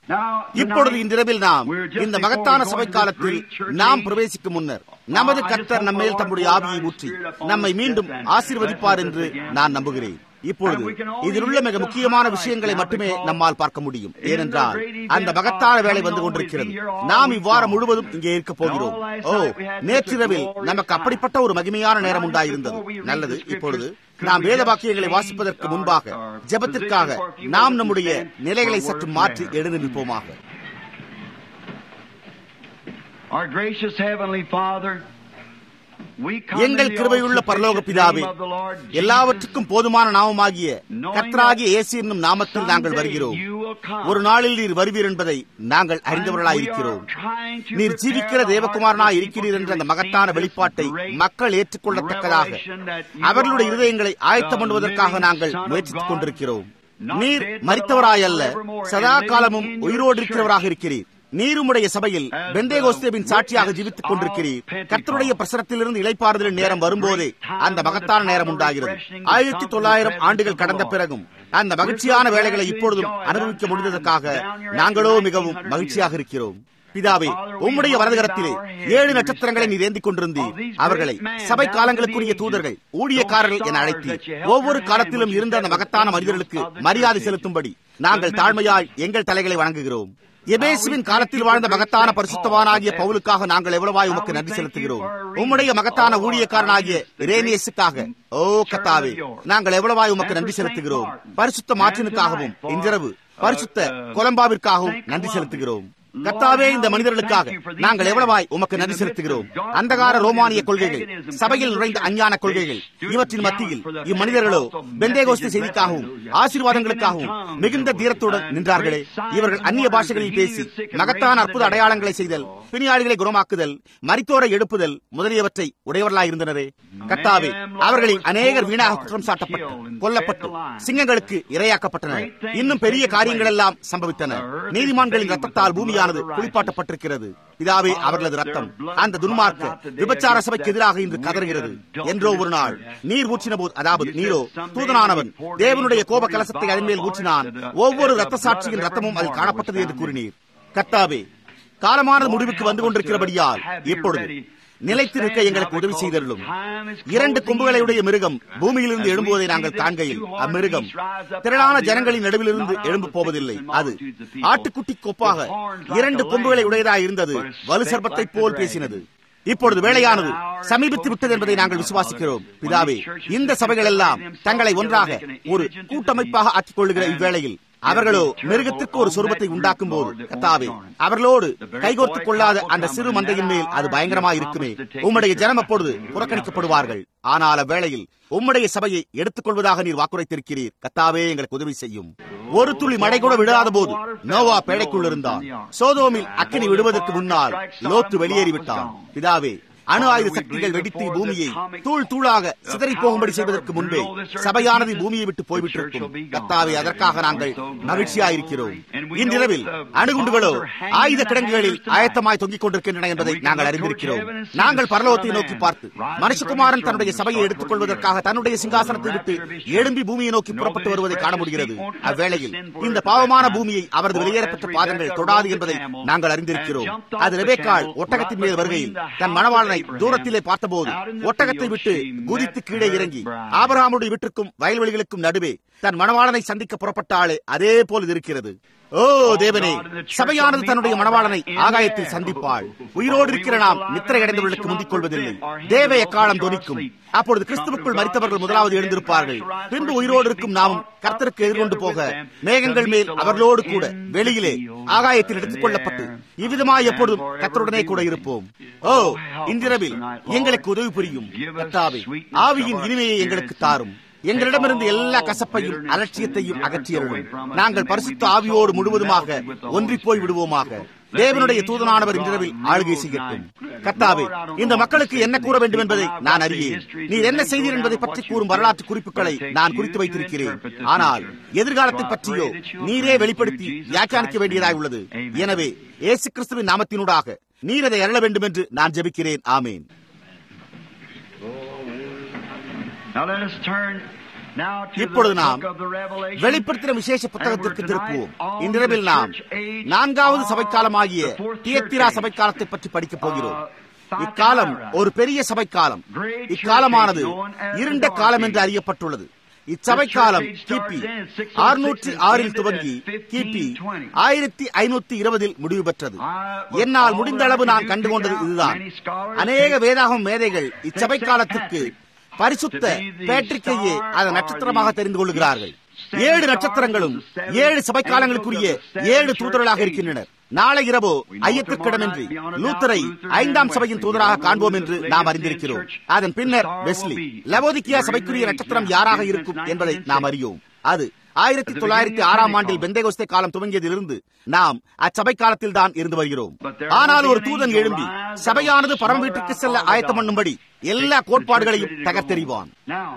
இப்பொழுது இன்றிரவில் நாம் இந்த மகத்தான சபை காலத்தில் நாம் பிரவேசிக்கும் முன்னர் நமது கர்த்தர் நம்மேல் தம்முடைய ஆவியை ஊற்றி நம்மை மீண்டும் ஆசீர்வதிப்பார் என்று நான் நம்புகிறேன் இப்பொழுது இதில் உள்ள மிக முக்கியமான விஷயங்களை மட்டுமே நம்மால் பார்க்க முடியும் ஏனென்றால் அந்த மகத்தான வேலை வந்து கொண்டிருக்கிறது நாம் இவ்வாரம் முழுவதும் இங்கே இருக்க போகிறோம் ஓ நேற்றிரவில் நமக்கு அப்படிப்பட்ட ஒரு மகிமையான நேரம் உண்டாயிருந்தது நல்லது இப்பொழுது நாம் வேத வாக்கியங்களை வாசிப்பதற்கு முன்பாக ஜெபத்திற்காக நாம் நம்முடைய நிலைகளை சற்று மாற்றி எழுந்து நிற்போமாக Our gracious Heavenly Father, எங்கள் கிருபையுள்ள பரலோக பிதாவே எல்லாவற்றுக்கும் போதுமான நாமமாகிய கர்த்தராகிய இயேசு என்னும் நாமத்தில் நாங்கள் வருகிறோம் ஒரு நாளில் நீர் வருவீர் என்பதை நாங்கள் அறிந்தவர்களாயிருக்கிறோம் நீர் ஜீவிக்கிற தேவகுமாரனாய் இருக்கிறீர் என்ற அந்த மகத்தான வெளிப்பாட்டை மக்கள் ஏற்றுக்கொள்ளத்தக்கதாக அவர்களுடைய இருதயங்களை ஆயத்தம் பண்ணுவதற்காக நாங்கள் முயற்சித்துக் கொண்டிருக்கிறோம் நீர் மறித்தவராயல்ல சதா காலமும் உயிரோடு இருக்கிறவராக இருக்கிறீர் நீருமுடைய சபையில் பெந்தேகோஸ்தேவின் சாட்சியாக ஜீவித்துக் கொண்டிருக்கிறீர் கர்த்தருடைய பிரசனத்திலிருந்து இலைப்பாறுதலின் நேரம் வரும்போதே அந்த மகத்தான நேரம் உண்டாகிறது ஆயிரத்தி தொள்ளாயிரம் ஆண்டுகள் கடந்த பிறகும் அந்த மகிழ்ச்சியான வேலைகளை இப்பொழுதும் அனுபவிக்க முடிந்ததற்காக நாங்களோ மிகவும் மகிழ்ச்சியாக இருக்கிறோம் பிதாவே உம்முடைய வரதுகரத்திலே ஏழு நட்சத்திரங்களை நீர் ஏந்திக் கொண்டிருந்தீர் அவர்களை சபை காலங்களுக்குரிய தூதர்கள் ஊழியக்காரர்கள் என அழைத்தீர் ஒவ்வொரு காலத்திலும் இருந்த அந்த மகத்தான மனிதர்களுக்கு மரியாதை செலுத்தும்படி நாங்கள் தாழ்மையாய் எங்கள் தலைகளை வணங்குகிறோம் எபேசுவின் காலத்தில் வாழ்ந்த மகத்தான பரிசுத்தவானாகிய பவுலுக்காக நாங்கள் எவ்வளவாய் உமக்கு நன்றி செலுத்துகிறோம் உம்முடைய மகத்தான ஊழியக்காரனாகிய இரேனியஸுக்காக ஓ கத்தாவே நாங்கள் எவ்வளவாய் உமக்கு நன்றி செலுத்துகிறோம் பரிசுத்த மாற்றினுக்காகவும் இன்றிரவு பரிசுத்த கொலம்பாவிற்காகவும் நன்றி செலுத்துகிறோம் கத்தாவே இந்த மனிதர்களுக்காக நாங்கள் எவ்வளவாய் உமக்கு நன்றி செலுத்துகிறோம் அந்தகார ரோமானிய கொள்கைகள் சபையில் நுழைந்த அஞ்ஞான கொள்கைகள் இவற்றின் மத்தியில் இம்மனிதர்களோ பெந்தேகோஸ்தி செய்திக்காகவும் ஆசீர்வாதங்களுக்காகவும் மிகுந்த தீரத்துடன் நின்றார்களே இவர்கள் அந்நிய பாஷைகளில் பேசி மகத்தான அற்புத அடையாளங்களை செய்தல் பிணியாளிகளை குணமாக்குதல் மரித்தோரை எழுப்புதல் முதலியவற்றை உடையவர்களாயிருந்தனரே கத்தாவே அவர்களில் அநேகர் வீணாக குற்றம் சாட்டப்பட்டு கொல்லப்பட்டு சிங்கங்களுக்கு இரையாக்கப்பட்டனர் இன்னும் பெரிய காரியங்கள் எல்லாம் சம்பவித்தன நீதிமான்களின் ரத்தத்தால் பூமியானது குளிப்பாட்டப்பட்டிருக்கிறது இதாவே அவர்களது ரத்தம் அந்த துன்மார்க்க விபச்சார சபைக்கு எதிராக இன்று கதறுகிறது என்றோ ஒரு நாள் நீர் ஊற்றின போது அதாவது நீரோ தூதனானவன் தேவனுடைய கோப கலசத்தை அதன் மேல் ஊற்றினான் ஒவ்வொரு ரத்த சாட்சியின் ரத்தமும் அதில் காணப்பட்டது என்று கூறினீர் கத்தாவே காலமானது முடிவுக்கு வந்து கொண்டிருக்கிறபடியால் இப்பொழுது நிலைத்து நிற்க எங்களுக்கு உதவி செய்தருளும் இரண்டு கொம்புகளை உடைய மிருகம் பூமியிலிருந்து எழும்புவதை நாங்கள் காண்கையில் அம்மிருகம் திரளான ஜனங்களின் நடுவிலிருந்து எழும்பு போவதில்லை அது ஆட்டுக்குட்டி கொப்பாக இரண்டு கொம்புகளை உடையதாக இருந்தது வலு சர்பத்தை போல் பேசினது இப்பொழுது வேலையானது சமீபித்து விட்டது என்பதை நாங்கள் விசுவாசிக்கிறோம் பிதாவே இந்த சபைகள் எல்லாம் தங்களை ஒன்றாக ஒரு கூட்டமைப்பாக ஆக்கிக் கொள்ளுகிற இவ்வேளையில் அவர்களோ மிருகத்திற்கு ஒரு சொருபத்தை உண்டாக்கும் போது கத்தாவே அவர்களோடு கைகோர்த்துக் கொள்ளாத அந்த சிறு மந்தையின் மேல் அது பயங்கரமாக இருக்குமே உம்முடைய ஜனம் அப்பொழுது புறக்கணிக்கப்படுவார்கள் ஆனால் அவ்வேளையில் உம்முடைய சபையை எடுத்துக் கொள்வதாக நீர் வாக்குரைத்திருக்கிறீர் கத்தாவே எங்களுக்கு உதவி செய்யும் ஒரு துளி மழை கூட விடாத போது நோவா பேழைக்குள் இருந்தான் சோதோமில் அக்கினி விடுவதற்கு முன்னால் லோத்து வெளியேறிவிட்டான் பிதாவே அணு ஆயுத சக்திகள் வெடித்து பூமியை தூள் தூளாக சிதறி போகும்படி செய்வதற்கு முன்பே சபையானது பூமியை விட்டு போய்விட்டிருக்கும் கத்தாவே அதற்காக நாங்கள் மகிழ்ச்சியாயிருக்கிறோம் இன்றிரவில் அணுகுண்டுகளோ ஆயுத கிடங்குகளில் ஆயத்தமாய் தொங்கிக் கொண்டிருக்கின்றன என்பதை நாங்கள் அறிந்திருக்கிறோம் நாங்கள் பரலோகத்தை நோக்கி பார்த்து மனுஷகுமாரன் தன்னுடைய சபையை எடுத்துக் கொள்வதற்காக தன்னுடைய சிங்காசனத்தை விட்டு எழும்பி பூமியை நோக்கி புறப்பட்டு வருவதை காண முடிகிறது அவ்வேளையில் இந்த பாவமான பூமியை அவரது வெளியேறப்பட்ட பாதங்கள் தொடாது என்பதை நாங்கள் அறிந்திருக்கிறோம் அது ரெபேக்காள் ஒட்டகத்தின் மேல் வருகையில் தன் மணவாளனை தூரத்திலே பார்த்தபோது ஒட்டகத்தை விட்டு குதித்து கீழே இறங்கி ஆபராமுடைய வீட்டிற்கும் வயல்வெளிகளுக்கும் நடுவே தன் மணவாளனை சந்திக்க புறப்பட்ட ஆளே அதே போல் இது இருக்கிறது ஓ தேவனே சபையானது தன்னுடைய மணவாளனை ஆகாயத்தில் சந்திப்பாள் உயிரோடு இருக்கிற நாம் நித்திரை அடைந்தவர்களுக்கு முந்திக் கொள்வதில்லை தேவ எக்காலம் தொனிக்கும் அப்பொழுது கிறிஸ்துவுக்குள் மறித்தவர்கள் முதலாவது எழுந்திருப்பார்கள் பின்பு உயிரோடு இருக்கும் நாமும் கர்த்தருக்கு எதிர்கொண்டு போக மேகங்கள் மேல் அவர்களோடு கூட வெளியிலே ஆகாயத்தில் எடுத்துக் கொள்ளப்பட்டு இவ்விதமாய் எப்பொழுதும் கர்த்தருடனே கூட இருப்போம் ஓ இன்றிரவில் எங்களுக்கு உதவி புரியும் கர்த்தாவே ஆவியின் இனிமையை எங்களுக்கு தாரும் எங்களிடமிருந்து எல்லா கசப்பையும் அலட்சியத்தையும் அகற்றியருளும் நாங்கள் பரிசுத்த ஆவியோடு முழுவதுமாக ஒன்றி போய் விடுவோமாக தேவனுடைய தூதனானவர் இன்றிரவில் ஆளுகை செய்யட்டும் கத்தாவே இந்த மக்களுக்கு என்ன கூற வேண்டும் என்பதை நான் அறியேன் நீர் என்ன செய்தீர் என்பதை பற்றி கூறும் வரலாற்று குறிப்புகளை நான் குறித்து வைத்திருக்கிறேன் ஆனால் எதிர்காலத்தை பற்றியோ நீரே வெளிப்படுத்தி வியாக்கியானிக்க வேண்டியதாய் உள்ளது எனவே இயேசு கிறிஸ்துவின் நாமத்தினூடாக நீர் அதை அருள வேண்டும் என்று நான் ஜெபிக்கிறேன் ஆமேன் Now let us turn இப்பொழுது நாம் வெளிப்படுத்தின விசேஷ புத்தகத்திற்கு திருப்புவோம் இன்றிரவில் நாம் நான்காவது சபைக்காலமாகிய தியத்திரா சபைக்காலத்தை பற்றி படிக்கப் போகிறோம் இக்காலம் ஒரு பெரிய சபைக்காலம் இக்காலமானது இருண்ட காலம் என்று அறியப்பட்டுள்ளது இச்சபை காலம் கிபி அறுநூற்றி ஆறில் துவங்கி கிபி ஆயிரத்தி ஐநூத்தி இருபதில் முடிவு பெற்றது என்னால் முடிந்த அளவு நான் கண்டுகொண்டது இதுதான் அநேக வேதாகம் மேதைகள் இச்சபை காலத்திற்கு பரிசுத்த பேட்ரிக்கையே அதன் நட்சத்திரமாக தெரிந்து கொள்கிறார்கள் ஏழு நட்சத்திரங்களும் ஏழு சபை காலங்களுக்குரிய ஏழு தூதர்களாக இருக்கின்றனர் நாளை இரவோ ஐயத்திற்கிடமின்றி லூத்தரை ஐந்தாம் சபையின் தூதராக காண்போம் என்று நாம் அறிந்திருக்கிறோம் அதன் பின்னர் வெஸ்லி லவோதிக்கியா சபைக்குரிய நட்சத்திரம் யாராக இருக்கும் என்பதை நாம் அறியோம் அது ஆயிரத்தி தொள்ளாயிரத்தி ஆறாம் ஆண்டில் பெந்தேகோஸ்தே காலம் துவங்கியதிலிருந்து நாம் அச்சபை காலத்தில் தான் இருந்து வருகிறோம் ஆனால் ஒரு தூதன் எழும்பி சபையானது பரம வீட்டுக்கு செல்ல ஆயத்தம் பண்ணும்படி எல்லா கோட்பாடுகளையும் தகர்த்தெறிவான்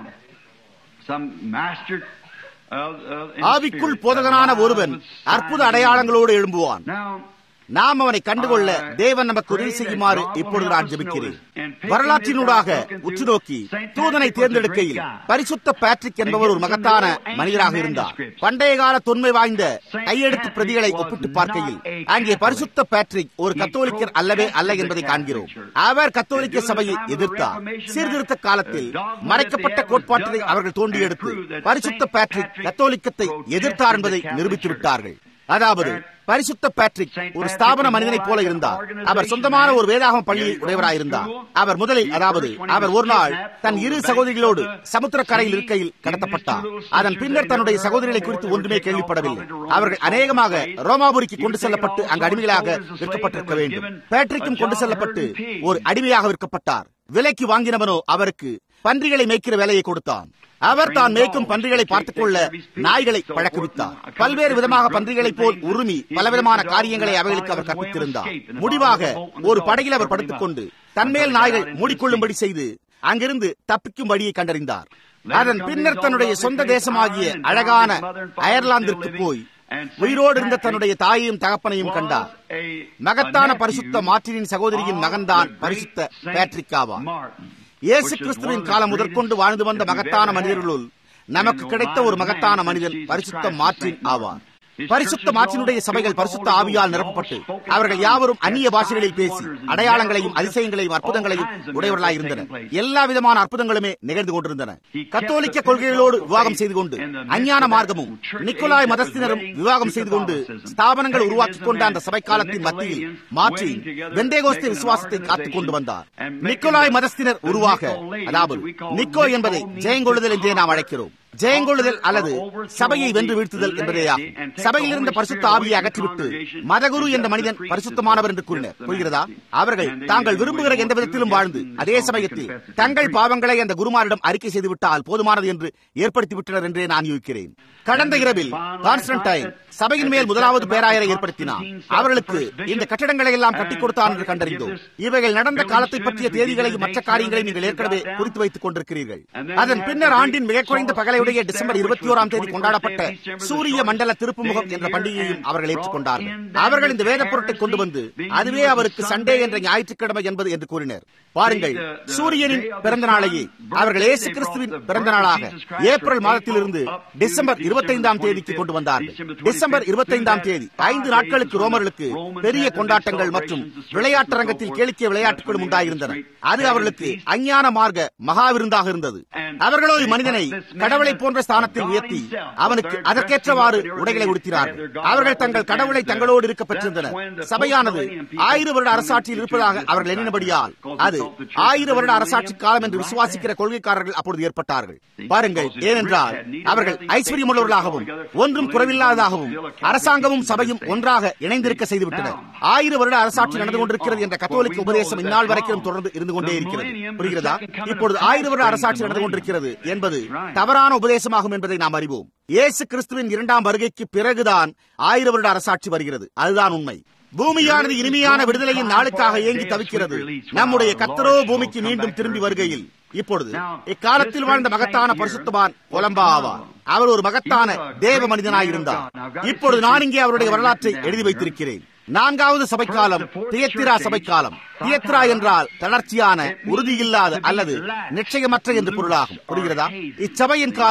ஆவிக்குள் போதகனான ஒருவன் அற்புத அடையாளங்களோடு எழும்புவான் நாம் அவனை கண்டுகொள்ள தேவன் நமக்கு உதவி செய்யுமாறு இப்பொழுது நான் ஜெபிக்கிறேன் வரலாற்றினூடாக உற்று நோக்கி தூதனை தேர்ந்தெடுக்கையில் பரிசுத்த பேட்ரிக் என்பவர் ஒரு மகத்தான மனிதராக இருந்தார் பண்டைய கால தொன்மை வாய்ந்த கையெழுத்து பிரதிகளை ஒப்பிட்டு பார்க்கையில் அங்கே பரிசுத்த பேட்ரிக் ஒரு கத்தோலிக்கர் அல்லவே அல்ல என்பதை காண்கிறோம் அவர் கத்தோலிக்க சபையை எதிர்த்தார் சீர்திருத்த காலத்தில் மறைக்கப்பட்ட கோட்பாட்டை அவர்கள் தோண்டி எடுத்து பரிசுத்த பேட்ரிக் கத்தோலிக்கத்தை எதிர்த்தார் என்பதை நிரூபித்து விட்டார்கள் அதாவது பரிசுத்த பேட்ரிக் ஒரு ஸ்தாபன மனிதனைப் போல இருந்தார் அவர் சொந்தமான ஒரு வேதாகம பள்ளியை உடையவராயிருந்தார் அவர் முதலில் அதாவது அவர் ஒரு நாள் தன் இரு சகோதரிகளோடு சமுத்திரக்கரையில் இருக்கையில் கடத்தப்பட்டார் அதன் பின்னர் தன்னுடைய சகோதரிகளை குறித்து ஒன்றுமே கேள்விப்படவில்லை அவர்கள் அநேகமாக ரோமாபுரிக்கு கொண்டு செல்லப்பட்டு அங்கு அடிமைகளாக விற்கப்பட்டிருக்க வேண்டும் பேட்ரிக்கும் கொண்டு செல்லப்பட்டு ஒரு அடிமையாக விற்கப்பட்டார் விலைக்கு வாங்கினவனோ அவருக்கு பன்றிகளை மேய்க்கிற வேலையை கொடுத்தான் அவர் தான் மேய்க்கும் பன்றிகளை பார்த்துக் கொள்ள நாய்களை பழக்குவித்தார் பல்வேறு விதமாக பன்றிகளைப் போல் உருமி பலவிதமான காரியங்களை அவைகளுக்கு அவர் கற்பித்திருந்தார் முடிவாக ஒரு படகில் அவர் படுத்துக் கொண்டு தன்மேல் நாய்கள் மூடிக்கொள்ளும்படி செய்து அங்கிருந்து தப்பிக்கும் வழியை கண்டறிந்தார் அதன் பின்னர் தன்னுடைய சொந்த தேசமாகிய அழகான அயர்லாந்திற்கு போய் உயிரோடு இருந்த தன்னுடைய தாயையும் தகப்பனையும் கண்டார் மகத்தான பரிசுத்த மாற்றினின் சகோதரியின் மகன்தான் பரிசுத்த பேட்ரிக்காவான் இயேசு கிறிஸ்துவின் காலம் முதற்கொண்டு வாழ்ந்து வந்த மகத்தான மனிதர்களுள் நமக்கு கிடைத்த ஒரு மகத்தான மனிதன் பரிசுத்த மாற்றின் ஆவார் பரிசுத்த மாற்றினுடைய சபைகள் பரிசுத்த ஆவியால் நிரப்பப்பட்டு அவர்கள் யாவரும் அந்நிய பாஷைகளில் பேசி அடையாளங்களையும் அதிசயங்களையும் அற்புதங்களையும் உடையவர்களாய் இருந்தனர் எல்லா விதமான அற்புதங்களுமே நிகழ்ந்து கொண்டிருந்தன கத்தோலிக்க கொள்கைகளோடு விவாகம் செய்து கொண்டு அஞ்ஞான மார்க்கமும் நிக்கோலாய் மதஸ்தினரும் விவாகம் செய்து கொண்டு ஸ்தாபனங்கள் உருவாக்கிக் கொண்ட அந்த சபை காலத்தின் மத்தியில் மாற்றி வெந்தேகோஸ்தே விசுவாசத்தை காத்துக் கொண்டு வந்தார் நிக்கோலாய் மதஸ்தினர் உருவாக அதாவது நிக்கோ என்பதை ஜெயங்கொள்ளுதல் என்றே நாம் அழைக்கிறோம் ஜெயங்கொள்ளுதல் அல்லது சபையை வென்று வீழ்த்துதல் என்பதேயாகும் சபையில் இருந்த பரிசுத்த ஆவியை அகற்றிவிட்டு மதகுரு என்ற மனிதன் பரிசுத்தமானவர் என்று கூறினர் புரிகிறதா அவர்கள் தாங்கள் விரும்புகிற எந்த விதத்திலும் வாழ்ந்து அதே சமயத்தில் தங்கள் பாவங்களை அந்த குருமாரிடம் அறிக்கை செய்துவிட்டால் போதுமானது என்று ஏற்படுத்தி விட்டனர் என்றே நான் யூகிக்கிறேன் கடந்த இரவில் கான்ஸ்டன்டைன் சபையின் மேல் முதலாவது பேராயரை ஏற்படுத்தினார் அவர்களுக்கு இந்த கட்டடங்களை எல்லாம் கட்டிக் கொடுத்தான் என்று கண்டறிந்தோம் இவைகள் நடந்த காலத்தை பற்றிய தேதிகளையும் மற்ற காரியங்களையும் நீங்கள் ஏற்கனவே குறித்து வைத்துக் கொண்டிருக்கிறீர்கள் அதன் பின்னர் ஆண்டின் மிக குறைந்த பகலையுடைய டிசம்பர் இருபத்தி ஓராம் தேதி கொண்டாடப்பட்ட சூரிய மண்டல திருப்புமுகம் என்ற பண்டிகையையும் அவர்கள் ஏற்றுக்கொண்டார்கள் அவர்கள் இந்த வேத பொருட்டை கொண்டு வந்து அதுவே அவருக்கு சண்டே என்ற ஞாயிற்றுக்கிழமை என்பது என்று கூறினர் பாருங்கள் சூரியனின் பிறந்த நாளையே அவர்கள் இயேசு கிறிஸ்துவின் பிறந்த நாளாக ஏப்ரல் மாதத்திலிருந்து டிசம்பர் இருபத்தைந்தாம் தேதிக்கு கொண்டு வந்தார்கள் டிசம்பர் இருபத்தைந்தாம் தேதி ஐந்து நாட்களுக்கு ரோமர்களுக்கு பெரிய கொண்டாட்டங்கள் மற்றும் விளையாட்டரங்கத்தில் கேளிக்கை விளையாட்டுகளும் உண்டாயிருந்தன அது அவர்களுக்கு அஞ்ஞான மார்க்க மகாவிருந்தாக இருந்தது அவர்களோ இம்மனிதனை கடவுளை போன்ற ஸ்தானத்தில் உயர்த்தி அவனுக்கு அதற்கேற்றவாறு உடைகளை உடுத்தினார்கள் அவர்கள் தங்கள் கடவுளை தங்களோடு இருக்க பெற்றிருந்தனர் சபையானது ஆயிரம் வருட அரசாட்சியில் இருப்பதாக அவர்கள் எண்ணினபடியால் அது ஆயிரம் வருட அரசாட்சி காலம் என்று விசுவாசிக்கிற கொள்கைக்காரர்கள் அப்பொழுது ஏற்பட்டார்கள் பாருங்கள் ஏனென்றால் அவர்கள் ஐஸ்வர்யம் உள்ளவர்களாகவும் ஒன்றும் குறைவில்லாததாகவும் அரசாங்கமும் சபையும் ஒன்றாக இணைந்திருக்க செய்துவிட்டனர் ஆயிரம் வருட அரசாட்சி நடந்து கொண்டிருக்கிறது என்ற கத்தோலிக்க உபதேசம் இந்நாள் வரைக்கும் தொடர்ந்து இருந்து கொண்டே இருக்கிறது புரிகிறதா இப்பொழுது ஆயிரம் வருட அரசாட்சி நடந்து கொண்டிருக்கிறது என்பது தவறான உபதேசமாகும் என்பதை நாம் அறிவோம் இயேசு கிறிஸ்துவின் இரண்டாம் வருகைக்கு பிறகுதான் ஆயிரம் வருட அரசாட்சி வருகிறது அதுதான் உண்மை பூமியானது இனிமையான விடுதலையின் நாளுக்காக ஏங்கி தவிக்கிறது நம்முடைய கத்தரோ பூமிக்கு மீண்டும் திரும்பி வருகையில் இப்பொழுது இக்காலத்தில் வாழ்ந்த மகத்தான பரிசுத்தவான் கொலம்பா ஆவார் அவர் ஒரு மகத்தான தேவ மனிதனாயிருந்தார் இப்பொழுது நான் இங்கே அவருடைய வரலாற்றை எழுதி வைத்திருக்கிறேன் நான்காவது சபைக்காலம் தியத்திரா சபைக்காலம் தியத்ரா என்றால் தளர்ச்சியான உறுதியில்லாத அல்லது நிச்சயமற்ற என்று பொருளாகும் புரிகிறதா இச்சபையின் காலம்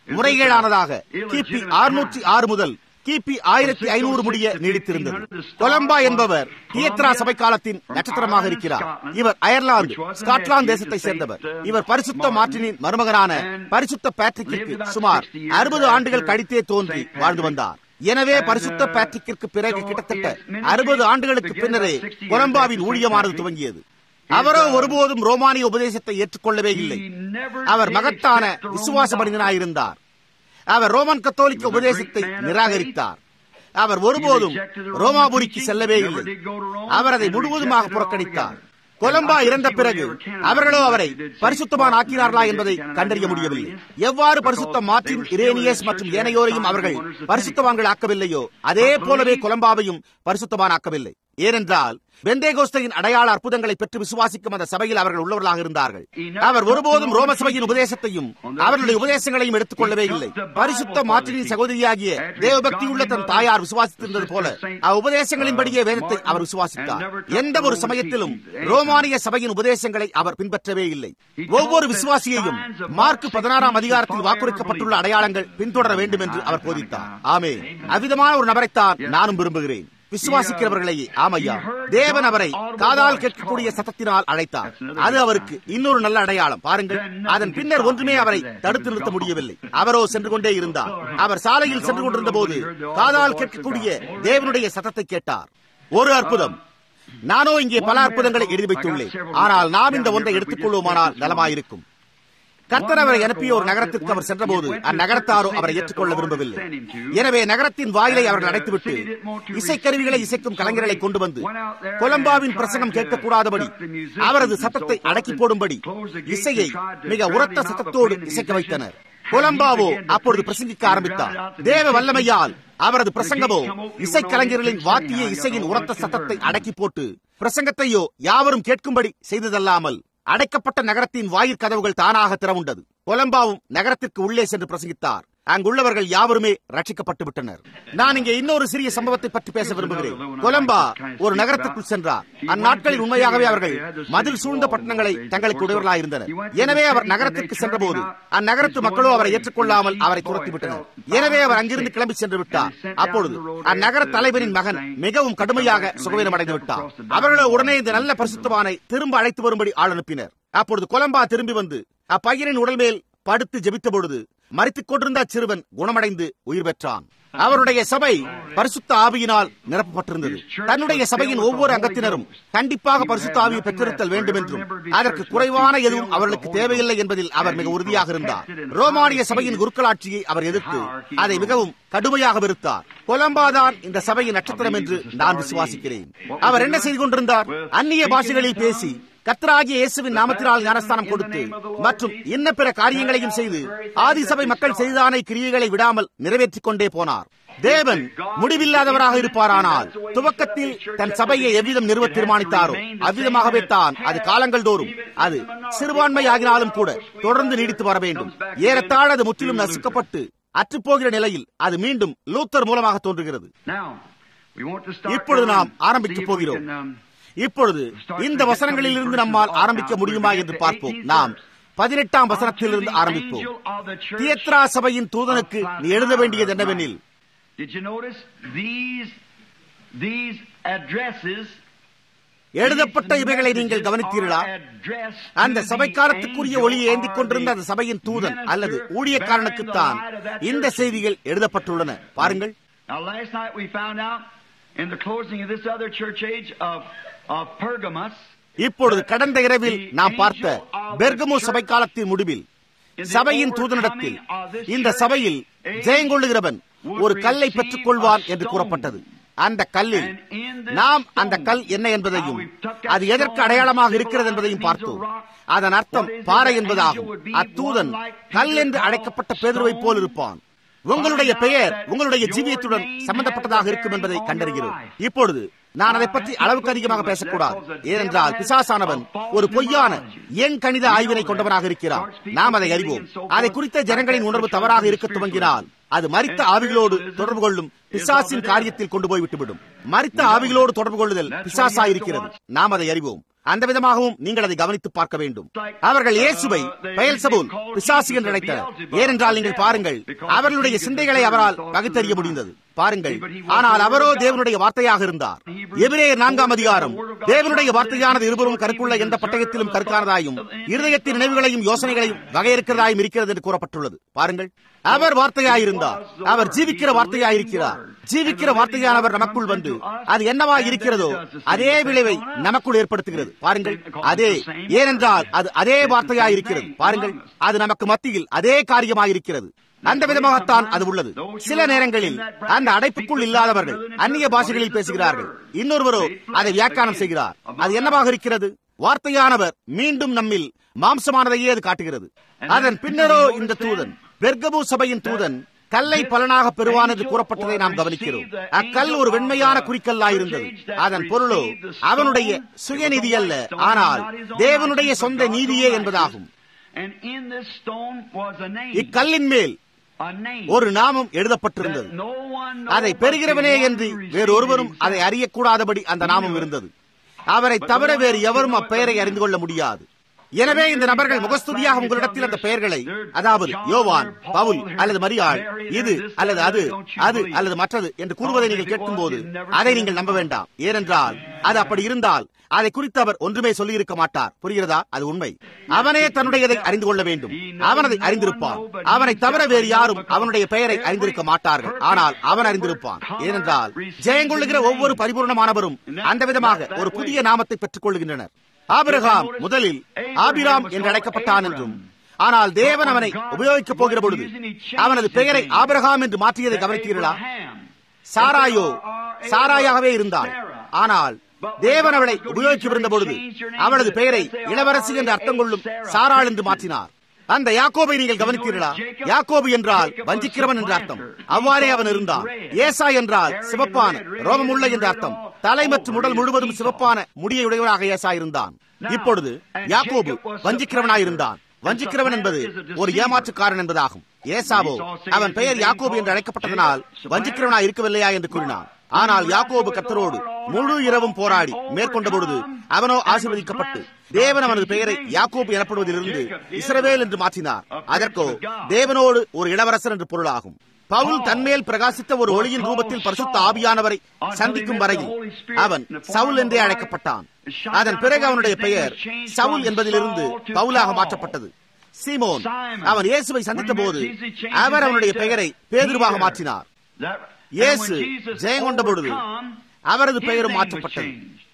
முறைகேடானதாக கிபி அறுநூற்றி ஆறு முதல் கிபி ஆயிரத்தி ஐநூறு முடிய நீடித்திருந்தது கொலம்பா என்பவர் தியத்ரா சபை காலத்தின் நட்சத்திரமாக இருக்கிறார் இவர் அயர்லாந்து ஸ்காட்லாந்து தேசத்தை சேர்ந்தவர் இவர் பரிசுத்த மார்டினின் மருமகனான பரிசுத்த பேட்ரிக்கிற்கு சுமார் அறுபது ஆண்டுகள் கழித்தே தோன்றி வாழ்ந்து வந்தார் எனவே பரிசுத்த பேட்ரிக்கிற்கு பிறகு கிட்டத்தட்ட அறுபது ஆண்டுகளுக்கு பின்னரே கொலம்பாவின் ஊழியமானது துவங்கியது அவரோ ஒருபோதும் ரோமானிய உபதேசத்தை ஏற்றுக்கொள்ளவே இல்லை அவர் மகத்தான விசுவாச மனிதனாயிருந்தார் அவர் ரோமன் கத்தோலிக்க உபதேசத்தை நிராகரித்தார் அவர் ஒருபோதும் ரோமாபுரிக்கு செல்லவே இல்லை அவர் அதை முழுவதுமாக புறக்கணித்தார் கொலம்பா இறந்த பிறகு அவர்களோ அவரை பரிசுத்தமான் ஆக்கினார்களா என்பதை கண்டறிய முடியவில்லை எவ்வாறு பரிசுத்த மார்டின் இரேனியஸ் மற்றும் ஏனையோரையும் அவர்கள் பரிசுத்தவான்கள் ஆக்கவில்லையோ அதே போலவே கொலம்பாவையும் பரிசுத்தமான் ஆக்கவில்லை ஏனென்றால் பெந்தேகோஸ்தையின் அடையாள அற்புதங்களை பெற்று விசுவாசிக்கும் அந்த சபையில் அவர்கள் உள்ளவர்களாக இருந்தார்கள் அவர் ஒருபோதும் ரோம சபையின் உபதேசத்தையும் அவர்களுடைய உபதேசங்களையும் எடுத்துக் கொள்ளவே இல்லை பரிசுத்த மாற்றினின் சகோதரியாகிய தேவபக்தியுள்ள தன் தாயார் விசுவாசித்திருந்தது போல உபதேசங்களின்படியே வேதத்தை அவர் விசுவாசித்தார் எந்த ஒரு சமயத்திலும் ரோமானிய சபையின் உபதேசங்களை அவர் பின்பற்றவே இல்லை ஒவ்வொரு விசுவாசியையும் மார்க் பதினாறாம் அதிகாரத்தில் வாக்குறுக்கப்பட்டுள்ள அடையாளங்கள் பின்தொடர வேண்டும் என்று அவர் போதித்தார் ஆமே அவ்விதமான ஒரு நபரைத்தான் நானும் விரும்புகிறேன் விசுவாசிக்கிறவர்களையே ஆமையா தேவன் அவரை காதால் கேட்கக்கூடிய சத்தத்தினால் அழைத்தார் அது அவருக்கு இன்னொரு நல்ல அடையாளம் பாருங்கள் அதன் பின்னர் ஒன்றுமே அவரை தடுத்து நிறுத்த முடியவில்லை அவரோ சென்று கொண்டே இருந்தார் அவர் சாலையில் சென்று கொண்டிருந்த போது காதால் கேட்கக்கூடிய தேவனுடைய சத்தத்தை கேட்டார் ஒரு அற்புதம் நானோ இங்கே பல அற்புதங்களை எழுதி வைத்துள்ளேன் ஆனால் நாம் இந்த ஒன்றை எடுத்துக்கொள்வோமானால் நலமாயிருக்கும் கர்த்தர் அவரை அனுப்பிய ஒரு நகரத்திற்கு அவர் சென்றபோது அந்நகரத்தாரோ அவரை ஏற்றுக்கொள்ள விரும்பவில்லை எனவே நகரத்தின் வாயிலை அவர்கள் அடைத்துவிட்டு இசைக்கருவிகளை இசைக்கும் கலைஞர்களை கொண்டு வந்து கொலம்பாவின் பிரசங்கம் கேட்கக்கூடாதபடி அவரது சத்தத்தை அடக்கி போடும்படி இசையை மிக உரத்த சத்தத்தோடு இசைக்க வைத்தனர் கொலம்பாவோ அப்பொழுது பிரசங்கிக்க ஆரம்பித்தார் தேவ வல்லமையால் அவரது பிரசங்கமோ இசைக்கலைஞர்களின் வாத்திய இசையின் உரத்த சத்தத்தை அடக்கி போட்டு பிரசங்கத்தையோ யாவரும் கேட்கும்படி செய்ததல்லாமல் அடைக்கப்பட்ட நகரத்தின் வாயிற் கதவுகள் தானாக திறவுண்டது கொலம்பாவும் நகரத்திற்கு உள்ளே சென்று பிரசங்கித்தார் அங்குள்ளவர்கள் யாவருமே ரட்சிக்கப்பட்டு விட்டனர் நான் இங்கே இன்னொரு சிறிய சம்பவத்தை பற்றி பேச விரும்புகிறேன் கொலம்பா ஒரு நகரத்திற்குள் சென்றார் அந்நாட்களில் உண்மையாகவே அவர்கள் மதில் சூழ்ந்த பட்டணங்களை தங்களுக்கு உடையவர்களாக இருந்தனர் எனவே அவர் நகரத்திற்கு சென்றபோது அந்நகரத்து மக்களோ அவரை ஏற்றுக்கொள்ளாமல் அவரை துரத்திவிட்டனர் எனவே அவர் அங்கிருந்து கிளம்பி சென்று விட்டார் அப்பொழுது அந்நகர தலைவரின் மகன் மிகவும் கடுமையாக சுகவீனம் அடைந்து விட்டார் அவர்களோ உடனே இந்த நல்ல பரிசுத்தவானை திரும்ப அழைத்து வரும்படி ஆள் அனுப்பினர் அப்பொழுது கொலம்பா திரும்பி வந்து அப்பையனின் உடல் மேல் படுத்து ஜெபித்த பொழுது மறித்துக் கொண்டிருந்த சிறுவன் குணமடைந்து உயிர் பெற்றான் அவருடைய சபை பரிசுத்த ஆவியினால் நிரப்பப்பட்டிருந்தது தன்னுடைய சபையின் ஒவ்வொரு அங்கத்தினரும் கண்டிப்பாக பரிசுத்த ஆவியை பெற்றிருத்தல் வேண்டும் என்றும் அதற்கு குறைவான எதுவும் அவர்களுக்கு தேவையில்லை என்பதில் அவர் மிக உறுதியாக இருந்தார் ரோமானிய சபையின் குருக்களாட்சியை அவர் எதிர்த்து அதை மிகவும் கடுமையாக வெறுத்தார் கொலம்பாதான் இந்த சபையின் நட்சத்திரம் என்று நான் விசுவாசிக்கிறேன் அவர் என்ன செய்து கொண்டிருந்தார் அந்நிய பாஷைகளில் பேசி கத்தராகிய இயேசுவின் நாமத்தினால் ஞானஸ்தானம் கொடுத்து மற்றும் இன்ன பிற காரியங்களையும் செய்து ஆதிசபை மக்கள் செய்தான கிரியைகளை விடாமல் நிறைவேற்றிக் கொண்டே போனார் தேவன் முடிவில்லாதவராக இருப்பாரானால் துவக்கத்தில் தன் சபையை எவ்விதம் நிறுவ தீர்மானித்தாரோ அவ்விதமாகவே தான் அது காலங்கள் தோறும் அது சிறுபான்மையாகினாலும் கூட தொடர்ந்து நீடித்து வர வேண்டும் ஏறத்தாழ அது முற்றிலும் நசுக்கப்பட்டு அற்றுப்போகிற நிலையில் அது மீண்டும் லூத்தர் மூலமாக தோன்றுகிறது இப்பொழுது நாம் ஆரம்பிக்க போகிறோம் இப்பொழுது இந்த வசனங்களில் இருந்து நம்மால் ஆரம்பிக்க முடியுமா என்று பார்ப்போம் நாம் பதினெட்டாம் வசனத்திலிருந்து ஆரம்பிப்போம் தியத்ரா சபையின் தூதனுக்கு நீ எழுத வேண்டியது என்னவெனில் எழுதப்பட்ட இவைகளை நீங்கள் கவனித்தீர்களா அந்த சபைக்காரத்துக்குரிய ஒளியை ஏந்திக் கொண்டிருந்த அந்த சபையின் தூதன் அல்லது ஊழியக்காரனுக்குத்தான் இந்த செய்திகள் எழுதப்பட்டுள்ளன பாருங்கள் in the closing of this other church age of, of Pergamos, இப்பொழுது கடந்த இரவில் நாம் பார்த்த பெர்கமோ சபை காலத்தின் முடிவில் சபையின் தூதனிடத்தில் இந்த சபையில் ஜெயங்கொள்ளுகிறவன் ஒரு கல்லை பெற்றுக் கொள்வான் என்று கூறப்பட்டது அந்த கல்லில் நாம் அந்த கல் என்ன என்பதையும் அது எதற்கு அடையாளமாக இருக்கிறது என்பதையும் பார்த்தோம் அதன் அர்த்தம் பாறை என்பதாகும் அத்தூதன் கல் என்று அழைக்கப்பட்ட பேதுருவை போல் இருப்பான் உங்களுடைய பெயர் உங்களுடைய ஜீவியத்துடன் சம்பந்தப்பட்டதாக இருக்கும் என்பதை கண்டறிகிறோம் இப்பொழுது நான் அதை பற்றி அளவுக்கு அதிகமாக பேசக்கூடாது ஏனென்றால் பிசாசானவன் ஒரு பொய்யான எண் கணித ஆய்வினை கொண்டவனாக இருக்கிறான் நாம் அதை அறிவோம் அதை குறித்த ஜனங்களின் உணர்வு தவறாக இருக்க துவங்கினால் அது மறித்த ஆவிகளோடு தொடர்பு கொள்ளும் பிசாசின் காரியத்தில் கொண்டு போய் விட்டுவிடும் மறித்த ஆவிகளோடு தொடர்பு கொள்ளுதல் பிசாசா இருக்கிறது நாம் அதை அறிவோம் அந்த விதமாகவும் நீங்கள் அதை கவனித்து பார்க்க வேண்டும் அவர்கள் இயேசுவை பெயல்சபூல் பிசாசு என்று அழைத்தனர் ஏனென்றால் நீங்கள் பாருங்கள் அவர்களுடைய சிந்தைகளை அவரால் பகுத்தறிய முடிந்தது பாருங்கள் ஆனால் அவரோ தேவனுடைய வார்த்தையாக இருந்தார் எபிரேயர் நான்காம் அதிகாரம் தேவனுடைய வார்த்தையானது இருபுறம் கருக்குள்ள எந்த பட்டயத்திலும் கருக்கானதாயும் இருதயத்தின் நினைவுகளையும் யோசனைகளையும் வகையிருக்கிறதாயும் இருக்கிறது என்று கூறப்பட்டுள்ளது பாருங்கள் அவர் வார்த்தையாயிருந்தார் அவர் ஜீவிக்கிற வார்த்தையாயிருக்கிறார் ஜீவிக்கிற வார்த்தையானவர் நமக்குள் வந்து அது என்னவா இருக்கிறதோ அதே விளைவை நமக்குள் ஏற்படுத்துகிறது பாருங்கள் அதே ஏனென்றால் அது அதே வார்த்தையாயிருக்கிறது பாருங்கள் அது நமக்கு மத்தியில் அதே காரியமாயிருக்கிறது அந்த விதமாகத்தான் அது உள்ளது சில நேரங்களில் அந்த அடைப்புக்குள் இல்லாதவர்கள் அந்நிய பாஷைகளில் பேசுகிறார்கள் இன்னொருவரோ அதை வியாக்கியானம் செய்கிறார் அது என்னவாக இருக்கிறது வார்த்தையானவர் மீண்டும் நம்மில் மாம்சமானதையே அது காட்டுகிறது அதன் பின்னரோ இந்த தூதன் பெர்கபு சபையின் தூதன் கல்லை பலனாக பெறுவான் என்று கூறப்பட்டதை நாம் கவனிக்கிறோம் அக்கல் ஒரு வெண்மையான குறிக்கல்லாயிருந்தது அதன் பொருளோ அவனுடைய சுயநிதி அல்ல ஆனால் தேவனுடைய சொந்த நீதியே என்பதாகும் இக்கல்லின் மேல் ஒரு நாமம் எழுதப்பட்டிருந்தது அதை பெறுகிறவனே என்று வேறொருவரும் அதை அறியக்கூடாதபடி அந்த நாமம் இருந்தது அவரை தவிர வேறு எவரும் அப்பெயரை அறிந்து கொள்ள முடியாது எனவே இந்த நபர்கள் முகஸ்துதியாக உங்களிடத்தில் அந்த பெயர்களை அதாவது யோவான் பவுல் அல்லது மரியாள் இது அல்லது அது அது அல்லது மற்றது என்று கூறுவதை நீங்கள் கேட்கும் போது அதை நீங்கள் நம்ப வேண்டாம் ஏனென்றால் அது அப்படி இருந்தால் அதை குறித்து அவர் ஒன்றுமே சொல்லி இருக்க மாட்டார் புரிகிறதா அது உண்மை அவனே தன்னுடையதை அறிந்து கொள்ள வேண்டும் அவனதை அறிந்திருப்பான் அவனை தவிர வேறு யாரும் அவனுடைய பெயரை அறிந்திருக்க மாட்டார்கள் ஆனால் அவன் அறிந்திருப்பான் ஏனென்றால் ஜெயங்கொள்ளுகிற ஒவ்வொரு பரிபூர்ணமானவரும் அந்த விதமாக ஒரு புதிய நாமத்தை பெற்றுக் கொள்கின்றனர் ஆபிரகாம் முதலில் ஆபிராம் என்று அழைக்கப்பட்டான் என்றும் ஆனால் தேவன் அவனை உபயோகிக்கப் போகிற பொழுது அவனது பெயரை ஆபிரகாம் என்று மாற்றியதை கவனித்தீர்களா சாராயோ சாராயாகவே இருந்தாள் ஆனால் தேவன் அவளை உபயோகிக்கவிருந்த பொழுது அவளது பெயரை இளவரசி என்று அர்த்தம் கொள்ளும் சாராள் என்று மாற்றினார் அந்த யாக்கோபை நீங்கள் கவனித்தீர்களா யாக்கோபு என்றால் வஞ்சிக்கிறவன் என்று அர்த்தம் அவ்வாறே அவன் இருந்தான் ஏசா என்றால் சிவப்பான ரோமமுள்ள என்று அர்த்தம் தலை மற்றும் உடல் முழுவதும் சிவப்பான முடியை உடையவனாக ஏசா இருந்தான் இப்பொழுது யாக்கோபு வஞ்சிக்கிறவனாயிருந்தான் வஞ்சிக்கிறவன் என்பது ஒரு ஏமாற்றுக்காரன் என்பதாகும் ஏசாவோ அவன் பெயர் யாக்கோபு என்று அழைக்கப்பட்டதனால் வஞ்சிக்கிறவனா இருக்கவில்லையா என்று கூறினான் ஆனால் யாக்கோபு கத்தரோடு முழு இரவும் போராடி மேற்கொண்ட பொழுது அவனோ ஆசீர்வதிக்கப்பட்டு தேவன் அவனது பெயரை யாக்கோபு எனப்படுவதிலிருந்து இஸ்ரவேல் என்று மாற்றினார் அதற்கோ தேவனோடு ஒரு இளவரசர் என்று பொருளாகும் பவுல் தன்மேல் பிரகாசித்த ஒரு ஒளியின் ரூபத்தில் பரிசுத்த ஆவியானவரை சந்திக்கும் வரையில் அவன் சவுல் என்றே அழைக்கப்பட்டான் அதன் பிறகு அவனுடைய பெயர் சவுல் என்பதிலிருந்து பவுலாக மாற்றப்பட்டது சீமோன் அவன் இயேசுவை சந்தித்த போது அவர் அவனுடைய பெயரை பேதுருவாக மாற்றினார் இயேசு ஜெயங்கொண்ட பொழுது அவரது பெயரும் மாற்றப்பட்டது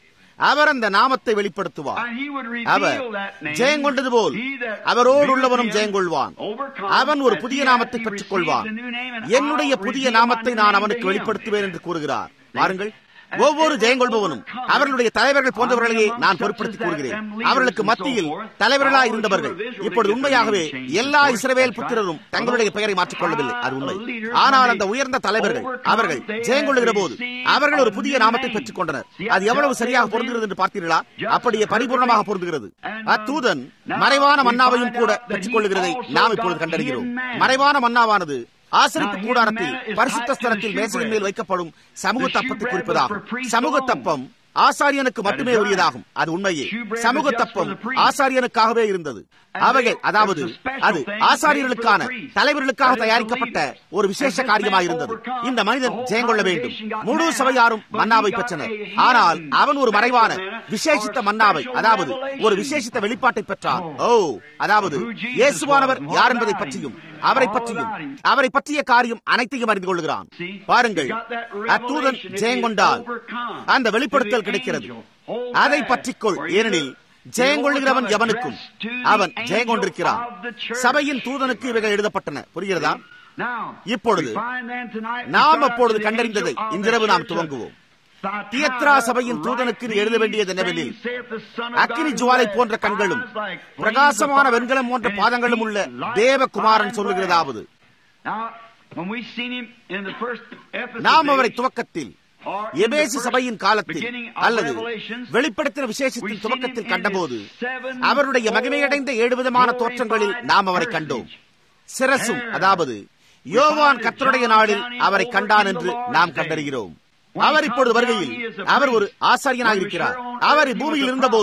அவர் அந்த நாமத்தை வெளிப்படுத்துவார் அவர் ஜெயங்கொண்டது போல் அவரோடு உள்ளவனும் ஜெயங்கொள்வான் அவன் ஒரு புதிய நாமத்தை பெற்றுக் கொள்வான் என்னுடைய புதிய நாமத்தை நான் அவனுக்கு வெளிப்படுத்துவேன் என்று கூறுகிறார் பாருங்கள் ஒவ்வொரு ஜெயங்கொள்பவனும் அவர்களுடைய தலைவர்கள் போன்றவர்களையே நான் பொருட்படுத்திக் கூறுகிறேன் அவர்களுக்கு மத்தியில் தலைவர்களா இருந்தவர்கள் இப்பொழுது உண்மையாகவே எல்லா இஸ்ரவேல் புத்திரரும் தங்களுடைய பெயரை மாற்றிக் கொள்ளவில்லை அது உண்மை ஆனால் அந்த உயர்ந்த தலைவர்கள் அவர்கள் ஜெயங்கொள்ளுகிற போது அவர்கள் ஒரு புதிய நாமத்தை பெற்றுக் கொண்டனர் அது எவ்வளவு சரியாக பொருந்துகிறது என்று பார்த்தீர்களா அப்படியே பரிபூர்ணமாக பொருந்துகிறது அத்தூதன் மறைவான மன்னாவையும் கூட பெற்றுக் கொள்ளுகிறதை நாம் இப்பொழுது கண்டறிகிறோம் மறைவான மன்னாவானது ஆசிரிப்பு கூடாரத்தில் பரிசுத்த ஸ்தலத்தில் மேசையின் மேல் வைக்கப்படும் சமூக தப்பத்தை குறிப்பதாகும் சமூக தப்பம் ஆசாரியனுக்கு மட்டுமே உரியதாகும் அது உண்மையே சமூக தப்பம் ஆசாரியனுக்காகவே இருந்தது அவைகள் அதாவது அது ஆசாரியர்களுக்கான தலைவர்களுக்காக தயாரிக்கப்பட்ட ஒரு விசேஷ காரியமாக இருந்தது இந்த மனிதன் ஜெயங்கொள்ள வேண்டும் முழு சபையாரும் மன்னாவை பெற்றனர் ஆனால் அவன் ஒரு மறைவான விசேஷித்த மன்னாவை அதாவது ஒரு விசேஷித்த வெளிப்பாட்டை பெற்றான் ஓ அதாவது இயேசுவானவர் யார் என்பதை பற்றியும் அவரை பற்றியும் அவரை பற்றிய காரியம் அனைத்தையும் அறிந்து கொள்கிறான் பாருங்கள் அத்தூதன் ஜெயங்கொண்டால் அந்த வெளிப்படுத்தல் கிடைக்கிறது அதை பற்றிக்கொள் ஏனெனில் ஜெயங்கொள்ளுகிறவன் எவனுக்கும் அவன் ஜெயங்கொண்டிருக்கிறான் சபையின் தூதனுக்கு இவைகள் எழுதப்பட்டன புரிகிறதா இப்பொழுது நாம் அப்பொழுது கண்டறிந்ததை இன்றிரவு நாம் துவங்குவோம் தியத்ரா சபையின் தூதனுக்கு எழுத வேண்டியது என்னவெனில் அக்கினி ஜுவாலை போன்ற கண்களும் பிரகாசமான வெண்கலம் போன்ற பாதங்களும் உள்ள தேவகுமாரன் சொல்லுகிறதாவது நாம் அவரை துவக்கத்தில் எபேசு சபையின் காலத்தில் அல்லது வெளிப்படுத்தின விசேஷத்தின் துவக்கத்தில் கண்டபோது அவருடைய மகிமையடைந்த ஏழு விதமான தோற்றங்களில் நாம் அவரை கண்டோம் சிரசும் அதாவது யோவான் கத்தருடைய நாளில் அவரை கண்டான் என்று நாம் கண்டறிகிறோம் அவர் இப்பொழுது வருகையில் அவர் ஒரு ஆசாரியனாக இருக்கிறார் அவர் பூமியில் இருந்தபோது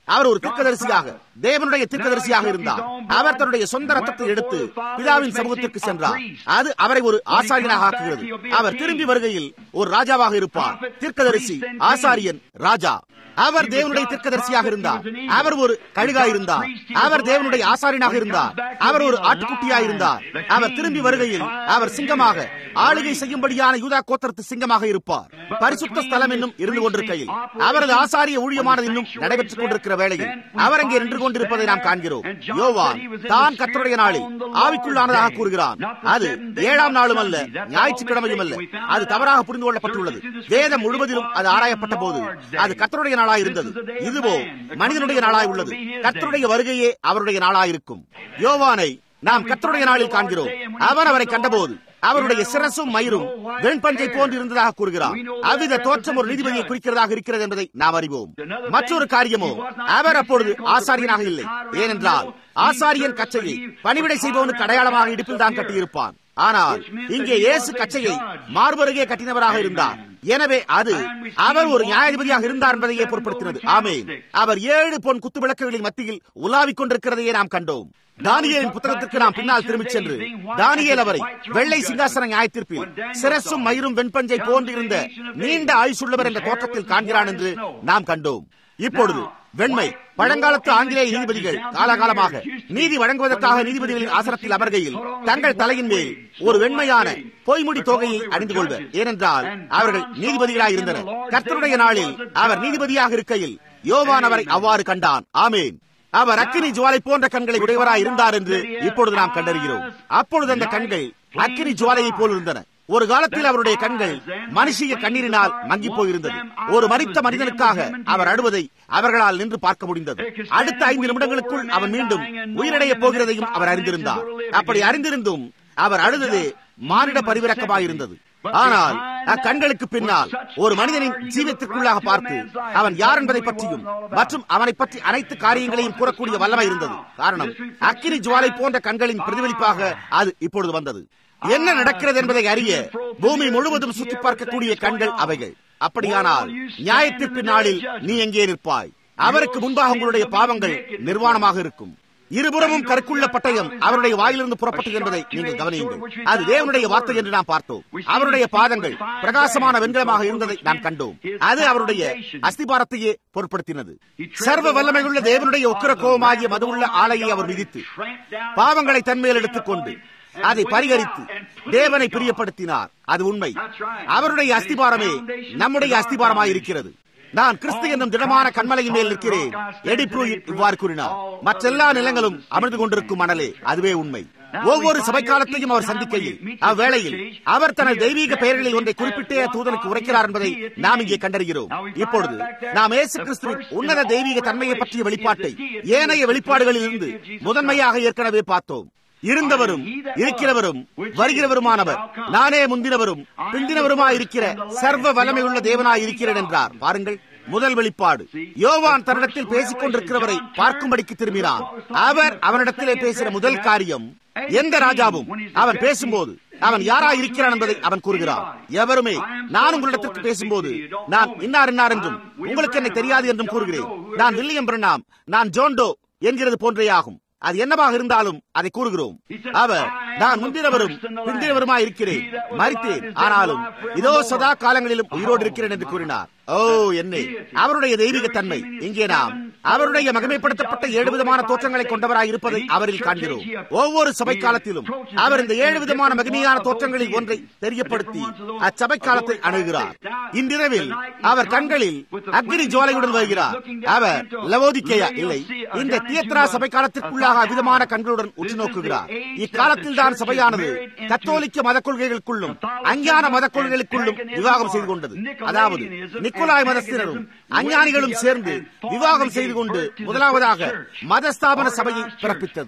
அவர் ஒரு தீர்க்கதரிசியாக தேவனுடைய தீர்க்கதரிசியாக இருந்தார் அவர் தன்னுடைய சொந்த ரத்தத்தை எடுத்து பிதாவின் சமூகத்திற்கு சென்றார் அது அவரை ஒரு ஆசாரியனாக ஆக்குகிறது அவர் திரும்பி வருகையில் ஒரு ராஜாவாக இருப்பார் தீர்க்கதரிசி ஆசாரியன் ராஜா அவர் தேவனுடைய தீர்க்கதரிசியாக இருந்தார் அவர் ஒரு கழுகாய் இருந்தார் அவர் தேவனுடைய ஆசாரியனாக இருந்தார் அவர் ஒரு ஆட்டுக்குட்டியாக இருந்தார் அவர் திரும்பி வருகையில் அவர் சிங்கமாக ஆளுகை செய்யும்படியான யூதா கோத்திரத்து சிங்கமாக இருப்பார் பரிசுத்த ஸ்தலம் என்னும் இருந்து கொண்டிருக்கையில் அவரது ஆசாரிய ஊழியமானது இன்னும் நடைபெற்றுக் கொண்டிருக்கிற வேளையில் அவர் அங்கே நின்று கொண்டிருப்பதை நாம் காண்கிறோம் யோவான் தான் கத்தருடைய நாளில் ஆவிக்குள்ளானதாக கூறுகிறான் அது ஏழாம் நாளும் அல்ல ஞாயிற்றுக்கிழமையும் அல்ல அது தவறாக புரிந்து கொள்ளப்பட்டுள்ளது வேதம் முழுவதிலும் அது ஆராயப்பட்ட போது அது கத்தருடைய நாளாய் இருந்தது இதுவோ மனிதனுடைய நாளாய் உள்ளது கத்தருடைய வருகையே அவருடைய நாளாய் இருக்கும் யோவானை நாம் கத்தருடைய நாளில் காண்கிறோம் அவர் அவரை கண்டபோது அவருடைய சிரசும் மயிரும் வெண்பஞ்சை போன்று இருந்ததாக கூறுகிறார் அவ்வித தோற்றம் ஒரு நீதிபதியை குறிக்கிறதாக இருக்கிறது என்பதை நாம் அறிவோம் மற்றொரு காரியமோ அவர் அப்பொழுது ஆசாரியனாக இல்லை ஏனென்றால் ஆசாரியன் கச்சையை பணிவிடை செய்பவனுக்கு அடையாளமாக இடுப்பில் தான் கட்டியிருப்பான் ஆனால் இங்கே இயேசு கச்சையை மார்பருகே கட்டினவராக இருந்தார் எனவே அது அவர் ஒரு நியாயாதிபதியாக இருந்தார் என்பதையே பொருட்படுத்தினது ஆமே அவர் ஏழு பொன் குத்து விளக்குகளின் மத்தியில் உலாவிக் கொண்டிருக்கிறதையே நாம் கண்டோம் தானியலின் புத்தகத்திற்கு நாம் பின்னால் திரும்பிச் சென்று தானியல் அவரை வெள்ளை சிங்காசன நியாயத்தீர்ப்பில் சிரசும் மயிரும் வெண்பஞ்சை போன்றிருந்த நீண்ட ஆயுசுள்ளவர் என்ற தோற்றத்தில் காண்கிறான் என்று நாம் கண்டோம் இப்பொழுது வெண்மை பழங்காலத்து ஆங்கிலேய நீதிபதிகள் காலகாலமாக நீதி வழங்குவதற்காக நீதிபதிகளின் ஆசனத்தில் அமர்கையில் தங்கள் தலையின் மேல் ஒரு வெண்மையான பொய்முடி தொகையை அணிந்து கொள்வர் ஏனென்றால் அவர்கள் நீதிபதிகளாக இருந்தனர் கர்த்தருடைய நாளில் அவர் நீதிபதியாக இருக்கையில் யோவான் அவரை அவ்வாறு கண்டான் ஆமேன் அவர் அக்கினி ஜுவாலை போன்ற கண்களை உடையவராய் இருந்தார் என்று இப்பொழுது நாம் கண்டறிகிறோம் அப்பொழுது அந்த கண்கள் அக்கினி ஜுவாலையை போல் இருந்தன ஒரு காலத்தில் அவருடைய கண்கள் மனுஷிய கண்ணீரினால் மங்கி போயிருந்தது ஒரு மறித்த மனிதனுக்காக அவர் அழுவதை அவர்களால் நின்று பார்க்க முடிந்தது அடுத்த ஐந்து நிமிடங்களுக்குள் அவன் மீண்டும் உயிரிழைய போகிறதையும் அவர் அறிந்திருந்தார் அப்படி அறிந்திருந்தும் அவர் அழுதது மானிட பரிவிறக்கமாயிருந்தது ஆனால் அக்கண்களுக்கு பின்னால் ஒரு மனிதனின் ஜீவத்திற்குள்ளாக பார்த்து அவன் யார் என்பதை பற்றியும் மற்றும் அவனை பற்றி அனைத்து காரியங்களையும் கூறக்கூடிய வல்லமை இருந்தது காரணம் அக்கினி ஜுவாலை போன்ற கண்களின் பிரதிபலிப்பாக அது இப்பொழுது வந்தது என்ன நடக்கிறது என்பதை அறிய பூமி முழுவதும் சுற்றி பார்க்கக்கூடிய கண்கள் அவைகள் அப்படியானால் நியாயத்திற்கு நாளில் நீ எங்கே நிற்பாய் அவருக்கு முன்பாக உங்களுடைய பாவங்கள் நிர்வாணமாக இருக்கும் இருபுறமும் கருக்குள்ள பட்டயம் அவருடைய வாயிலிருந்து புறப்பட்டது என்பதை நீங்கள் கவனியுங்கள் அது தேவனுடைய வார்த்தை என்று நாம் பார்த்தோம் அவருடைய பாதங்கள் பிரகாசமான வெண்கலமாக இருந்ததை நாம் கண்டோம் அது அவருடைய அஸ்திபாரத்தையே பொருட்படுத்தினது சர்வ வல்லமையுள்ள தேவனுடைய உக்கிர கோபமாகிய மதுவுள்ள ஆலையை அவர் விதித்து பாவங்களை தன்மேல் எடுத்துக்கொண்டு அதை பரிகரித்து தேவனை பிரியப்படுத்தினார் அது உண்மை அவருடைய அஸ்திபாரமே நம்முடைய அஸ்திபாரமாயிருக்கிறது நான் கிறிஸ்து என்னும் திடமான கண்மலையின் மேல் நிற்கிறேன் எடிப்ரூ இவ்வாறு கூறினார் மற்றெல்லா நிலங்களும் அமர்ந்து கொண்டிருக்கும் மணலே அதுவே உண்மை ஒவ்வொரு சபைக்காலத்தையும் அவர் சந்திக்கையில் அவ்வேளையில் அவர் தனது தெய்வீக பெயர்களில் ஒன்றை குறிப்பிட்டே தூதனுக்கு உரைக்கிறார் என்பதை நாம் இங்கே கண்டறிகிறோம் இப்பொழுது நாம் ஏசு கிறிஸ்துவின் உன்னத தெய்வீக தன்மையை பற்றிய வெளிப்பாட்டை ஏனைய வெளிப்பாடுகளில் இருந்து முதன்மையாக ஏற்கனவே பார்த்தோம் இருந்தவரும் இருக்கிறவரும் வருகிறவருமானவர் நானே முந்தினவரும் பிந்தினவருமாய் இருக்கிற சர்வ வல்லமை உள்ள தேவனாய் இருக்கிறேன் என்றார் பாருங்கள் முதல் வெளிப்பாடு யோவான் தன்னிடத்தில் பேசிக் கொண்டிருக்கிறவரை பார்க்கும்படிக்கு திரும்பினான் அவர் அவனிடத்திலே பேசின முதல் காரியம் எந்த ராஜாவும் அவன் பேசும்போது அவன் யாரா இருக்கிறான் என்பதை அவன் கூறுகிறான் எவருமே நான் உங்களிடத்திற்கு பேசும்போது நான் இன்னார் இன்னார் என்றும் உங்களுக்கு என்னை தெரியாது என்றும் கூறுகிறேன் நான் வில்லியம் பிரணாம் நான் ஜோண்டோ என்கிறது போன்றே ஆகும் அது என்னவாக இருந்தாலும் அதை கூறுகிறோம் அவர் நான் முந்தினவரும் பிந்தினவருமா இருக்கிறேன் மறித்தேன் ஆனாலும் இதோ சதா காலங்களிலும் உயிரோடு இருக்கிறேன் என்று கூறினார் ஓ என்னே அவருடைய தெய்வீக தன்மை இங்கே நாம் அவருடைய மகிமைப்படுத்தப்பட்ட ஏழு விதமான தோற்றங்களை கொண்டவராய் இருப்பதை அவரில் காண்கிறோம் ஒவ்வொரு சபை காலத்திலும் அவர் இந்த ஏழு விதமான மகிமையான தோற்றங்களில் ஒன்றை தெரியப்படுத்தி அச்சபை காலத்தை அணுகிறார் இன்றிரவில் அவர் கண்களில் அக்னி ஜுவாலையுடன் வருகிறார் அவர் லவோதிக்கேயா இல்லை இந்த தியத்ரா சபை காலத்திற்குள்ளாக அவிதமான கண்களுடன் உற்று நோக்குகிறார் இக்காலத்தில் தான் சபையானது கத்தோலிக்க மத கொள்கைகளுக்குள்ளும் அஞ்ஞான மத கொள்கைகளுக்குள்ளும் விவாகம் செய்து கொண்டது அதாவது நிக்கோலாய் மதஸ்தினரும் அஞ்ஞானிகளும் சேர்ந்து விவாகம் செய்து கொண்டு முதலாவதாக மதஸ்தாபன சபையை பிறப்பித்தது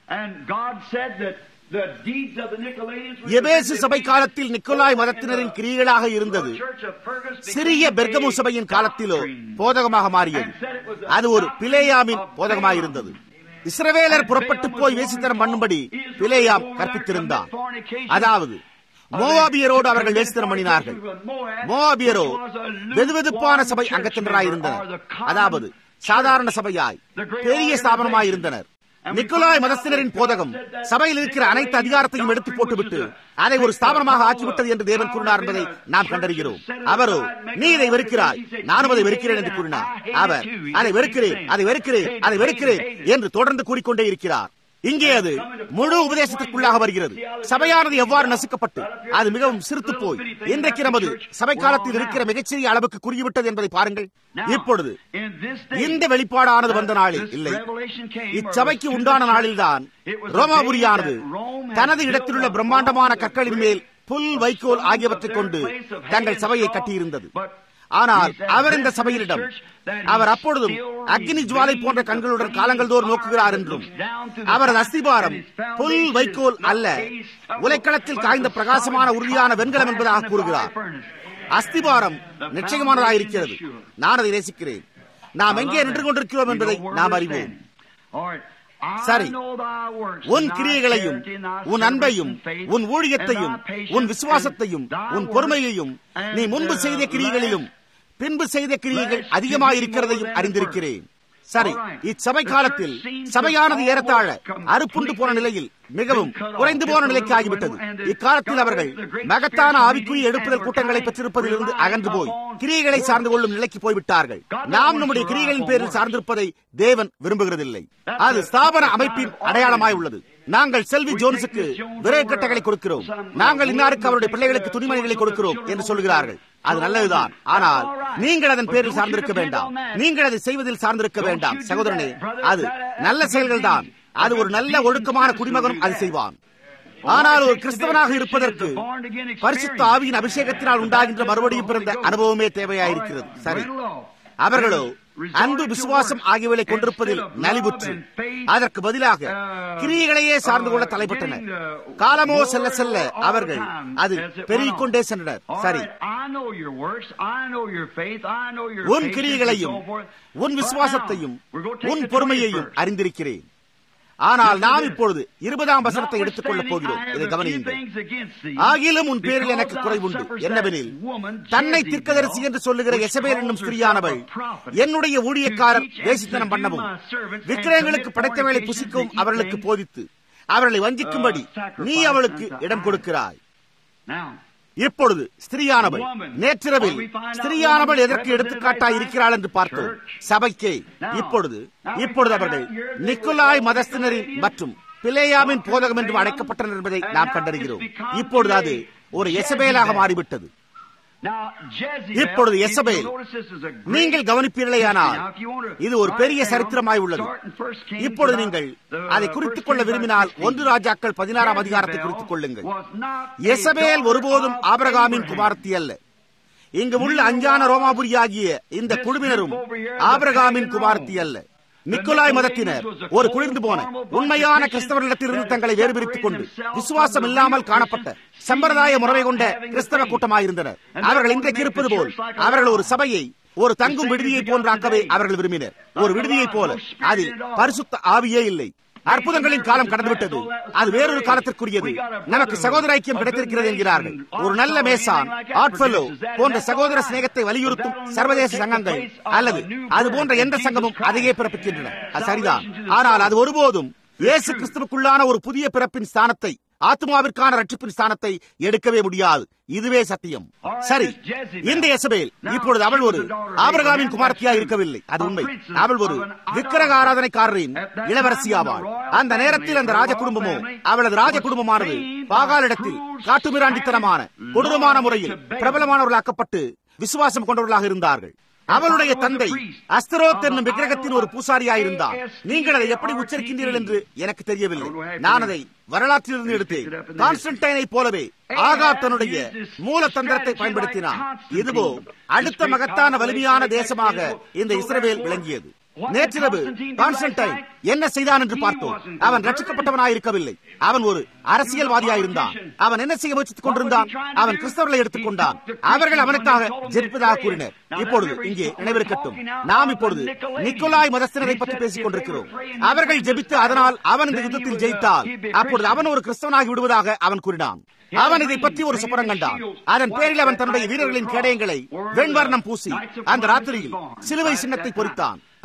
எபேசு சபை காலத்தில் நிக்கோலாய் மதத்தினரின் கிரியைகளாக இருந்தது சிறிய பெர்கமு சபையின் காலத்திலோ போதகமாக மாறியது அது ஒரு பிளேயாமின் போதகமாக இருந்தது இஸ்ரவேலர் புறப்பட்டு போய் வேசித்தனம் பண்ணும்படி பிளேயாம் கற்பித்திருந்தான் அதாவது மோவாபியரோடு அவர்கள் வேசித்தனம் பண்ணினார்கள் மோவாபியரோ வெதுவெதுப்பான சபை அங்கத்தினராயிருந்தனர் அதாவது சாதாரண சபையாய் பெரிய ஸ்தாபனமாய் இருந்தனர் நிக்கோலாய் மதஸ்தினரின் போதகம் சபையில் இருக்கிற அனைத்து அதிகாரத்தையும் எடுத்து போட்டுவிட்டு அதை ஒரு ஸ்தாபனமாக ஆக்கிவிட்டது என்று தேவன் கூறினார் என்பதை நாம் கண்டறிகிறோம் அவரோ நீ இதை வெறுக்கிறாய் நானும் அதை வெறுக்கிறேன் என்று கூறினார் அவர் அதை வெறுக்கிறேன் அதை வெறுக்கிறேன் அதை வெறுக்கிறேன் என்று தொடர்ந்து கூறிக்கொண்டே இருக்கிறார் இங்கே அது முழு உபதேசத்திற்குள்ளாக வருகிறது சபையானது எவ்வாறு நசுக்கப்பட்டு அது மிகவும் சிரித்து போய் இன்றைக்கு நமது சபை காலத்தில் இருக்கிற மிகச்சிறிய அளவுக்கு குறுகிவிட்டது என்பதை பாருங்கள் இப்பொழுது இந்த வெளிப்பாடானது வந்த நாளில் இல்லை இச்சபைக்கு உண்டான நாளில்தான் ரோமாபுரியானது தனது இடத்திலுள்ள பிரம்மாண்டமான கற்களின் மேல் புல் வைக்கோல் ஆகியவற்றை கொண்டு தங்கள் சபையை கட்டியிருந்தது ஆனால் அவர் இந்த சபையிலிடம் அவர் அப்பொழுதும் அக்னி ஜுவாலை போன்ற கண்களுடன் காலங்கள் தோறும் நோக்குகிறார் என்றும் அவரது அஸ்திபாரம் புல் வைக்கோல் அல்ல உலைக்களத்தில் காய்ந்த பிரகாசமான உறுதியான வெண்கலம் என்பதாக கூறுகிறார் அஸ்திபாரம் நிச்சயமானதாயிருக்கிறது நான் அதை நேசிக்கிறேன் நாம் எங்கே நின்று கொண்டிருக்கிறோம் என்பதை நாம் அறிவோம் சரி உன் கிரியைகளையும் உன் அன்பையும் உன் ஊழியத்தையும் உன் விசுவாசத்தையும் உன் பொறுமையையும் நீ முன்பு செய்த கிரியைகளிலும் பின்பு செய்த கிரியைகள் அதிகமாயிருக்கிறதையும் அறிந்திருக்கிறேன் சரி இச்சபை காலத்தில் சபையானது ஏறத்தாழ அறுப்புண்டு போன நிலையில் மிகவும் குறைந்து போன நிலைக்கு ஆகிவிட்டது இக்காலத்தில் அவர்கள் மகத்தான ஆவிக்குரிய எடுப்புதல் கூட்டங்களை பெற்றிருப்பதிலிருந்து அகன்று போய் கிரியைகளை சார்ந்து கொள்ளும் நிலைக்கு போய்விட்டார்கள் நாம் நம்முடைய கிரியைகளின் பேரில் சார்ந்திருப்பதை தேவன் விரும்புகிறதில்லை அது ஸ்தாபன அமைப்பின் அடையாளமாய் உள்ளது நாங்கள் செல்வி ஜோன்ஸுக்கு விரைக்கட்டைகளை கொடுக்கிறோம் நாங்கள் இன்னாருக்கு அவருடைய பிள்ளைகளுக்கு துணிமணிகளை கொடுக்கிறோம் என்று சொல்கிறார்கள் அது நல்லதுதான் ஆனால் நீங்கள் அதன் பேரில் சார்ந்திருக்க வேண்டாம் நீங்கள் அதை செய்வதில் சார்ந்திருக்க வேண்டாம் சகோதரனே அது நல்ல செயல்கள் தான் அது ஒரு நல்ல ஒழுக்கமான குடிமகனும் அது செய்வான் ஆனால் ஒரு கிறிஸ்தவனாக இருப்பதற்கு பரிசுத்த ஆவியின் அபிஷேகத்தினால் உண்டாகின்ற மறுபடியும் பிறந்த அனுபவமே தேவையாயிருக்கிறது சரி அவர்களோ அன்பு விசுவாசம் ஆகியவர்களை கொண்டிருப்பதில் நலிவுற்று அதற்கு பதிலாக கிரியைகளையே சார்ந்து கொள்ள தலைப்பட்டனர் காலமோ செல்ல செல்ல அவர்கள் அது பெருகிக் கொண்டே சென்றனர் சரி உன் கிரியைகளையும் உன் விசுவாசத்தையும் உன் பொறுமையையும் அறிந்திருக்கிறேன் ஆனால் நாம் இப்பொழுது இருபதாம் வசனத்தை எடுத்துக் கொள்ளப் போகிறோம் இதை கவனியுங்கள் ஆகிலும் உன் பேரில் எனக்கு குறைவுண்டு என்னவெனில் தன்னை தீர்க்கதரிசி என்று சொல்லுகிற எசபேல் என்னும் ஸ்திரியானவள் என்னுடைய ஊழியக்காரர் தேசித்தனம் பண்ணவும் விக்கிரகங்களுக்கு படைத்தவர்களை புசிக்கவும் அவர்களுக்கு போதித்து அவர்களை வஞ்சிக்கும்படி நீ அவளுக்கு இடம் கொடுக்கிறாய் இப்பொழுது ஸ்திரியானவள் நேற்றிரவில் ஸ்திரியானவள் எதற்கு எடுத்துக்காட்டாய் இருக்கிறாள் என்று பார்த்தோம் சபைக்கே இப்பொழுது இப்பொழுது அவர்கள் நிக்கோலாய் மதஸ்தினரின் மற்றும் பிளேயாவின் போதகம் என்றும் அழைக்கப்பட்டனர் என்பதை நாம் கண்டறிகிறோம் இப்பொழுது அது ஒரு எசபேலாக மாறிவிட்டது இப்பொழுது எசபேல் நீங்கள் கவனிப்பீர்களேயானால் இது ஒரு பெரிய சரித்திரமாய் உள்ளது இப்பொழுது நீங்கள் அதை குறித்துக் கொள்ள விரும்பினால் ஒன்று ராஜாக்கள் பதினாறாம் அதிகாரத்தை குறித்துக் கொள்ளுங்கள் எசபேல் ஒருபோதும் ஆபரகாமின் குமாரத்தி அல்ல இங்கு உள்ள அஞ்சான ரோமாபுரி ஆகிய இந்த குழுவினரும் ஆபரகாமின் குமாரத்தி அல்ல நிக்கோலாய் மதத்தினர் ஒரு குளிர்ந்து போன உண்மையான கிறிஸ்தவர்களிடத்திலிருந்து தங்களை வேறுபிரித்துக் கொண்டு விசுவாசம் இல்லாமல் காணப்பட்ட சம்பிரதாய முறை கொண்ட கிறிஸ்தவ கூட்டமாயிருந்தனர் அவர்கள் இன்றைக்கு இருப்பது போல் அவர்கள் ஒரு சபையை ஒரு தங்கும் விடுதியை போன்றாக்கவே அவர்கள் விரும்பினர் ஒரு விடுதியை போல அதில் பரிசுத்த ஆவியே இல்லை அற்புதங்களின் காலம் கடந்துவிட்டது அது வேறொரு காலத்திற்குரியது நமக்கு சகோதர ஐக்கியம் கிடைத்திருக்கிறது என்கிறார்கள் ஒரு நல்ல மேசான் ஆட்ஃபெல்லோ போன்ற சகோதர சிநேகத்தை வலியுறுத்தும் சர்வதேச சங்கங்கள் அல்லது அது போன்ற எந்த சங்கமும் அதையே பிறப்பிக்கின்றன அது சரிதான் ஆனால் அது ஒருபோதும் இயேசு கிறிஸ்துவுக்குள்ளான ஒரு புதிய பிறப்பின் ஸ்தானத்தை ஆத்மாவிற்கான ரட்சிப்பின் ஸ்தானத்தை எடுக்கவே முடியாது இதுவே சத்தியம் சரி இந்த எசபேல் இப்பொழுது அவள் ஒரு ஆபரகாமின் குமாரத்தியா இருக்கவில்லை அது உண்மை அவள் ஒரு விக்கிரக ஆராதனைக்காரரின் இளவரசியாவாள் அந்த நேரத்தில் அந்த ராஜ குடும்பமோ அவளது ராஜ குடும்பமானது பாகாலிடத்தில் காட்டுமிராண்டித்தனமான கொடூரமான முறையில் பிரபலமானவர்களாக்கப்பட்டு விசுவாசம் கொண்டவர்களாக இருந்தார்கள் அவளுடைய தந்தை அஸ்தரோத் என்னும் விக்கிரகத்தின் ஒரு பூசாரியாயிருந்தார் நீங்கள் அதை எப்படி உச்சரிக்கின்றீர்கள் என்று எனக்கு தெரியவில்லை நான் அதை வரலாற்றிலிருந்து எடுத்தேன் கான்ஸ்டன்டைனை போலவே ஆகா தன்னுடைய மூல தந்திரத்தை பயன்படுத்தினார் இதுவோ அடுத்த மகத்தான வலிமையான தேசமாக இந்த இஸ்ரவேல் விளங்கியது நேற்றிரவு கான்ஸ்டன்டைன் என்ன செய்தான் என்று பார்த்தோம் அவன் ரட்சிக்கப்பட்டவனாயிருக்கவில்லை அவன் ஒரு அரசியல்வாதியாயிருந்தான் அவன் என்ன செய்ய முயற்சித்துக் கொண்டிருந்தான் அவன் கிறிஸ்தவர்களை எடுத்துக் கொண்டான் அவர்கள் அவனுக்காக ஜெபிப்பதாக கூறினர் இப்பொழுது இங்கே நினைவிருக்கட்டும் நாம் இப்பொழுது நிக்கோலாய் மதஸ்தனரை பற்றி பேசிக் கொண்டிருக்கிறோம் அவர்கள் ஜெபித்து அதனால் அவன் இந்த யுத்தத்தில் ஜெயித்தால் அப்பொழுது அவன் ஒரு கிறிஸ்தவனாகி விடுவதாக அவன் கூறினான் அவன் இதை பற்றி ஒரு சுப்பரம் கண்டான் அதன் பேரில் அவன் தன்னுடைய வீரர்களின் கேடயங்களை வெண்வர்ணம் பூசி அந்த ராத்திரியில் சிலுவை சின்னத்தை பொறித்தான்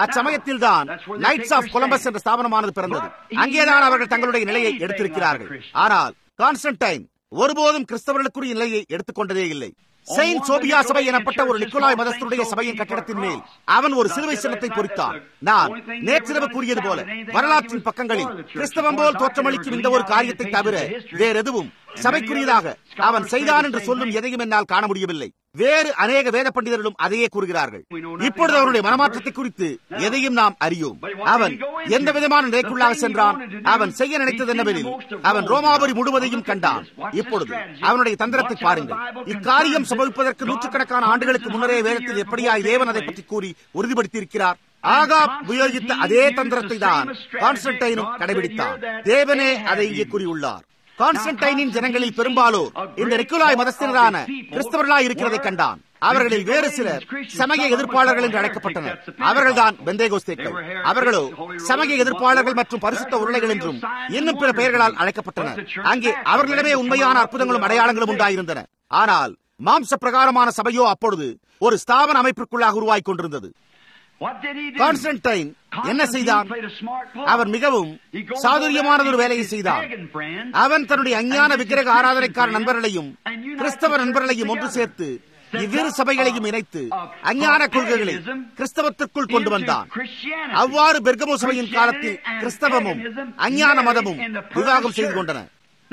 அச்சமயத்தில் தான் நைட்ஸ் ஆஃப் கொலம்பஸ் என்ற ஸ்தாபனமானது பிறந்தது அங்கேதான் அவர்கள் தங்களுடைய நிலையை எடுத்திருக்கிறார்கள் ஆனால் கான்ஸ்டன்டைன் ஒருபோதும் கிறிஸ்தவர்களுக்குரிய நிலையை எடுத்துக்கொண்டதே இல்லை செயின்ட் சோபியா சபை எனப்பட்ட ஒரு நிக்கோலாய் மதஸ்தருடைய சபையின் கட்டடத்தின் மேல் அவன் ஒரு சிலுவை சின்னத்தை பொறித்தான் நான் நேற்றிரவு கூறியது போல வரலாற்றின் பக்கங்களில் கிறிஸ்தவம் போல் தோற்றமளிக்கும் இந்த ஒரு காரியத்தை தவிர வேறெதுவும் சபைக்குரியதாக அவன் செய்தான் என்று சொல்லும் எதையும் என்னால் காண முடியவில்லை வேறு அநேக வேத பண்டிதர்களும் அதையே கூறுகிறார்கள் இப்பொழுது அவருடைய மனமாற்றத்தை குறித்து எதையும் நாம் அறியோம் அவன் எந்த விதமான நிலைக்குள்ளாக சென்றான் அவன் செய்ய நினைத்தது என்னவெனில் அவன் ரோமாபுரி முழுவதையும் கண்டான் இப்பொழுது அவனுடைய தந்திரத்தை பாருங்கள் இக்காரியம் சம்பவிப்பதற்கு நூற்றுக்கணக்கான ஆண்டுகளுக்கு முன்னரே வேதத்தில் எப்படியாய் தேவன் அதை பற்றி கூறி உறுதிப்படுத்தியிருக்கிறார் ஆகாப் உபயோகித்த அதே தந்திரத்தை தான் கான்ஸ்டன்டைனும் கடைபிடித்தார் தேவனே அதை இங்கே கூறியுள்ளார் கான்ஸ்டன்டைனின் ஜனங்களில் பெரும்பாலோர் இந்த நிக்கோலாய் மதஸ்தரான கிறிஸ்தவர்களாய் இருக்கிறதை கண்டான் அவர்களில் வேறு சிலர் சமய எதிர்ப்பாளர்கள் என்று அழைக்கப்பட்டனர் அவர்கள்தான் பெந்தேகோஸ்தேக்கள் அவர்களோ சமய எதிர்ப்பாளர்கள் மற்றும் பரிசுத்த உருளைகள் என்றும் இன்னும் பிற பெயர்களால் அழைக்கப்பட்டனர் அங்கே அவர்களிடமே உண்மையான அற்புதங்களும் அடையாளங்களும் உண்டாயிருந்தன ஆனால் மாம்ச பிரகாரமான சபையோ அப்பொழுது ஒரு ஸ்தாபன அமைப்பிற்குள்ளாக உருவாய் கொண்டிருந்தது கான்ஸ்டன்டைன் என்ன செய்தான் அவர் மிகவும் சாதுரியமான ஒரு வேலையை செய்தான் அவன் தன்னுடைய அஞ்ஞான விக்கிரக ஆராதனைக்கார நண்பர்களையும் கிறிஸ்தவ நண்பர்களையும் ஒன்று சேர்த்து இவ்விரு சபைகளையும் இணைத்து அஞ்ஞான கொள்கைகளை கிறிஸ்தவத்திற்குள் கொண்டு வந்தான் அவ்வாறு பெர்கமோ சபையின் காலத்தில் கிறிஸ்தவமும் அஞ்ஞான மதமும் விவாகம் செய்து கொண்டன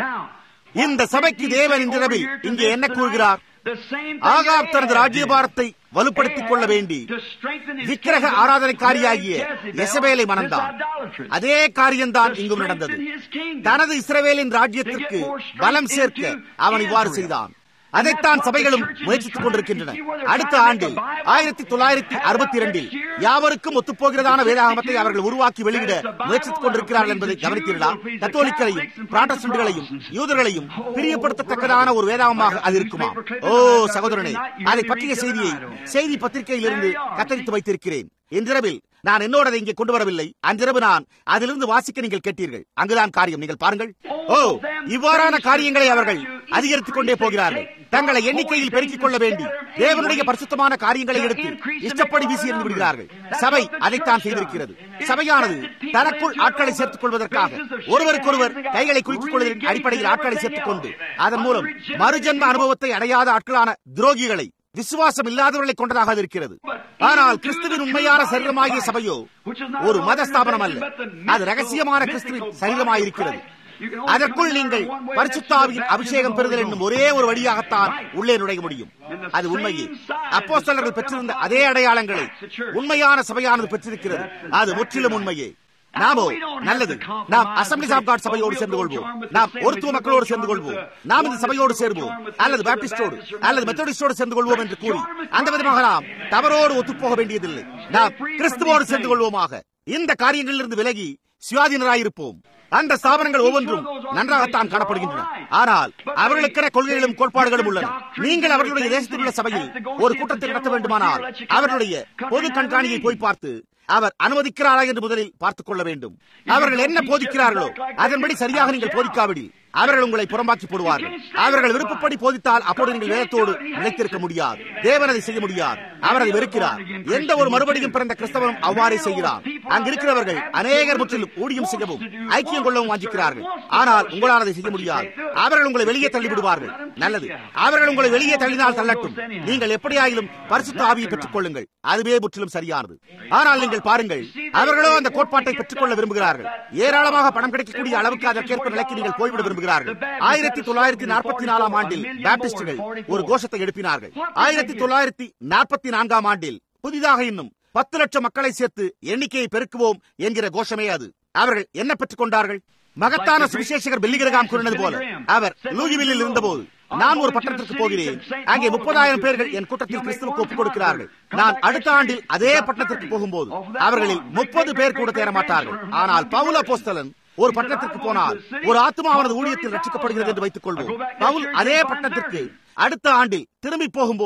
இந்த சபைக்கு தேவன் இன்றிரவில் இங்கே என்ன கூறுகிறார் ஆகாப் தனது ராஜ்யபாரத்தை வலுப்படுத்திக் கொள்ள வேண்டி விக்கிரக ஆராதனைக்காரியாகிய எசபேலை மணந்தான் அதே காரியம்தான் இங்கும் நடந்தது தனது இஸ்ரவேலின் ராஜ்யத்திற்கு பலம் சேர்க்க அவன் இவ்வாறு செய்தான் அதைத்தான் சபைகளும் முயற்சித்துக் கொண்டிருக்கின்றன அடுத்த ஆண்டில் ஆயிரத்தி தொள்ளாயிரத்தி அறுபத்தி இரண்டில் யாவருக்கும் ஒத்துப்போகிறதான வேதாகமத்தை அவர்கள் உருவாக்கி வெளியிட முயற்சித்துக் கொண்டிருக்கிறார்கள் என்பதை கவனித்தீர்களா கத்தோலிக்கரையும் பிராட்டஸ்டன்ட்களையும் யூதர்களையும் பிரியப்படுத்தத்தக்கதான ஒரு வேதாகமாக அது இருக்குமா ஓ சகோதரனே அதை பற்றிய செய்தியை செய்தி பத்திரிகையிலிருந்து கத்தரித்து வைத்திருக்கிறேன் இன்றிரவில் நான் என்னோட இங்கே கொண்டு வரவில்லை அன்றிரவு நான் அதிலிருந்து வாசிக்க நீங்கள் கேட்டீர்கள் அங்குதான் காரியம் நீங்கள் பாருங்கள் ஓ இவ்வாறான காரியங்களை அவர்கள் அதிகரித்துக் கொண்டே போகிறார்கள் தங்களை எண்ணிக்கையில் பெருக்கிக் கொள்ள வேண்டி தேவனுடைய பரிசுத்தமான காரியங்களை எடுத்து இஷ்டப்படி வீசி எறிந்து விடுகிறார்கள் சபை அதைத்தான் செய்திருக்கிறது சபையானது தனக்குள் ஆட்களை சேர்த்துக் கொள்வதற்காக ஒருவருக்கொருவர் கைகளை குலுக்கிக் கொள்வதன் அடிப்படையில் ஆட்களை சேர்த்துக் கொண்டு அதன் மூலம் மறுஜன்ம அனுபவத்தை அடையாத ஆட்களான துரோகிகளை விசுவாசம் இல்லாதவர்களை கொண்டதாக அது இருக்கிறது ஆனால் கிறிஸ்துவின் உண்மையான சரீரமாகிய சபையோ ஒரு மத ஸ்தாபனம் அல்ல அது ரகசியமான கிறிஸ்துவின் சரீரமாயிருக்கிறது அதற்குள் நீங்கள் பரிசுத்தாவியின் அபிஷேகம் பெறுதல் என்னும் ஒரே ஒரு வழியாகத்தான் உள்ளே நுழைய முடியும் அது உண்மையே அப்போ பெற்றிருந்த அதே அடையாளங்களை உண்மையான சபையானது பெற்றிருக்கிறது அது முற்றிலும் உண்மையே நாமோ நல்லது நாம் அசம்பிளிஸ் ஆஃப் காட் சபையோடு சேர்ந்து கொள்வோம் நாம் ஒருத்துவ மக்களோடு சேர்ந்து கொள்வோம் நாம் இந்த சபையோடு சேர்வோம் அல்லது பேப்டிஸ்டோடு அல்லது மெத்தடிஸ்டோடு சேர்ந்து கொள்வோம் என்று கூறி அந்த விதமாக நாம் தவறோடு ஒத்துப்போக வேண்டியதில்லை நாம் கிறிஸ்துவோடு சேர்ந்து கொள்வோமாக இந்த காரியங்களிலிருந்து விலகி சுயாதீனராயிருப்போம் அந்த ஸ்தாபனங்கள் ஒவ்வொன்றும் நன்றாகத்தான் காணப்படுகின்றன ஆனால் அவர்களுக்கென கொள்கைகளும் கோட்பாடுகளும் உள்ளன நீங்கள் அவர்களுடைய தேசத்தில் உள்ள சபையில் ஒரு கூட்டத்தை நடத்த வேண்டுமானால் அவர்களுடைய பொது கண்காணியை போய் பார்த்து அவர் அனுமதிக்கிறாரா என்று முதலில் பார்த்துக் கொள்ள வேண்டும் அவர்கள் என்ன போதிக்கிறார்களோ அதன்படி சரியாக நீங்கள் போதிக்காவிடில் அவர்கள் உங்களை புறம்பாக்கி போடுவார்கள் அவர்கள் விருப்பப்படி போதித்தால் அப்போது நீங்கள் வேதத்தோடு நிலைத்திருக்க முடியாது தேவன் அதை செய்ய முடியாது அவர் அதை வெறுக்கிறார் எந்த ஒரு மறுபடியும் பிறந்த கிறிஸ்தவனும் அவ்வாறே செய்கிறார் அங்கிருக்கிறவர்கள் அநேகர் முற்றிலும் ஊழியம் செய்யவும் ஐக்கியம் கொள்ளவும் வாஞ்சிக்கிறார்கள் ஆனால் உங்களால் அதை செய்ய முடியாது அவர்கள் உங்களை வெளியே தள்ளிவிடுவார்கள் நல்லது அவர்கள் உங்களை வெளியே தள்ளினால் தள்ளட்டும் நீங்கள் எப்படியாயிலும் பரிசுத்த ஆவியை பெற்றுக் கொள்ளுங்கள் அதுவே முற்றிலும் சரியானது ஆனால் நீங்கள் பாருங்கள் அவர்களோ அந்த கோட்பாட்டை பெற்றுக்கொள்ள விரும்புகிறார்கள் ஏராளமாக பணம் கிடைக்கக்கூடிய அளவுக்கு அதற்கேற்ப நிலைக்கு நீங்கள் போய்விட விரும்புகிறார்கள் ஆயிரத்தி தொள்ளாயிரத்தி நாற்பத்தி நாலாம் ஆண்டில் பேப்டிஸ்டுகள் ஒரு கோஷத்தை எழுப்பினார்கள் ஆயிரத்தி தொள்ளாயிரத்தி நாற்பத்தி நான்காம் ஆண்டில் புதிதாக இன்னும் பத்து லட்சம் மக்களை சேர்த்து எண்ணிக்கையை பெருக்குவோம் என்கிற கோஷமே அது அவர்கள் என்ன பெற்றுக் கொண்டார்கள் மகத்தான சுவிசேஷகர் பெல்லிகிரகாம் கூறினது போல அவர் லூயிவில்லில் இருந்தபோது நான் ஒரு பட்டணத்திற்கு போகிறேன் அங்கே முப்பதாயிரம் பேர்கள் என் கூட்டத்தில் கிறிஸ்துவுக்கு ஒப்புக் கொடுக்கிறார்கள் நான் அடுத்த ஆண்டில் அதே பட்டணத்திற்கு போகும்போது அவர்களில் முப்பது பேர் கூட தேர மாட்டார்கள் ஆனால் பவுல போஸ்தலன் ஒரு பட்டணத்திற்கு போனால் ஒரு ஆத்மா அவனது ஊழியத்தில் ரட்சிக்கப்படுகிறது என்று வைத்துக் கொள்வோம் பவுல் அதே பட்டணத்திற்கு அடுத்த ஆண்டில் திரும்பி போகும்போது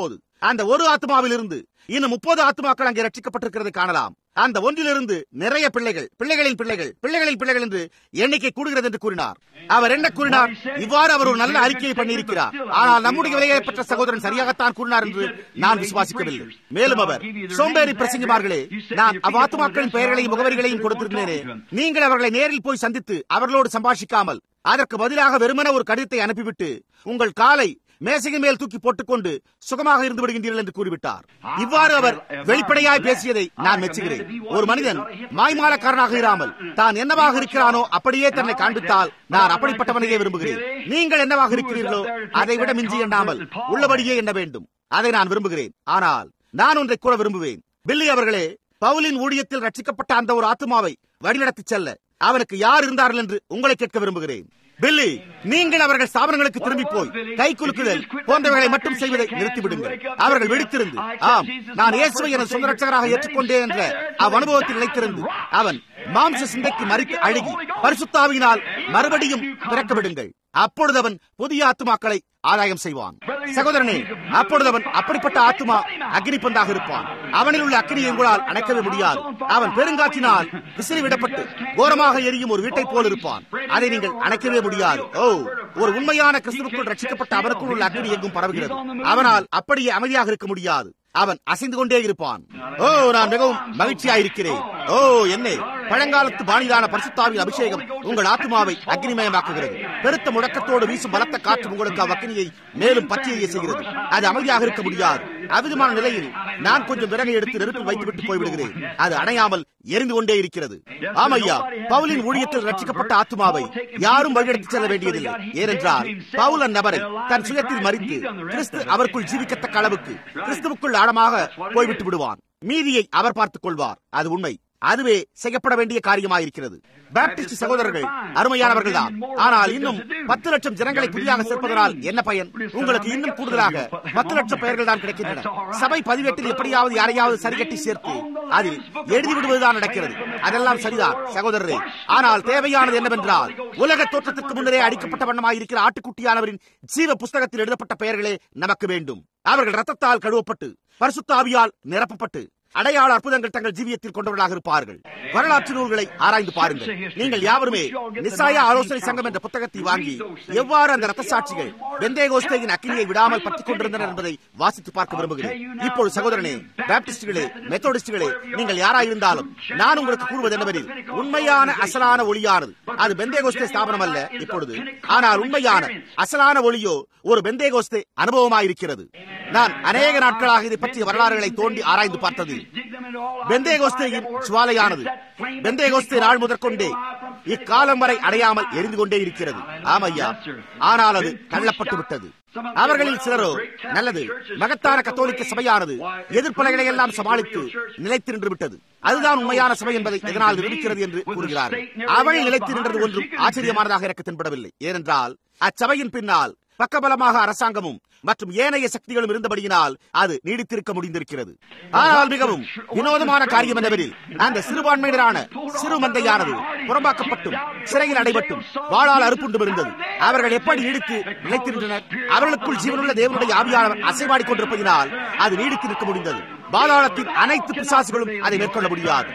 அந்த ஒரு ஆத்மாவிலிருந்து இன்னும் முப்பது ஆத்மாக்கள் அங்கே ரட்சிக்கப்பட்டிருக்கிறதை காணலாம் அந்த ஒன்றிலிருந்து நிறைய பிள்ளைகள் பிள்ளைகளின் பிள்ளைகள் பிள்ளைகளின் பிள்ளைகள் என்று எண்ணிக்கை கூடுகிறது என்று கூறினார் அவர் என்ன கூறினார் இவ்வாறு அவர் ஒரு நல்ல அறிக்கையை பண்ணியிருக்கிறார் ஆனால் நம்முடைய விலையை பெற்ற சகோதரன் சரியாகத்தான் கூறினார் என்று நான் விசுவாசிக்கவில்லை மேலும் அவர் சோம்பேறி பிரசங்கிமார்களே நான் அவ்வாத்துமாக்களின் பெயர்களையும் முகவரிகளையும் கொடுத்திருந்தேனே நீங்கள் அவர்களை நேரில் போய் சந்தித்து அவர்களோடு சம்பாஷிக்காமல் அதற்கு பதிலாக வெறுமன ஒரு கடிதத்தை அனுப்பிவிட்டு உங்கள் காலை மேசையின் மேல் தூக்கி போட்டுக்கொண்டு சுகமாக இருந்து விடுகின்றீர்கள் என்று கூறிவிட்டார் இவ்வாறு அவர் வெளிப்படையாய் பேசியதை நான் மெச்சுகிறேன் ஒரு மனிதன் மாய்மாலக்காரனாக இராமல் தான் என்னவாக இருக்கிறானோ அப்படியே தன்னை காண்பித்தால் நான் அப்படிப்பட்டவனையே விரும்புகிறேன் நீங்கள் என்னவாக இருக்கிறீர்களோ அதை விட மிஞ்சி எண்ணாமல் உள்ளபடியே எண்ண வேண்டும் அதை நான் விரும்புகிறேன் ஆனால் நான் ஒன்றை கூற விரும்புவேன் பில்லி அவர்களே பவுலின் ஊழியத்தில் ரட்சிக்கப்பட்ட அந்த ஒரு ஆத்மாவை வழிநடத்தி செல்ல அவனுக்கு யார் இருந்தார்கள் என்று உங்களை கேட்க விரும்புகிறேன் பில்லி நீங்கள் அவர்கள் ஸ்தாபனங்களுக்கு திரும்பி போய் கை குலுக்குதல் போன்றவைகளை மட்டும் செய்வதை நிறுத்திவிடுங்கள் அவர்கள் வெடித்திருந்து ஆம் நான் இயேசுவை என சொந்த ரட்சகராக ஏற்றுக்கொண்டேன் என்ற அவ் அனுபவத்தில் நிலைத்திருந்து அவன் மாம்ச சிந்தைக்கு மறித்து அழுகி பரிசுத்தாவியினால் மறுபடியும் பிறக்க விடுங்கள் அப்பொழுது அவன் புதிய ஆத்துமாக்களை ஆதாயம் செய்வான் சகோதரனே அப்பொழுது அவன் அப்படிப்பட்ட ஆத்துமா அக்னி பந்தாக இருப்பான் அவனில் உள்ள அக்னியை உங்களால் அணைக்கவே முடியாது அவன் பெருங்காற்றினால் விசிறி விடப்பட்டு கோரமாக எரியும் ஒரு வீட்டை போல் இருப்பான் அதை நீங்கள் அணைக்கவே முடியாது ஓ ஒரு உண்மையான கிறிஸ்துவுக்குள் ரட்சிக்கப்பட்ட அவனுக்குள் உள்ள அக்னி எங்கும் பரவுகிறது அவனால் அப்படியே அமைதியாக இருக்க முடியாது அவன் அசைந்து கொண்டே இருப்பான் ஓ நான் மிகவும் மகிழ்ச்சியா இருக்கிறேன் ஓ என்ன பழங்காலத்து பாணிதான பரிசுத்தாவின் அபிஷேகம் உங்கள் ஆத்மாவை அக்னிமயமாக்குகிறது பெருத்த முழக்கத்தோடு வீசும் பலத்த காற்று உங்களுக்கு அவ்வக்னியை மேலும் பற்றிய செய்கிறது அது அமைதியாக இருக்க முடியாது அவிதமான நிலையில் நான் கொஞ்சம் விறகை எடுத்து நெருப்பில் வைத்துவிட்டு போய்விடுகிறேன் அது அணையாமல் எரிந்து கொண்டே இருக்கிறது ஆமையா பவுலின் ஊழியத்தில் ரட்சிக்கப்பட்ட ஆத்மாவை யாரும் வழிநடத்தி செல்ல வேண்டியதில்லை ஏனென்றால் பவுல் அந்நபரை தன் சுயத்தில் மறித்து கிறிஸ்து அவருக்குள் ஜீவிக்கத்தக்க அளவுக்கு கிறிஸ்துவுக்குள் ஆழமாக போய்விட்டு விடுவான் மீதியை அவர் பார்த்துக் கொள்வார் அது உண்மை அதுவே செய்யப்பட வேண்டிய காரியமாயிருக்கிறது பாப்டிஸ்ட் சகோதரர்கள் அருமையானவர்கள் தான் ஆனால் இன்னும் பத்து லட்சம் ஜனங்களை புதிதாக சேர்ப்பதனால் என்ன பயன் உங்களுக்கு இன்னும் கூடுதலாக பத்து லட்சம் பெயர்கள் தான் கிடைக்கின்றன சபை பதிவேட்டில் எப்படியாவது யாரையாவது சரிகட்டி சேர்த்து அதில் எழுதி விடுவதுதான் நடக்கிறது அதெல்லாம் சரிதான் சகோதரரே ஆனால் தேவையானது என்னவென்றால் உலக தோற்றத்திற்கு முன்னரே அடிக்கப்பட்ட வண்ணமாயிருக்கிற ஆட்டுக்குட்டியானவரின் ஜீவ புஸ்தகத்தில் எழுதப்பட்ட பெயர்களே நமக்கு வேண்டும் அவர்கள் ரத்தத்தால் கழுவப்பட்டு பரிசுத்தாவியால் நிரப்பப்பட்டு அடையாள அற்புதங்கள் தங்கள் ஜீவியத்தில் கொண்டவர்களாக இருப்பார்கள் வரலாற்று நூல்களை ஆராய்ந்து பாருங்கள் நீங்கள் யாவருமே நிசாயா ஆலோசனை சங்கம் என்ற புத்தகத்தை வாங்கி எவ்வாறு அந்த ரத்த சாட்சிகள் வெந்தே கோஸ்தையின் அக்கினியை விடாமல் பற்றிக் கொண்டிருந்தனர் என்பதை வாசித்து பார்க்க விரும்புகிறேன் இப்பொழுது சகோதரனே பாப்டிஸ்டுகளே மெத்தோடிஸ்டுகளே நீங்கள் யாராயிருந்தாலும் நான் உங்களுக்கு கூறுவது என்னவெனில் உண்மையான அசலான ஒளியானது அது பெந்தேகோஸ்தே ஸ்தாபனம் அல்ல இப்பொழுது ஆனால் உண்மையான அசலான ஒளியோ ஒரு பெந்தேகோஸ்தே அனுபவமாயிருக்கிறது நான் அநேக நாட்களாக இதை பற்றிய வரலாறுகளை தோண்டி ஆராய்ந்து பார்த்தது பெந்தேகோஸ்தேயின் சுவாலையானது பெந்தேகோஸ்தே நாள் முதற்கொண்டே இக்காலம் வரை அடையாமல் எரிந்து கொண்டே இருக்கிறது ஆமையா ஆனால் அது தள்ளப்பட்டு விட்டது அவர்களில் சிலரோ நல்லது மகத்தான கத்தோலிக்க சபையானது எதிர்ப்பலைகளை எல்லாம் சமாளித்து நிலைத்து நின்று விட்டது அதுதான் உண்மையான சபை என்பதை எதனால் நிரூபிக்கிறது என்று கூறுகிறார்கள் அவள் நிலைத்து நின்றது ஒன்றும் ஆச்சரியமானதாக எனக்கு தென்படவில்லை ஏனென்றால் அச்சபையின் பின்னால் பக்கபலமாக அரசாங்கமும் மற்றும் ஏனைய சக்திகளும் இருந்தபடியினால் அது நீடித்திருக்க முடிந்திருக்கிறது ஆனால் மிகவும் வினோதமான காரியம் என்னவெனில் அந்த சிறுபான்மையினரான சிறு மந்தையானது புறம்பாக்கப்பட்டும் சிறையில் அடைபட்டும் வாழால் அறுப்புண்டும் இருந்தது அவர்கள் எப்படி நீடித்து நிலைத்திருந்தனர் அவர்களுக்குள் ஜீவனுள்ள தேவனுடைய ஆவியானவர் அசைவாடி கொண்டிருப்பதினால் அது நீடித்து நிற்க முடிந்தது பாதாளத்தின் அனைத்து பிசாசுகளும் அதை மேற்கொள்ள முடியாது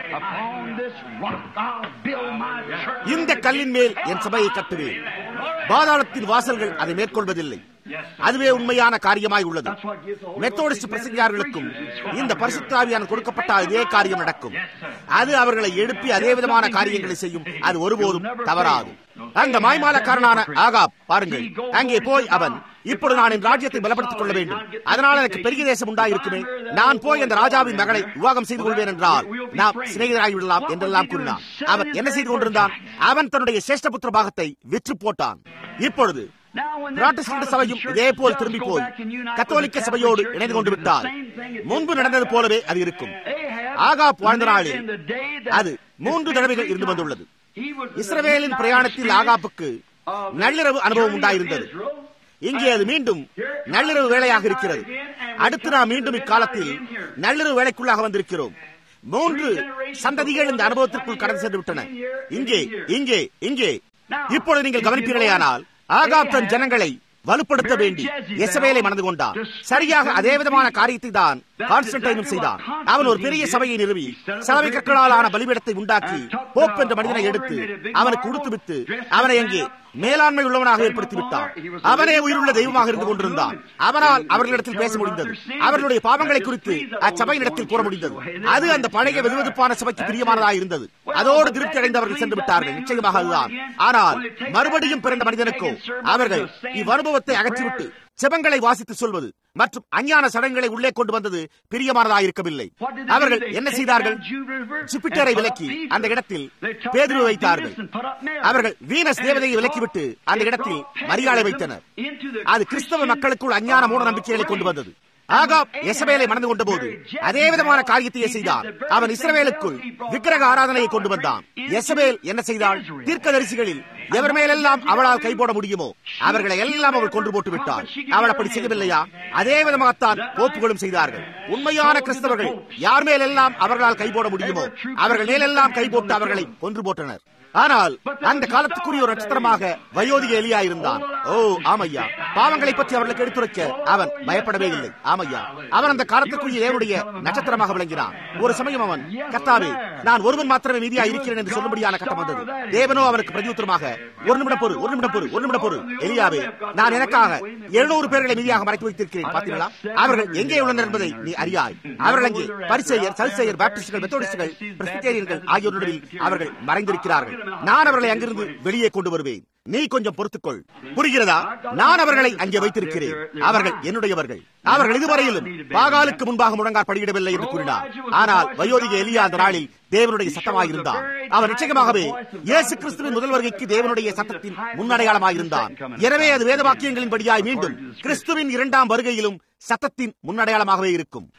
இந்த கல்லின் மேல் என் சபையை கட்டுவேன் பாதாளத்தின் வாசல்கள் அதை மேற்கொள்வதில்லை அதுவே உண்மையான காரியமாய் உள்ளது மெத்தோடிஸ்ட் பிரசங்கியார்களுக்கும் இந்த பரிசுத்தாவியான கொடுக்கப்பட்ட அதே காரியம் நடக்கும் அது அவர்களை எழுப்பி அதே விதமான காரியங்களை செய்யும் அது ஒருபோதும் தவறாது அந்த மாய்மாலக்காரனான ஆகாப் பாருங்கள் அங்கே போய் அவன் இப்பொழுது நான் என் ராஜ்யத்தை பலப்படுத்திக் கொள்ள வேண்டும் அதனால் எனக்கு பெரிய தேசம் உண்டாயிருக்குமே நான் போய் அந்த ராஜாவின் மகளை விவாகம் செய்து கொள்வேன் என்றால் நாம் சிநேகிதராகி விடலாம் என்றெல்லாம் கூறினான் அவன் என்ன செய்து கொண்டிருந்தான் அவன் தன்னுடைய சேஷ்டபுத்திர பாகத்தை விற்று போட்டான் இப்பொழுது புராட்டஸ்டன்ட் சபையும் இதே போல் திரும்பி போய் கத்தோலிக்க சபையோடு இணைந்து கொண்டு விட்டால் முன்பு நடந்தது போலவே அது இருக்கும் ஆகாப் வாழ்ந்த நாளில் அது மூன்று தடவைகள் இருந்து வந்துள்ளது இஸ்ரவேலின் பிரயாணத்தில் ஆகாப்புக்கு நள்ளிரவு அனுபவம் உண்டாயிருந்தது இங்கே அது மீண்டும் நள்ளிரவு வேலையாக இருக்கிறது அடுத்து நாம் மீண்டும் இக்காலத்தில் நள்ளிரவு வேலைக்குள்ளாக வந்திருக்கிறோம் மூன்று சந்ததிகள் இந்த அனுபவத்திற்குள் கடந்து சென்று விட்டன இங்கே இங்கே இங்கே இப்பொழுது நீங்கள் கவனிப்பீர்களேயானால் ஆகாப் தன் ஜனங்களை வலுப்படுத்த வேண்டி எசபேலை மணந்து கொண்டான் சரியாக அதே விதமான காரியத்தை தான் கான்ஸ்டன்டைனும் செய்தான் அவன் ஒரு பெரிய சபையை நிறுவி சலவை கற்களாலான பலிபீடத்தை உண்டாக்கி போப் என்ற மனிதனை எடுத்து அவனுக்கு உடுத்து விட்டு அவனை அங்கே மேலாண்மை உள்ளவனாக ஏற்படுத்தி விட்டான் அவனே உயிருள்ள தெய்வமாக இருந்து கொண்டிருந்தான் அவனால் அவர்களிடத்தில் பேச முடிந்தது அவர்களுடைய பாவங்களை குறித்து அச்சபையினிடத்தில் கூற முடிந்தது அது அந்த பழைய வெதுவெதுப்பான சபைக்கு பிரியமானதாக இருந்தது அதோடு திருப்தி அடைந்தவர்கள் சென்று விட்டார்கள் நிச்சயமாக அதுதான் ஆனால் மறுபடியும் பிறந்த மனிதனுக்கோ அவர்கள் இவ்வனுபவத்தை அகற்றிவிட்டு செபங்களை வாசித்து சொல்வது மற்றும் அஞ்ஞான சடங்குகளை உள்ளே கொண்டு வந்தது பிரியமானதாக இருக்கவில்லை அவர்கள் என்ன செய்தார்கள் ஜூபிட்டரை விலக்கி அந்த இடத்தில் பேதுரு வைத்தார்கள் அவர்கள் வீனஸ் தேவதையை விலக்கிவிட்டு அந்த இடத்தில் மரியாதை வைத்தனர் அது கிறிஸ்தவ மக்களுக்குள் அஞ்ஞான மூட நம்பிக்கைகளை கொண்டு வந்தது ஆகாப் எசபேலை மணந்து கொண்ட போது அதே விதமான காரியத்தையே செய்தான் அவன் இஸ்ரவேலுக்குள் விக்கிரக ஆராதனையை கொண்டு வந்தான் எசபேல் என்ன செய்தாள் தீர்க்கதரிசிகளில் எவர் மேலெல்லாம் அவளால் கைபோட முடியுமோ அவர்களை எல்லாம் அவள் கொன்று போட்டு விட்டாள் அவள் அப்படி செய்யவில்லையா அதே விதமாகத்தான் போப்புகளும் செய்தார்கள் உண்மையான கிறிஸ்தவர்கள் யார் மேலெல்லாம் அவர்களால் கைபோட முடியுமோ அவர்கள் மேலெல்லாம் கைபோட்டு அவர்களை கொன்று போட்டனர் ஆனால் அந்த காலத்துக்குரிய ஒரு நட்சத்திரமாக வயோதிக எலியா இருந்தான் ஓ ஆமையா பாவங்களை பற்றி அவர்களுக்கு எடுத்துரைக்க அவன் பயப்படவே இல்லை ஆமையா அவன் அந்த காலத்துக்குரிய தேவனுடைய நட்சத்திரமாக விளங்கினான் ஒரு சமயம் அவன் கத்தாவே நான் ஒருவன் மாத்திரமே மீதியா இருக்கிறேன் என்று சொல்லும்படியான கட்டம் வந்தது தேவனோ அவனுக்கு பிரதியுத்தரமாக ஒரு நிமிடம் பொறு ஒரு நிமிடம் பொறு ஒரு நிமிடம் பொறு எலியாவே நான் எனக்காக எழுநூறு பேர்களை மீதியாக மறைத்து வைத்திருக்கிறேன் பார்த்தீங்களா அவர்கள் எங்கே உள்ளனர் என்பதை நீ அறியாய் அவர்கள் அங்கே பரிசெயர் சல்செயர் பாப்டிஸ்டுகள் மெத்தோடிஸ்டுகள் பிரசித்தேரியர்கள் ஆகியோருடன் அவர்கள் மறைந்திருக்கிறார்கள் நான் அவர்களை அங்கிருந்து வெளியே கொண்டு வருவேன் நீ கொஞ்சம் பொறுத்துக்கொள் புரிகிறதா நான் அவர்களை அங்கே வைத்திருக்கிறேன் அவர்கள் என்னுடையவர்கள் அவர்கள் இதுவரையிலும் பாகாலுக்கு முன்பாக முழங்கார் படியிடவில்லை என்று கூறினார் ஆனால் வயோதிக எலியா அந்த நாளில் தேவனுடைய சத்தமாயிருந்தான் அவர் நிச்சயமாகவே இயேசு கிறிஸ்துவின் முதல் வருகைக்கு தேவனுடைய சத்தத்தின் முன்னடையாளமாயிருந்தான் எனவே அது வேத வாக்கியங்களின்படியாய் மீண்டும் கிறிஸ்துவின் இரண்டாம் வருகையிலும் சத்தத்தின் முன்னடையாளமாகவே இருக்கும்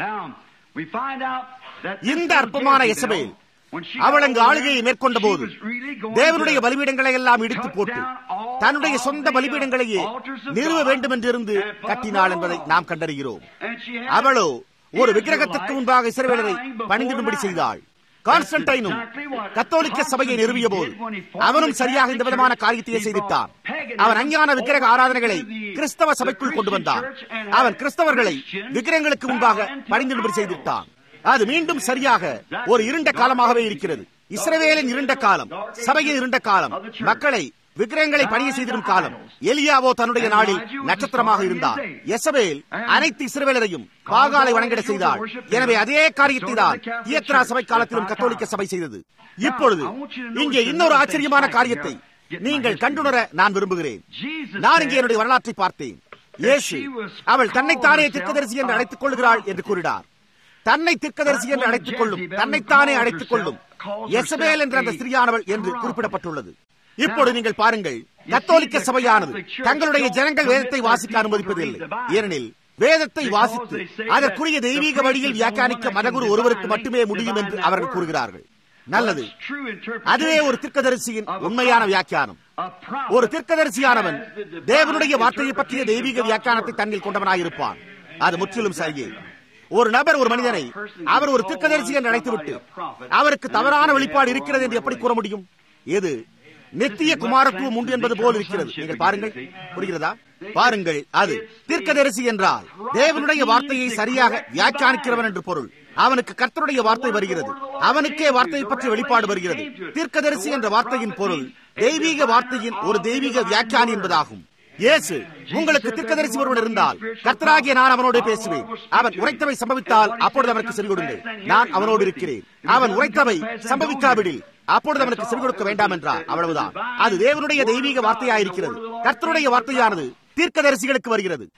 இந்த அற்பமான எசபேல் அவள் அங்கு ஆளுகையை மேற்கொண்ட போது தேவனுடைய பலிபீடங்களை எல்லாம் இடித்து போட்டு தன்னுடைய சொந்த பலிபீடங்களையே நிறுவ வேண்டும் என்றிருந்து கட்டினாள் என்பதை நாம் கண்டறிகிறோம் அவளோ ஒரு விக்கிரகத்திற்கு முன்பாக இஸ்ரவேலரை பணிந்திடும்படி செய்தாள் கான்ஸ்டன்டைனும் கத்தோலிக்க சபையை நிறுவிய போது அவனும் சரியாக இந்த விதமான காரியத்தையே செய்திட்டான் அவன் அஞ்ஞான விக்கிரக ஆராதனைகளை கிறிஸ்தவ சபைக்குள் கொண்டு வந்தான் அவன் கிறிஸ்தவர்களை விக்கிரகங்களுக்கு முன்பாக பணிந்திடும்படி செய்திட்டான் அது மீண்டும் சரியாக ஒரு இருண்ட காலமாகவே இருக்கிறது இஸ்ரவேலின் இருண்ட காலம் சபையின் இருண்ட காலம் மக்களை விக்கிரகங்களை பணிய செய்திடும் காலம் எலியாவோ தன்னுடைய நாளில் நட்சத்திரமாக இருந்தார் எசபேல் அனைத்து இஸ்ரவேலரையும் பாகாலை வணங்கிட செய்தார் எனவே அதே காரியத்தை தான் தியத்ரா சபை காலத்திலும் கத்தோலிக்க சபை செய்தது இப்பொழுது இங்கே இன்னொரு ஆச்சரியமான காரியத்தை நீங்கள் கண்டுணர நான் விரும்புகிறேன் நான் இங்கே என்னுடைய வரலாற்றை பார்த்தேன் இயேசு அவள் தன்னைத்தானே திர்க்கதரிசி என்று அழைத்துக் கொள்கிறாள் என்று கூறினார் தன்னை திர்க்கதரிசி என்று அழைத்துக் கொள்ளும் தன்னைத்தானே அழைத்துக் கொள்ளும் எசபேல் என்ற அந்த ஸ்திரியானவள் என்று குறிப்பிடப்பட்டுள்ளது இப்பொழுது நீங்கள் பாருங்கள் கத்தோலிக்க சபையானது தங்களுடைய ஜனங்கள் வேதத்தை வாசிக்க அனுமதிப்பதில்லை ஏனெனில் வேதத்தை வாசித்து அதற்குரிய தெய்வீக வழியில் வியாக்கியானிக்க மனகுரு ஒருவருக்கு மட்டுமே முடியும் என்று அவர்கள் கூறுகிறார்கள் நல்லது அதுவே ஒரு திர்க்கதரிசியின் உண்மையான வியாக்கியானம் ஒரு திர்க்கதரிசியானவன் தேவனுடைய வார்த்தையை பற்றிய தெய்வீக வியாக்கியானத்தை தன்னில் கொண்டவனாயிருப்பான் அது முற்றிலும் சரியே ஒரு நபர் ஒரு மனிதனை அவர் ஒரு திர்க்கதரிசி என்று அழைத்துவிட்டு அவருக்கு தவறான வெளிப்பாடு இருக்கிறது என்று எப்படி கூற முடியும் எது நித்திய குமாரத்துவம் உண்டு என்பது போல் இருக்கிறது நீங்கள் பாருங்கள் புரிகிறதா பாருங்கள் அது தீர்க்கதரிசி என்றால் தேவனுடைய வார்த்தையை சரியாக வியாக்கியானிக்கிறவன் என்று பொருள் அவனுக்கு கர்த்தருடைய வார்த்தை வருகிறது அவனுக்கே வார்த்தையை பற்றி வெளிப்பாடு வருகிறது தீர்க்கதரிசி என்ற வார்த்தையின் பொருள் தெய்வீக வார்த்தையின் ஒரு தெய்வீக வியாக்கியானி என்பதாகும் இயேசு உங்களுக்கு திர்க்கதரிசி ஒருவன் இருந்தால் கர்த்தராகிய நான் அவனோடு பேசுவேன் அவன் உரைத்தவை சம்பவித்தால் அப்பொழுது அவனுக்கு செவி கொடுங்கள் நான் அவனோடு இருக்கிறேன் அவன் உரைத்தவை சம்பவிக்காவிடில் அப்பொழுது அவனுக்கு செவி கொடுக்க வேண்டாம் என்றார் அவ்வளவுதான் அது தேவனுடைய தெய்வீக வார்த்தையாயிருக்கிறது கர்த்தருடைய வார்த்தையானது தீர்க்கதரிசிகளுக்கு வருகிறது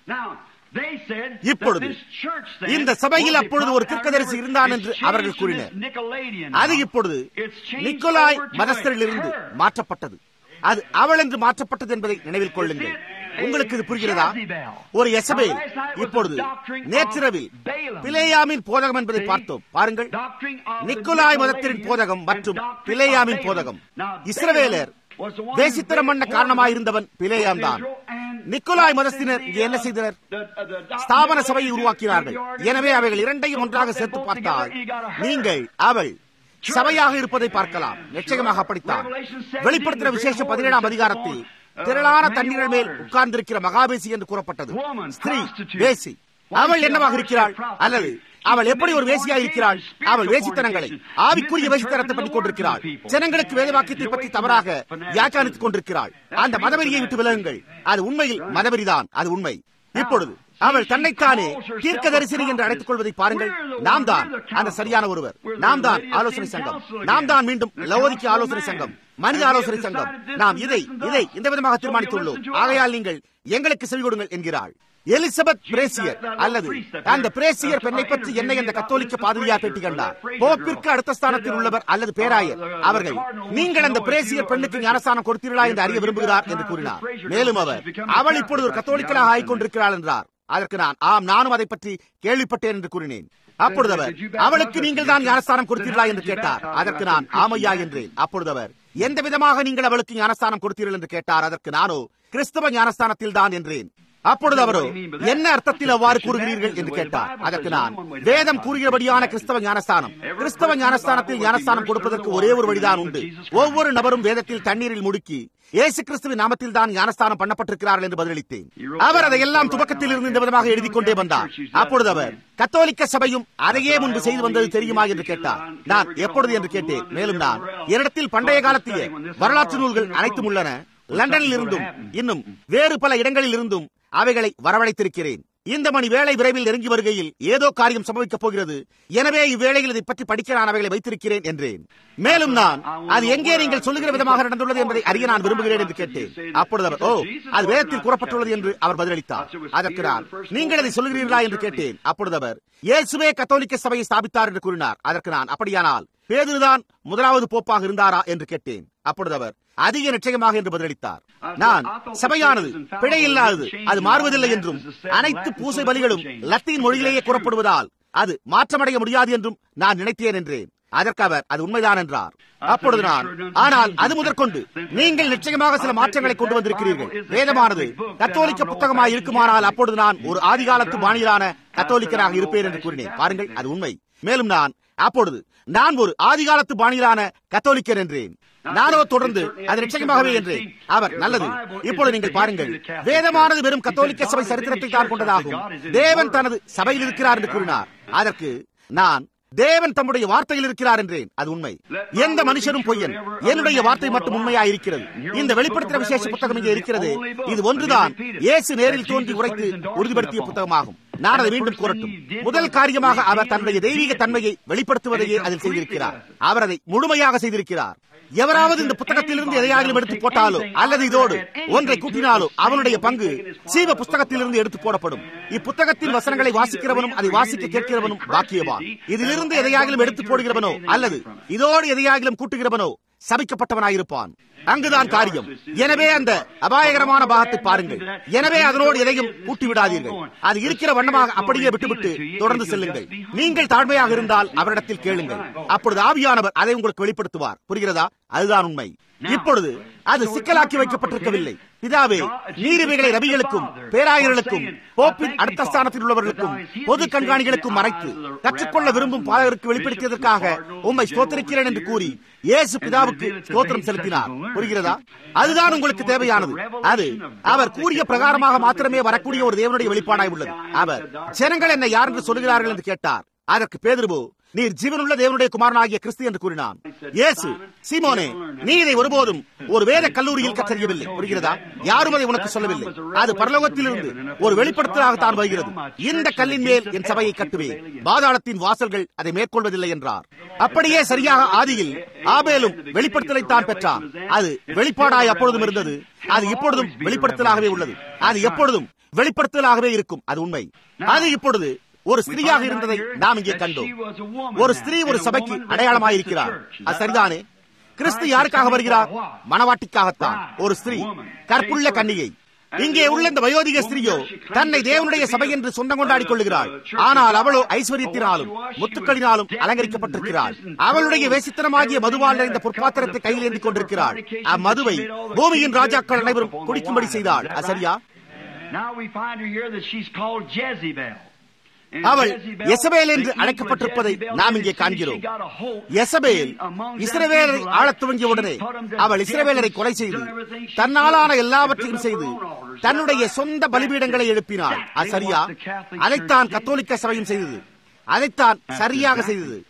இப்பொழுது இந்த சபையில் அப்பொழுது ஒரு தீர்க்கதரிசி இருந்தான் என்று அவர்கள் கூறினர் அது இப்பொழுது நிக்கோலாய் மதஸ்தரிலிருந்து மாற்றப்பட்டது அது அவள் என்று மாற்றப்பட்டது என்பதை நினைவில் கொள்ளுங்கள் உங்களுக்கு இது புரிகிறதா ஒரு எசபேல் இப்பொழுது நேற்றிரவில் பிலேயாமின் போதகம் என்பதை பார்த்தோம் பாருங்கள் நிக்கோலாய் மதத்தின் போதகம் மற்றும் பிலேயாமின் போதகம் இஸ்ரவேலர் தேசித்தரம் பண்ண காரணமாயிருந்தவன் பிலேயாம் தான் நிக்கோலாய் மதத்தினர் இங்கே என்ன செய்தனர் ஸ்தாபன சபையை உருவாக்கினார்கள் எனவே அவைகள் இரண்டையும் ஒன்றாக சேர்த்து பார்த்தால் நீங்கள் அவள் சபையாக இருப்பதை பார்க்கலாம் நிச்சயமாக அப்படித்தான் வெளிப்படுத்தின விசேஷ பதினேழாம் அதிகாரத்தில் திரளான தண்ணீர்கள் மேல் உட்கார்ந்திருக்கிற மகாபேசி என்று கூறப்பட்டது ஸ்திரீ வேசி அவள் என்னவாக இருக்கிறாள் அல்லது அவள் எப்படி ஒரு வேசியா இருக்கிறாள் அவள் வேசித்தனங்களை ஆவிக்குரிய வேசித்தனத்தை பண்ணி கொண்டிருக்கிறாள் ஜனங்களுக்கு வேதவாக்கியத்தை பற்றி தவறாக வியாக்கியானித்துக் கொண்டிருக்கிறாள் அந்த மதவெறியை விட்டு விலகுங்கள் அது உண்மையில் மதவெறிதான் அது உண்மை இப்பொழுது அவள் தன்னைத்தானே தீர்க்க தரிசனி என்று அழைத்துக் கொள்வதை பாருங்கள் நாம் தான் அந்த சரியான ஒருவர் நாம் தான் ஆலோசனை சங்கம் நாம் தான் மீண்டும் லவோதிக்கு ஆலோசனை சங்கம் மனித ஆலோசனை சங்கம் நாம் இதை இதை இந்த விதமாக தீர்மானித்துள்ளோம் ஆகையால் நீங்கள் எங்களுக்கு செவி கொடுங்கள் என்கிறாள் எலிசபெத் பிரேசியர் அல்லது அந்த பிரேசியர் பெண்ணை பற்றி என்னை அந்த கத்தோலிக்க பாதிரியார் பேட்டி கண்டார் போப்பிற்கு அடுத்த ஸ்தானத்தில் உள்ளவர் அல்லது பேராயர் அவர்கள் நீங்கள் அந்த பிரேசியர் பெண்ணுக்கு ஞானஸ்தானம் கொடுத்தீர்களா என்று அறிய விரும்புகிறார் என்று கூறினார் மேலும் அவர் அவள் இப்பொழுது ஒரு கத்தோலிக்கலாக ஆகிக்கொண்டிருக்கிறாள் என்றார் அதற்கு நான் ஆம் நானும் அதை பற்றி கேள்விப்பட்டேன் என்று கூறினேன் அப்பொழுது அவர் அவளுக்கு நீங்கள் தான் ஞானஸ்தானம் கொடுத்தீர்களா என்று கேட்டார் அதற்கு நான் ஆமையா என்றேன் அப்பொழுது அவர் எந்த விதமாக நீங்கள் அவளுக்கு ஞானஸ்தானம் கொடுத்தீர்கள் என்று கேட்டார் அதற்கு நானோ கிறிஸ்தவ ஞானஸ்தானத்தில் தான் என்றேன் அப்பொழுது அவரோ என்ன அர்த்தத்தில் அவ்வாறு கூறுகிறீர்கள் என்று கேட்டார் அதற்கு நான் வேதம் கூறுகிறபடியான கிறிஸ்தவ ஞானஸ்தானம் கிறிஸ்தவ ஞானஸ்தானத்தில் ஞானஸ்தானம் கொடுப்பதற்கு ஒரே ஒரு வழிதான் உண்டு ஒவ்வொரு நபரும் வேதத்தில் தண்ணீரில் முடுக்கி இயேசு கிறிஸ்துவின் நாமத்தில் தான் ஞானஸ்தானம் பண்ணப்பட்டிருக்கிறார்கள் என்று பதிலளித்தேன் அவர் அதையெல்லாம் துவக்கத்தில் இருந்து இந்த விதமாக எழுதி கொண்டே வந்தார் அப்பொழுது அவர் கத்தோலிக்க சபையும் அதையே முன்பு செய்து வந்தது தெரியுமா என்று கேட்டார் நான் எப்பொழுது என்று கேட்டேன் மேலும் நான் என்னிடத்தில் பண்டைய காலத்திய வரலாற்று நூல்கள் அனைத்தும் உள்ளன லண்டனில் இருந்தும் இன்னும் வேறு பல இடங்களில் இருந்தும் அவைகளை வரவழைத்திருக்கிறேன் இந்த மணி வேலை விரைவில் நெருங்கி வருகையில் ஏதோ காரியம் சம்பவிக்கப் போகிறது எனவே இவ்வேளையில் இதை பற்றி படிக்க நான் அவைகளை வைத்திருக்கிறேன் என்றேன் மேலும் நான் அது எங்கே நீங்கள் சொல்லுகிற விதமாக நடந்துள்ளது என்பதை அறிய நான் விரும்புகிறேன் என்று கேட்டேன் அப்பொழுது அவர் ஓ அது வேதத்தில் கூறப்பட்டுள்ளது என்று அவர் பதிலளித்தார் அதற்கு நான் நீங்கள் அதை சொல்லுகிறீர்களா என்று கேட்டேன் அப்பொழுது அவர் இயேசுவே கத்தோலிக்க சபையை ஸ்தாபித்தார் என்று கூறினார் அதற்கு நான் அப்படியானால் பேதுருதான் முதலாவது போப்பாக இருந்தாரா என்று கேட்டேன் அப்பொழுது அவர் அதிக நிச்சயமாக என்று பதிலளித்தார் நான் சபையானது பிழை இல்லாதது அது மாறுவதில்லை என்றும் அனைத்து பூசை பலிகளும் லத்தீன் மொழியிலேயே கூறப்படுவதால் அது மாற்றமடைய முடியாது என்றும் நான் நினைத்தேன் என்றேன் அதற்கு அவர் அது உண்மைதான் என்றார் அப்பொழுது நான் ஆனால் அது முதற்கொண்டு நீங்கள் நிச்சயமாக சில மாற்றங்களை கொண்டு வந்திருக்கிறீர்கள் வேதமானது கத்தோலிக்க புத்தகமாக இருக்குமானால் அப்பொழுது நான் ஒரு ஆதிகாலத்து பாணியிலான கத்தோலிக்கராக இருப்பேன் என்று கூறினேன் பாருங்கள் அது உண்மை மேலும் நான் அப்பொழுது நான் ஒரு ஆதிகாலத்து பாணியிலான கத்தோலிக்கர் என்றேன் நானோ தொடர்ந்து அது நிச்சயமாகவே என்றேன் அவர் நல்லது இப்பொழுது நீங்கள் பாருங்கள் வேதமானது வெறும் கத்தோலிக்க சபை சரித்திரத்தை தான் கொண்டதாகும் தேவன் தனது சபையில் இருக்கிறார் என்று கூறினார் அதற்கு நான் தேவன் தம்முடைய வார்த்தையில் இருக்கிறார் என்றேன் அது உண்மை எந்த மனுஷனும் பொய்யன் என்னுடைய வார்த்தை மட்டும் உண்மையா இருக்கிறது இந்த வெளிப்படுத்துகிற விசேஷ புத்தகம் இங்கே இருக்கிறது இது ஒன்றுதான் இயேசு நேரில் தோன்றி உரைத்து உறுதிப்படுத்திய புத்தகமாகும் நான் அதை மீண்டும் கூறட்டும் முதல் காரியமாக அவர் தன்னுடைய தெய்வீக தன்மையை வெளிப்படுத்துவதையே அதில் செய்திருக்கிறார் அவர் அதை முழுமையாக செய்திருக்கிறார் எவராவது இந்த புத்தகத்திலிருந்து எதையாகிலும் எடுத்து போட்டாலோ அல்லது இதோடு ஒன்றை கூட்டினாலோ அவனுடைய பங்கு சீவ புஸ்தகத்திலிருந்து எடுத்து போடப்படும் இப்புத்தகத்தின் வசனங்களை வாசிக்கிறவனும் அதை வாசிக்க கேட்கிறவனும் பாக்கியவான் இதிலிருந்து எதையாகிலும் எடுத்து போடுகிறவனோ அல்லது இதோடு எதையாகிலும் கூட்டுகிறவனோ சபிக்கப்பட்டவனாயிருப்பான் அங்குதான் காரியம் எனவே அந்த அபாயகரமான பாகத்தை பாருங்கள் எனவே அதனோடு எதையும் கூட்டி விடாதீர்கள் அது இருக்கிற வண்ணமாக அப்படியே விட்டுவிட்டு தொடர்ந்து செல்லுங்கள் நீங்கள் தாழ்மையாக இருந்தால் அவரிடத்தில் கேளுங்கள் அப்பொழுது ஆவியானவர் அதை உங்களுக்கு வெளிப்படுத்துவார் புரிகிறதா அதுதான் உண்மை இப்பொழுது அது சிக்கலாக்கி வைக்கப்பட்டிருக்கவில்லை பிதாவே நீதிபதிகளை ரவிகளுக்கும் பேராயர்களுக்கும் போப்பின் அடுத்த ஸ்தானத்தில் உள்ளவர்களுக்கும் பொது கண்காணிகளுக்கும் மறைத்து கற்றுக்கொள்ள விரும்பும் பாதகருக்கு வெளிப்படுத்தியதற்காக உம்மை ஸ்தோத்திருக்கிறேன் என்று கூறி இயேசு பிதாவுக்கு ஸ்தோத்திரம் செலுத்தினார் புரிகிறதா அதுதான் உங்களுக்கு தேவையானது அது அவர் கூறிய பிரகாரமாக மாத்திரமே வரக்கூடிய ஒரு தேவனுடைய வெளிப்பாடாய் உள்ளது அவர் ஜனங்கள் என்னை யார் என்று சொல்லுகிறார்கள் என்று கேட்டார் அதற்கு பேதுருவோ நீர் ஜீவனுள்ள தேவனுடைய குமாரனாகிய கிறிஸ்து என்று கூறினான் இயேசு சீமோனே நீ இதை ஒருபோதும் ஒரு வேத கல்லூரியில் கற்றறியவில்லை புரிகிறதா யாரும் அதை உனக்கு சொல்லவில்லை அது பரலோகத்திலிருந்து ஒரு வெளிப்படுத்தலாகத்தான் வருகிறது இந்த கல்லின் மேல் என் சபையை கட்டுவேன் பாதாளத்தின் வாசல்கள் அதை மேற்கொள்வதில்லை என்றார் அப்படியே சரியாக ஆதியில் ஆபேலும் வெளிப்படுத்தலைத்தான் பெற்றார் அது வெளிப்பாடாய் அப்பொழுதும் இருந்தது அது இப்பொழுதும் வெளிப்படுத்தலாகவே உள்ளது அது எப்பொழுதும் வெளிப்படுத்தலாகவே இருக்கும் அது உண்மை அது இப்பொழுது ஒரு ஸ்திரீயாக இருந்ததை நாம் இங்கே கண்டோம் ஒரு ஸ்திரீ ஒரு சபைக்கு அடையாளமாயிருக்கிறார் அது சரிதானே கிறிஸ்து யாருக்காக வருகிறார் மனவாட்டிக்காகத்தான் ஒரு ஸ்திரீ கற்புள்ள கன்னிகை இங்கே உள்ள இந்த வயோதிக ஸ்திரீயோ தன்னை தேவனுடைய சபை என்று சொந்தம் கொண்டாடிக் கொள்ளுகிறாள் ஆனால் அவளோ ஐஸ்வர்யத்தினாலும் முத்துக்களினாலும் அலங்கரிக்கப்பட்டிருக்கிறாள் அவளுடைய வேசித்தனமாகிய மதுவால் நிறைந்த பொற்பாத்திரத்தை கையில் ஏந்திக் கொண்டிருக்கிறாள் அம்மதுவை பூமியின் ராஜாக்கள் அனைவரும் குடிக்கும்படி செய்தாள் சரியா Now we find her here that she's called Jezebel. அவள் எசபேல் என்று அழைக்கப்பட்டிருப்பதை நாம் இங்கே காண்கிறோம் எசபேல் இஸ்ரவேலரை ஆளத் துவங்கிய உடனே அவள் இஸ்ரவேலரை கொலை செய்து தன்னாலான எல்லாவற்றையும் செய்து தன்னுடைய சொந்த பலிபீடங்களை எழுப்பினாள் அது சரியா அதைத்தான் கத்தோலிக்க சபையும் செய்தது அதைத்தான் சரியாக செய்தது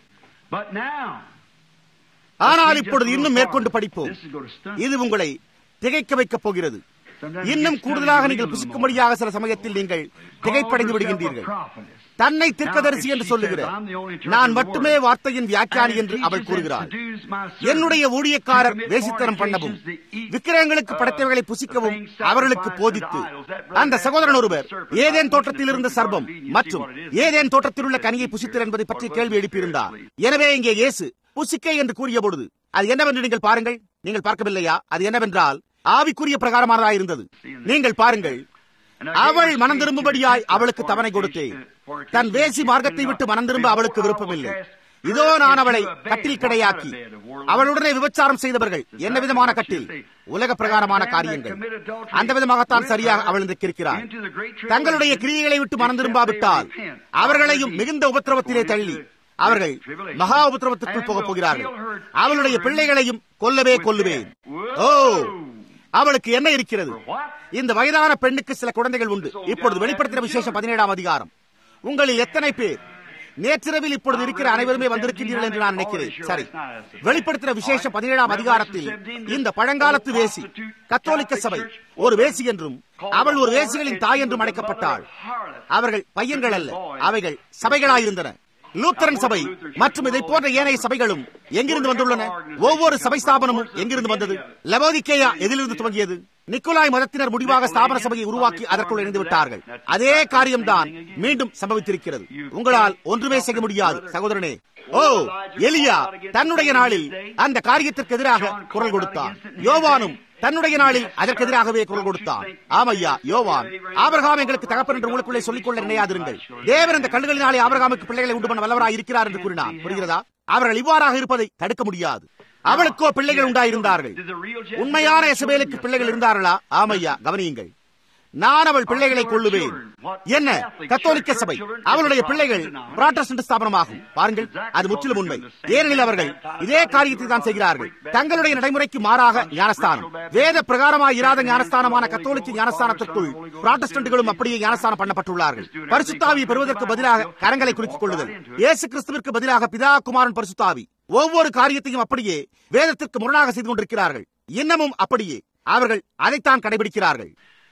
ஆனால் இப்பொழுது இன்னும் மேற்கொண்டு படிப்போம் இது உங்களை திகைக்க வைக்கப் போகிறது இன்னும் கூடுதலாக நீங்கள் புசிக்கும்படியாக சில சமயத்தில் நீங்கள் திகைப்படைந்து விடுகின்றீர்கள் தன்னை தீர்க்கதரிசி என்று சொல்லுகிறார் நான் மட்டுமே வார்த்தையின் வியாக்கியானி என்று அவள் கூறுகிறாள் என்னுடைய ஊழியக்காரர் வேசித்தனம் பண்ணவும் விக்கிரகங்களுக்கு படைத்தவைகளை புசிக்கவும் அவர்களுக்கு போதித்து அந்த சகோதரன் ஒருவர் ஏதேன் தோட்டத்தில் இருந்த சர்பம் மற்றும் ஏதேன் தோட்டத்தில் உள்ள கனியை புசித்தர் என்பதை பற்றி கேள்வி எழுப்பியிருந்தார் எனவே இங்கே இயேசு புசிக்கை என்று கூறிய பொழுது அது என்னவென்று நீங்கள் பாருங்கள் நீங்கள் பார்க்கவில்லையா அது என்னவென்றால் ஆவிக்குரிய பிரகாரமானதாக இருந்தது நீங்கள் பாருங்கள் அவள் மனம் திரும்பும்படியாய் அவளுக்கு தவணை கொடுத்தேன் தன் வேசி மார்க்கத்தை விட்டு மனம் திரும்ப அவளுக்கு விருப்பமில்லை இதோ நான் அவளை கட்டில் கடையாக்கி அவளுடனே விபச்சாரம் செய்தவர்கள் என்ன விதமான கட்டில் உலக பிரகாரமான காரியங்கள் அந்த விதமாகத்தான் சரியாக அவள் இருக்கிறார் தங்களுடைய கிரியைகளை விட்டு மனம் திரும்பாவிட்டால் அவர்களையும் மிகுந்த உபத்திரவத்திலே தள்ளி அவர்கள் மகா உபத்திரவத்திற்குள் போகப் போகிறார்கள் அவளுடைய பிள்ளைகளையும் கொல்லவே கொல்லுவேன் ஓ அவளுக்கு என்ன இருக்கிறது இந்த வயதான பெண்ணுக்கு சில குழந்தைகள் உண்டு இப்பொழுது வெளிப்படுத்தின விசேஷம் பதினேழாம் அதிகாரம் உங்களில் எத்தனை பேர் நேற்றிரவில் இப்பொழுது இருக்கிற அனைவருமே வந்திருக்கின்றீர்கள் என்று நான் நினைக்கிறேன் சரி வெளிப்படுத்தின விசேஷம் பதினேழாம் அதிகாரத்தில் இந்த பழங்காலத்து வேசி கத்தோலிக்க சபை ஒரு வேசி என்றும் அவள் ஒரு வேசிகளின் தாய் என்றும் அழைக்கப்பட்டாள் அவர்கள் பையன்கள் அல்ல அவைகள் சபைகளாயிருந்தன லூத்தரன் சபை மற்றும் இதை போன்ற ஏனைய சபைகளும் எங்கிருந்து வந்துள்ளன ஒவ்வொரு சபை ஸ்தாபனமும் எங்கிருந்து வந்தது லவோதிக்கேயா எதிலிருந்து துவங்கியது நிக்கோலாய் மதத்தினர் முடிவாக ஸ்தாபன சபையை உருவாக்கி அதற்குள் இணைந்து விட்டார்கள் அதே காரியம்தான் மீண்டும் சம்பவித்திருக்கிறது உங்களால் ஒன்றுமே செய்ய முடியாது சகோதரனே ஓ எலியா தன்னுடைய நாளில் அந்த காரியத்திற்கு எதிராக குரல் கொடுத்தான் யோவானும் தன்னுடைய நாளில் அதற்கு எதிராகவே குரல் கொடுத்தான் ஆமையா யோவான் ஆபரகாம் எங்களுக்கு தகப்பன் என்று உங்களுக்குள்ளே சொல்லிக்கொள்ள நினையாதிருங்கள் தேவன் இந்த கல்லுகளினாலே ஆபரகாமுக்கு பிள்ளைகளை உண்டு பண்ண வல்லவராய் இருக்கிறார் என்று கூறினார் புரிகிறதா அவர்கள் இவ்வாறாக இருப்பதை தடுக்க முடியாது அவளுக்கோ பிள்ளைகள் உண்டாயிருந்தார்கள் உண்மையான எசபேலுக்கு பிள்ளைகள் இருந்தார்களா ஆமையா கவனியுங்கள் நான் அவள் பிள்ளைகளை கொள்ளுவேன் என்ன கத்தோலிக்க சபை அவளுடைய பிள்ளைகள் புராட்டஸ்டன்ட் ஸ்தாபனமாகும் பாருங்கள் அது முற்றிலும் உண்மை ஏனெனில் அவர்கள் இதே காரியத்தை தான் செய்கிறார்கள் தங்களுடைய நடைமுறைக்கு மாறாக ஞானஸ்தானம் வேத பிரகாரமாக இராத ஞானஸ்தானமான கத்தோலிக்க ஞானஸ்தானத்திற்குள் புராட்டஸ்டன்ட்களும் அப்படியே ஞானஸ்தானம் பண்ணப்பட்டுள்ளார்கள் பரிசுத்தாவியை பெறுவதற்கு பதிலாக கரங்களை குலுக்கிக் கொள்ளுதல் இயேசு கிறிஸ்துவிற்கு பதிலாக பிதா குமாரன் பரிசுத்தாவி ஒவ்வொரு காரியத்தையும் அப்படியே வேதத்திற்கு முரணாக செய்து கொண்டிருக்கிறார்கள் இன்னமும் அப்படியே அவர்கள் அதைத்தான் கடைபிடிக்கிறார்கள்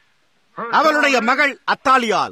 அவளுடைய மகள் அத்தாலியால்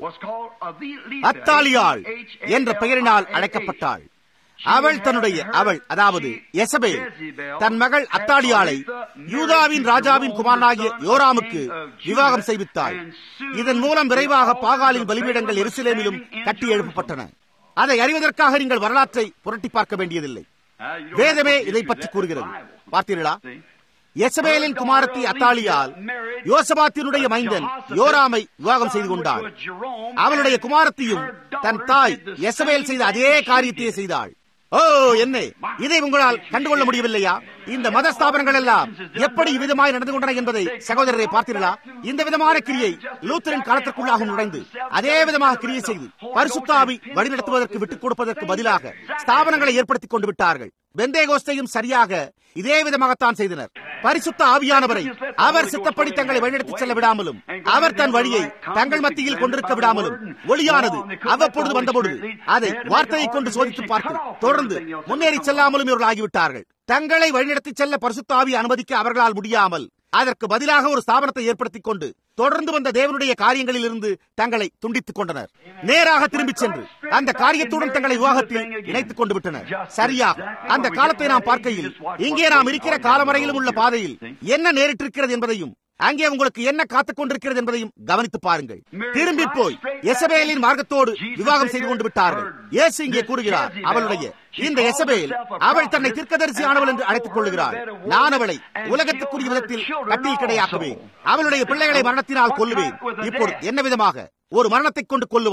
அத்தாலியால் என்ற பெயரினால் அழைக்கப்பட்டாள் அவள் தன்னுடைய அவள் அதாவது எசபேல் தன் மகள் அத்தாலியாளை யூதாவின் ராஜாவின் குமாரனாகிய யோராமுக்கு விவாகம் செய்வித்தாள் இதன் மூலம் விரைவாக பாகாலின் பலிபீடங்கள் எருசலேமிலும் கட்டி எழுப்பப்பட்டன அதை அறிவதற்காக நீங்கள் வரலாற்றை புரட்டி பார்க்க வேண்டியதில்லை வேதமே இதை பற்றி கூறுகிறது பார்த்தீர்களா எசபேலின் குமாரத்தி அத்தாலியால் யோசபாத்தினுடைய மைந்தன் யோராமை விவாகம் செய்து கொண்டாள் அவளுடைய குமாரத்தியும் தன் தாய் எசபேல் செய்த அதே காரியத்தையே செய்தாள் ஓ என்ன இதை உங்களால் கண்டுகொள்ள முடியவில்லையா இந்த மத ஸ்தாபனங்கள் எல்லாம் எப்படி விதமாய் நடந்து கொண்டன என்பதை சகோதரரை பார்த்தீர்களா இந்த விதமான கிரியை லூத்தரின் காலத்திற்குள்ளாக நுழைந்து அதே விதமாக கிரியை செய்து பரிசுத்தாவி வழிநடத்துவதற்கு விட்டுக் கொடுப்பதற்கு பதிலாக ஸ்தாபனங்களை ஏற்படுத்திக் கொண்டு விட்டார்கள் பெந்தேகோஸ்தையும் சரியாக இதே விதமாகத்தான் செய்தனர் பரிசுத்த ஆவியானவரை அவர் சித்தப்படி தங்களை வழிநடத்தி செல்ல விடாமலும் அவர் தன் வழியை தங்கள் மத்தியில் கொண்டிருக்க விடாமலும் ஒளியானது அவ்வப்பொழுது வந்தபொழுது அதை வார்த்தையை கொண்டு சோதித்து பார்த்து தொடர்ந்து முன்னேறி செல்லாமலும் இவர்கள் ஆகிவிட்டார்கள் தங்களை வழிநடத்தி செல்ல பரிசுத்த ஆவி அனுமதிக்க அவர்களால் முடியாமல் அதற்கு பதிலாக ஒரு ஸ்தாபனத்தை ஏற்படுத்திக் கொண்டு தொடர்ந்து வந்த தேவனுடைய காரியங்களில் இருந்து தங்களை துண்டித்துக் கொண்டனர் நேராக திரும்பிச் சென்று அந்த காரியத்துடன் தங்களை விவாகத்தில் இணைத்துக் கொண்டு விட்டனர் சரியாக அந்த காலத்தை நாம் பார்க்கையில் இங்கே நாம் இருக்கிற காலமறையிலும் உள்ள பாதையில் என்ன நேரிட்டிருக்கிறது என்பதையும் அங்கே உங்களுக்கு என்ன காத்துக் கொண்டிருக்கிறது என்பதையும் கவனித்து பாருங்கள் திரும்பி போய் எசபேலின் மார்க்கத்தோடு விவாகம் செய்து கொண்டு விட்டார்கள் இயேசு இங்கே கூறுகிறார் அவளுடைய இந்த எசபேல் அவள் தன்னை தீர்க்கதரிசி ஆனவள் என்று அழைத்துக் கொள்ளுகிறாள் நான் அவளை உலகத்துக்குரிய விதத்தில் கட்டில் கிடையாக்குவேன் அவளுடைய பிள்ளைகளை மரணத்தினால் கொல்லுவேன் இப்போது என்ன விதமாக ஒரு மரணத்தை கொண்டு கொல்லுவார்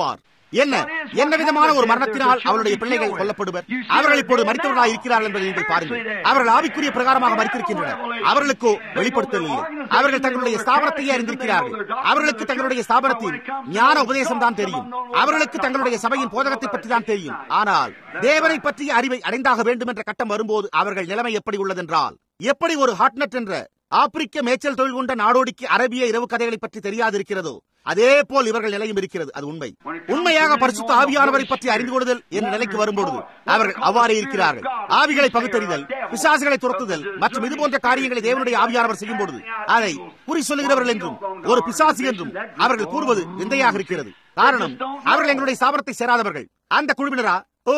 என்ன என்ன விதமான ஒரு மரணத்தினால் அவருடைய பிள்ளைகள் கொல்லப்படுவர் அவர்கள் இப்போது மறித்தவர்களாக இருக்கிறார்கள் என்பதை நீங்கள் பாருங்கள் அவர்கள் ஆவிக்குரிய பிரகாரமாக மறித்திருக்கின்றனர் அவர்களுக்கோ வெளிப்படுத்தல் இல்லை அவர்கள் தங்களுடைய ஸ்தாபனத்தையே அறிந்திருக்கிறார்கள் அவர்களுக்கு தங்களுடைய ஸ்தாபனத்தின் ஞான உபதேசம் தான் தெரியும் அவர்களுக்கு தங்களுடைய சபையின் போதகத்தை பற்றி தான் தெரியும் ஆனால் தேவனை பற்றிய அறிவை அடைந்தாக வேண்டும் என்ற கட்டம் வரும்போது அவர்கள் நிலைமை எப்படி உள்ளதென்றால் எப்படி ஒரு ஹாட்நட் என்ற ஆப்பிரிக்க மேய்ச்சல் தொழில் கொண்ட நாடோடிக்கு அரபிய இரவு கதைகளை பற்றி தெரியாதிருக்கிறதோ அதே போல் இவர்கள் நிலையும் இருக்கிறது அது உண்மை உண்மையாக பரிசுத்த ஆவியானவரை பற்றி அறிந்து கொள்ளுதல் என்ற நிலைக்கு வரும்பொழுது அவர்கள் அவ்வாறே இருக்கிறார்கள் ஆவிகளை பகுத்தறிதல் பிசாசுகளை துரத்துதல் மற்றும் இது போன்ற காரியங்களை தேவனுடைய ஆவியானவர் செய்யும் பொழுது அதை குறி சொல்லுகிறவர்கள் என்றும் ஒரு பிசாசு என்றும் அவர்கள் கூறுவது விந்தையாக இருக்கிறது காரணம் அவர்கள் எங்களுடைய சாபனத்தை சேராதவர்கள் அந்த குழுவினரா ஓ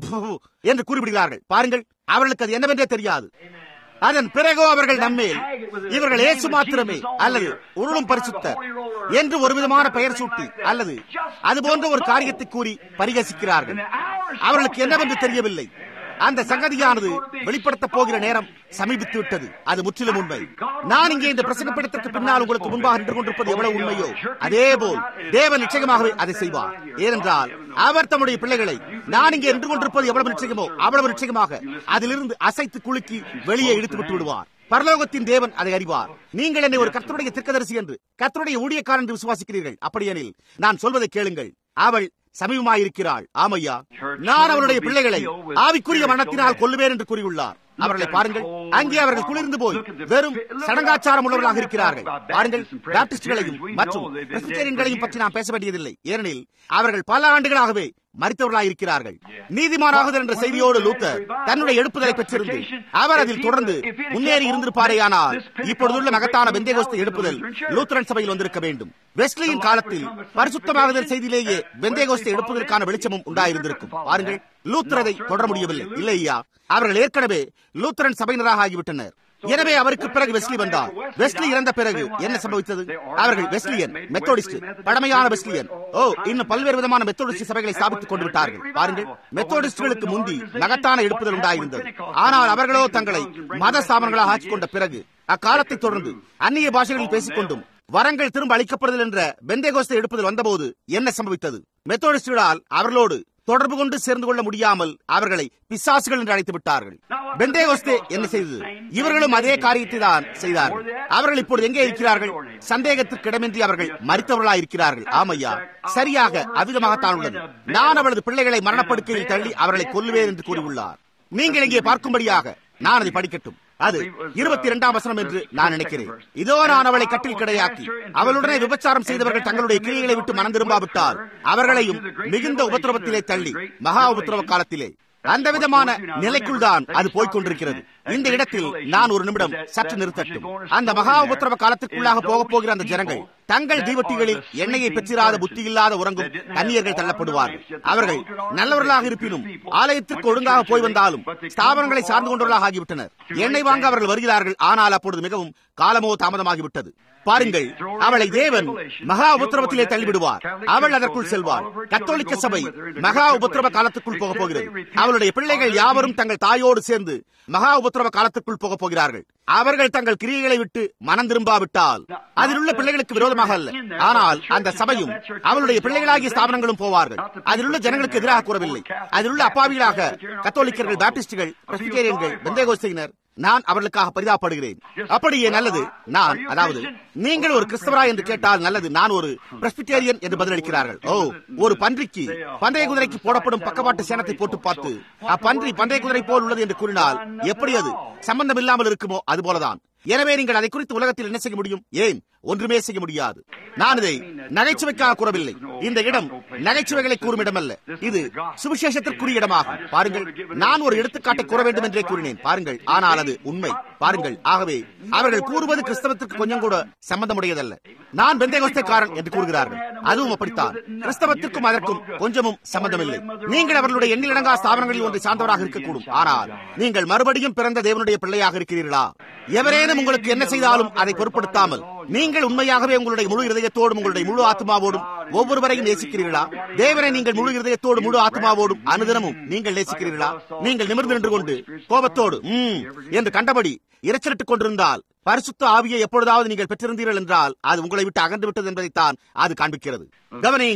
என்று கூறிவிடுகிறார்கள் பாருங்கள் அவர்களுக்கு அது என்னவென்றே தெரியாது அதன் பிறகோ அவர்கள் நம்மேல் இவர்கள் ஏசு மாத்திரமே அல்லது உருளும் பரிசுத்த என்று ஒரு விதமான பெயர் சூட்டி அல்லது அது போன்ற ஒரு காரியத்தை கூறி பரிகசிக்கிறார்கள் அவர்களுக்கு என்னவென்று தெரியவில்லை அந்த சங்கதியானது வெளிப்படுத்த போகிற நேரம் சமீபித்து விட்டது அது முற்றிலும் உண்மை நான் இங்கே இந்த பிரசங்கப்படத்திற்கு பின்னால் உங்களுக்கு முன்பாக நின்று கொண்டிருப்பது எவ்வளவு உண்மையோ அதே போல் தேவன் நிச்சயமாகவே அதை செய்வார் ஏனென்றால் அவர் தம்முடைய பிள்ளைகளை நான் இங்கே நின்று கொண்டிருப்பது எவ்வளவு நிச்சயமோ அவ்வளவு நிச்சயமாக அதிலிருந்து அசைத்து குலுக்கி வெளியே இழுத்து விட்டு விடுவார் பரலோகத்தின் தேவன் அதை அறிவார் நீங்கள் என்னை ஒரு கர்த்தருடைய திருக்கதரிசி என்று கர்த்தருடைய ஊழியக்காரன் என்று விசுவாசிக்கிறீர்கள் அப்படியெனில் நான் சொல்வதை கேளுங்கள் அவள் சமீபமாயிருக்கிறாள் ஆமையா நான் அவருடைய பிள்ளைகளை ஆவிக்குரிய மரணத்தினால் கொல்லுவேன் என்று கூறியுள்ளார் அவர்களை பாருங்கள் அங்கே அவர்கள் குளிர்ந்து போய் வெறும் சடங்காச்சாரம் உள்ளவர்களாக இருக்கிறார்கள் பாருங்கள் பேப்டிஸ்டுகளையும் மற்றும் பிரசிடரியன்களையும் பற்றி நாம் பேச வேண்டியதில்லை ஏனெனில் அவர்கள் பல ஆண்டுகளாகவே மறித்தவர்களாக இருக்கிறார்கள் நீதிமானாகுதல் என்ற செய்தியோடு லூத்தர் தன்னுடைய எழுப்புதலை பெற்றிருந்து அவர் அதில் தொடர்ந்து முன்னேறி இருந்திருப்பாரேயானால் இப்பொழுதுள்ள மகத்தான பெந்தேகோஸ்தை எழுப்புதல் லூத்தரன் சபையில் வந்திருக்க வேண்டும் வெஸ்லியின் காலத்தில் பரிசுத்தமாகுதல் செய்தியிலேயே பெந்தேகோஸ்தை எழுப்புவதற்கான வெளிச்சமும் உண்டாயிருந்திருக்கும் பாருங்கள் லூத்தர் அதை தொடர முடியவில்லை இல்லையா அவர்கள் ஏற்கனவே லூத்தரன் சபையினராக ஆகிவிட்டனர் எனவே அவருக்கு பிறகு வெஸ்லி வந்தார் வெஸ்லி இறந்த பிறகு என்ன சம்பவித்தது அவர்கள் வெஸ்லியன் மெத்தோடிஸ்ட் பழமையான வெஸ்லியன் ஓ இன்னும் பல்வேறு விதமான மெத்தோடிஸ்ட் சபைகளை ஸ்தாபித்துக் கொண்டு விட்டார்கள் பாருங்கள் மெத்தோடிஸ்டுகளுக்கு முந்தி மகத்தான எழுப்புதல் உண்டாயிருந்தது ஆனால் அவர்களோ தங்களை மத ஸ்தாபனங்களாக ஆக்கிக் கொண்ட பிறகு அக்காலத்தை தொடர்ந்து அந்நிய பாஷைகளில் பேசிக்கொண்டும் வரங்கள் திரும்ப அளிக்கப்படுதல் என்ற பெந்தேகோஸ்தை எடுப்பதில் வந்தபோது என்ன சம்பவித்தது மெத்தோடிஸ்டுகளால் அவர்களோடு தொடர்பு கொண்டு சேர்ந்து கொள்ள முடியாமல் அவர்களை பிசாசுகள் என்று அழைத்து விட்டார்கள் பெந்தேகோஸ்தே என்ன செய்தது இவர்களும் அதே காரியத்தை தான் செய்தார்கள் அவர்கள் இப்பொழுது எங்கே இருக்கிறார்கள் சந்தேகத்திற்கு இடமின்றி அவர்கள் மறித்தவர்களாக இருக்கிறார்கள் ஆமையா சரியாக அவ்விதமாகத்தான் உள்ளது நான் அவளது பிள்ளைகளை மரணப்படுக்கையில் தள்ளி அவர்களை கொல்லுவேன் என்று கூறியுள்ளார் நீங்கள் இங்கே பார்க்கும்படியாக நான் அதை படிக்கட்டும் அது இருபத்தி இரண்டாம் வசனம் என்று நான் நினைக்கிறேன் இதோ நான் அவளை கட்டில் கிடையாக்கி அவளுடனே விபச்சாரம் செய்தவர்கள் தங்களுடைய கிரியைகளை விட்டு மனம் திரும்பாவிட்டால் அவர்களையும் மிகுந்த உபத்திரவத்திலே தள்ளி மகா உபத்திரவ காலத்திலே அந்த விதமான நிலைக்குள் தான் அது போய்கொண்டிருக்கிறது இந்த இடத்தில் நான் ஒரு நிமிடம் சற்று நிறுத்தட்டும் அந்த மகா உபத்திரவ காலத்திற்குள்ளாக போக போகிற அந்த ஜனங்கள் தங்கள் தீவட்டிகளில் எண்ணெயை பெற்றிராத புத்தி இல்லாத உறங்கும் கன்னியர்கள் தள்ளப்படுவார்கள் அவர்கள் நல்லவர்களாக இருப்பினும் ஆலயத்திற்கு ஒழுங்காக போய் வந்தாலும் ஸ்தாபனங்களை சார்ந்து கொண்டவர்களாக ஆகிவிட்டனர் எண்ணெய் வாங்க அவர்கள் வருகிறார்கள் ஆனால் அப்பொழுது மிகவும் காலமோ தாமதமாகிவிட்டது பாருங்கள் அவளை தேவன் மகா உபத்திரவத்திலே தள்ளிவிடுவார் அவள் அதற்குள் செல்வாள் கத்தோலிக்க சபை மகா உபத்திரவ காலத்துக்குள் போக போகிறது அவளுடைய பிள்ளைகள் யாவரும் தங்கள் தாயோடு சேர்ந்து மகா உபத்திரவ காலத்துக்குள் போக போகிறார்கள் அவர்கள் தங்கள் கிரியைகளை விட்டு மனம் திரும்பாவிட்டால் அதில் உள்ள பிள்ளைகளுக்கு விரோதமாக அல்ல ஆனால் அந்த சபையும் அவளுடைய பிள்ளைகளாகிய ஸ்தாபனங்களும் போவார்கள் அதில் உள்ள ஜனங்களுக்கு எதிராக கூறவில்லை அதில் உள்ள அப்பாவிகளாக கத்தோலிக்கர்கள் பாப்டிஸ்டுகள் பிரசிடேரியன்கள் பெந்தேகோஸ்தையினர் நான் அவர்களுக்காக பரிதாபப்படுகிறேன் அப்படியே நல்லது நான் அதாவது நீங்கள் ஒரு கிறிஸ்தவரா என்று கேட்டால் நல்லது நான் ஒரு பிரஸ்பிட்டேரியன் என்று பதிலளிக்கிறார்கள் ஓ ஒரு பன்றிக்கு பந்தய குதிரைக்கு போடப்படும் பக்கவாட்டு சேனத்தை போட்டு பார்த்து அப்பன்றி பந்தய குதிரை போல் உள்ளது என்று கூறினால் எப்படி அது சம்பந்தம் இல்லாமல் இருக்குமோ அது போலதான் எனவே நீங்கள் அதை குறித்து உலகத்தில் என்ன செய்ய முடியும் ஏன் ஒன்றுமே செய்ய முடியாது நான் இதை நகைச்சுவைக்காக கூறவில்லை இந்த இடம் நகைச்சுவைகளை கூறும் இடமல்ல இது சுவிசேஷத்திற்குரிய இடமாகும் பாருங்கள் நான் ஒரு எடுத்துக்காட்டை கூற வேண்டும் என்றே கூறினேன் பாருங்கள் ஆனால் அது உண்மை பாருங்கள் ஆகவே அவர்கள் கூறுவது கிறிஸ்தவத்திற்கு கொஞ்சம் கூட சம்பந்தமுடையதல்ல நான் பெந்தேகோஸ்தேக்காரன் என்று கூறுகிறார்கள் அதுவும் அப்படித்தான் கிறிஸ்தவத்திற்கும் அதற்கும் கொஞ்சமும் சம்பந்தமில்லை நீங்கள் அவர்களுடைய எண்ணிலடங்கா ஸ்தாபனங்களில் ஒன்றை சார்ந்தவராக இருக்கக்கூடும் ஆனால் நீங்கள் மறுபடியும் பிறந்த தேவனுடைய பிள்ளையாக இருக்கிறீர்களா எவரேனும் உங்களுக்கு என்ன செய்தாலும் அதை பொருட்படுத்தாமல் நீங்கள் உண்மையாகவே உங்களுடைய முழு இதயத்தோடும் உங்களுடைய முழு ஆத்மாவோடும் ஒவ்வொருவரையும் நேசிக்கிறீர்களா தேவனை நீங்கள் முழு இதயத்தோடு முழு ஆத்மாவோடும் அனுதினமும் நீங்கள் நேசிக்கிறீர்களா நீங்கள் நிமிர்ந்து நின்று கொண்டு கோபத்தோடு ம் என்று கண்டபடி இரைச்சலிட்டுக் கொண்டிருந்தால் பரிசுத்த ஆவியை எப்பொழுதாவது நீங்கள் பெற்றிருந்தீர்கள் என்றால் அது உங்களை விட்டு அகன்று விட்டது என்பதைத்தான் அது காண்பிக்கிறது கவனியுங்கள்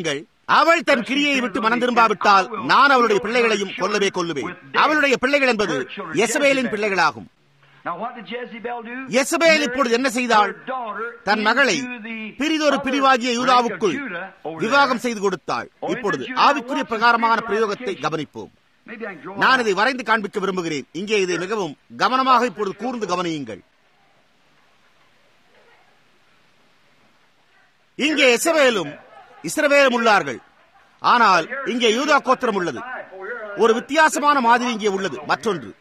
அவள் தன் கிரியை விட்டு மனம் திரும்பாவிட்டால் நான் அவளுடைய பிள்ளைகளையும் கொல்லவே கொல்லுவேன் அவளுடைய பிள்ளைகள் என்பது எசபேலின் பிள்ளைகளாகும் Now what did Jezebel do? Jezebel இப்பொழுது என்ன செய்தாள் Her daughter தன் மகளை into the பிரிதொரு other பிரிவாகிய rank of யூதாவுக்குள் Judah over விவாகம் there. செய்து கொடுத்தாள் இப்பொழுது ஆவிக்குரிய பிரகாரமான பிரயோகத்தை கவனிப்போம் Maybe I can draw நான் it இதை வரைந்து காண்பிக்க விரும்புகிறேன் இங்கே இதை மிகவும் கவனமாக இப்பொழுது கூர்ந்து கவனியுங்கள் இங்கே எசபேலும் இஸ்ரவேலும் உள்ளார்கள் ஆனால் இங்கே யூதா கோத்திரம் உள்ளது ஒரு வித்தியாசமான மாதிரி இங்கே உள்ளது மற்றொன்று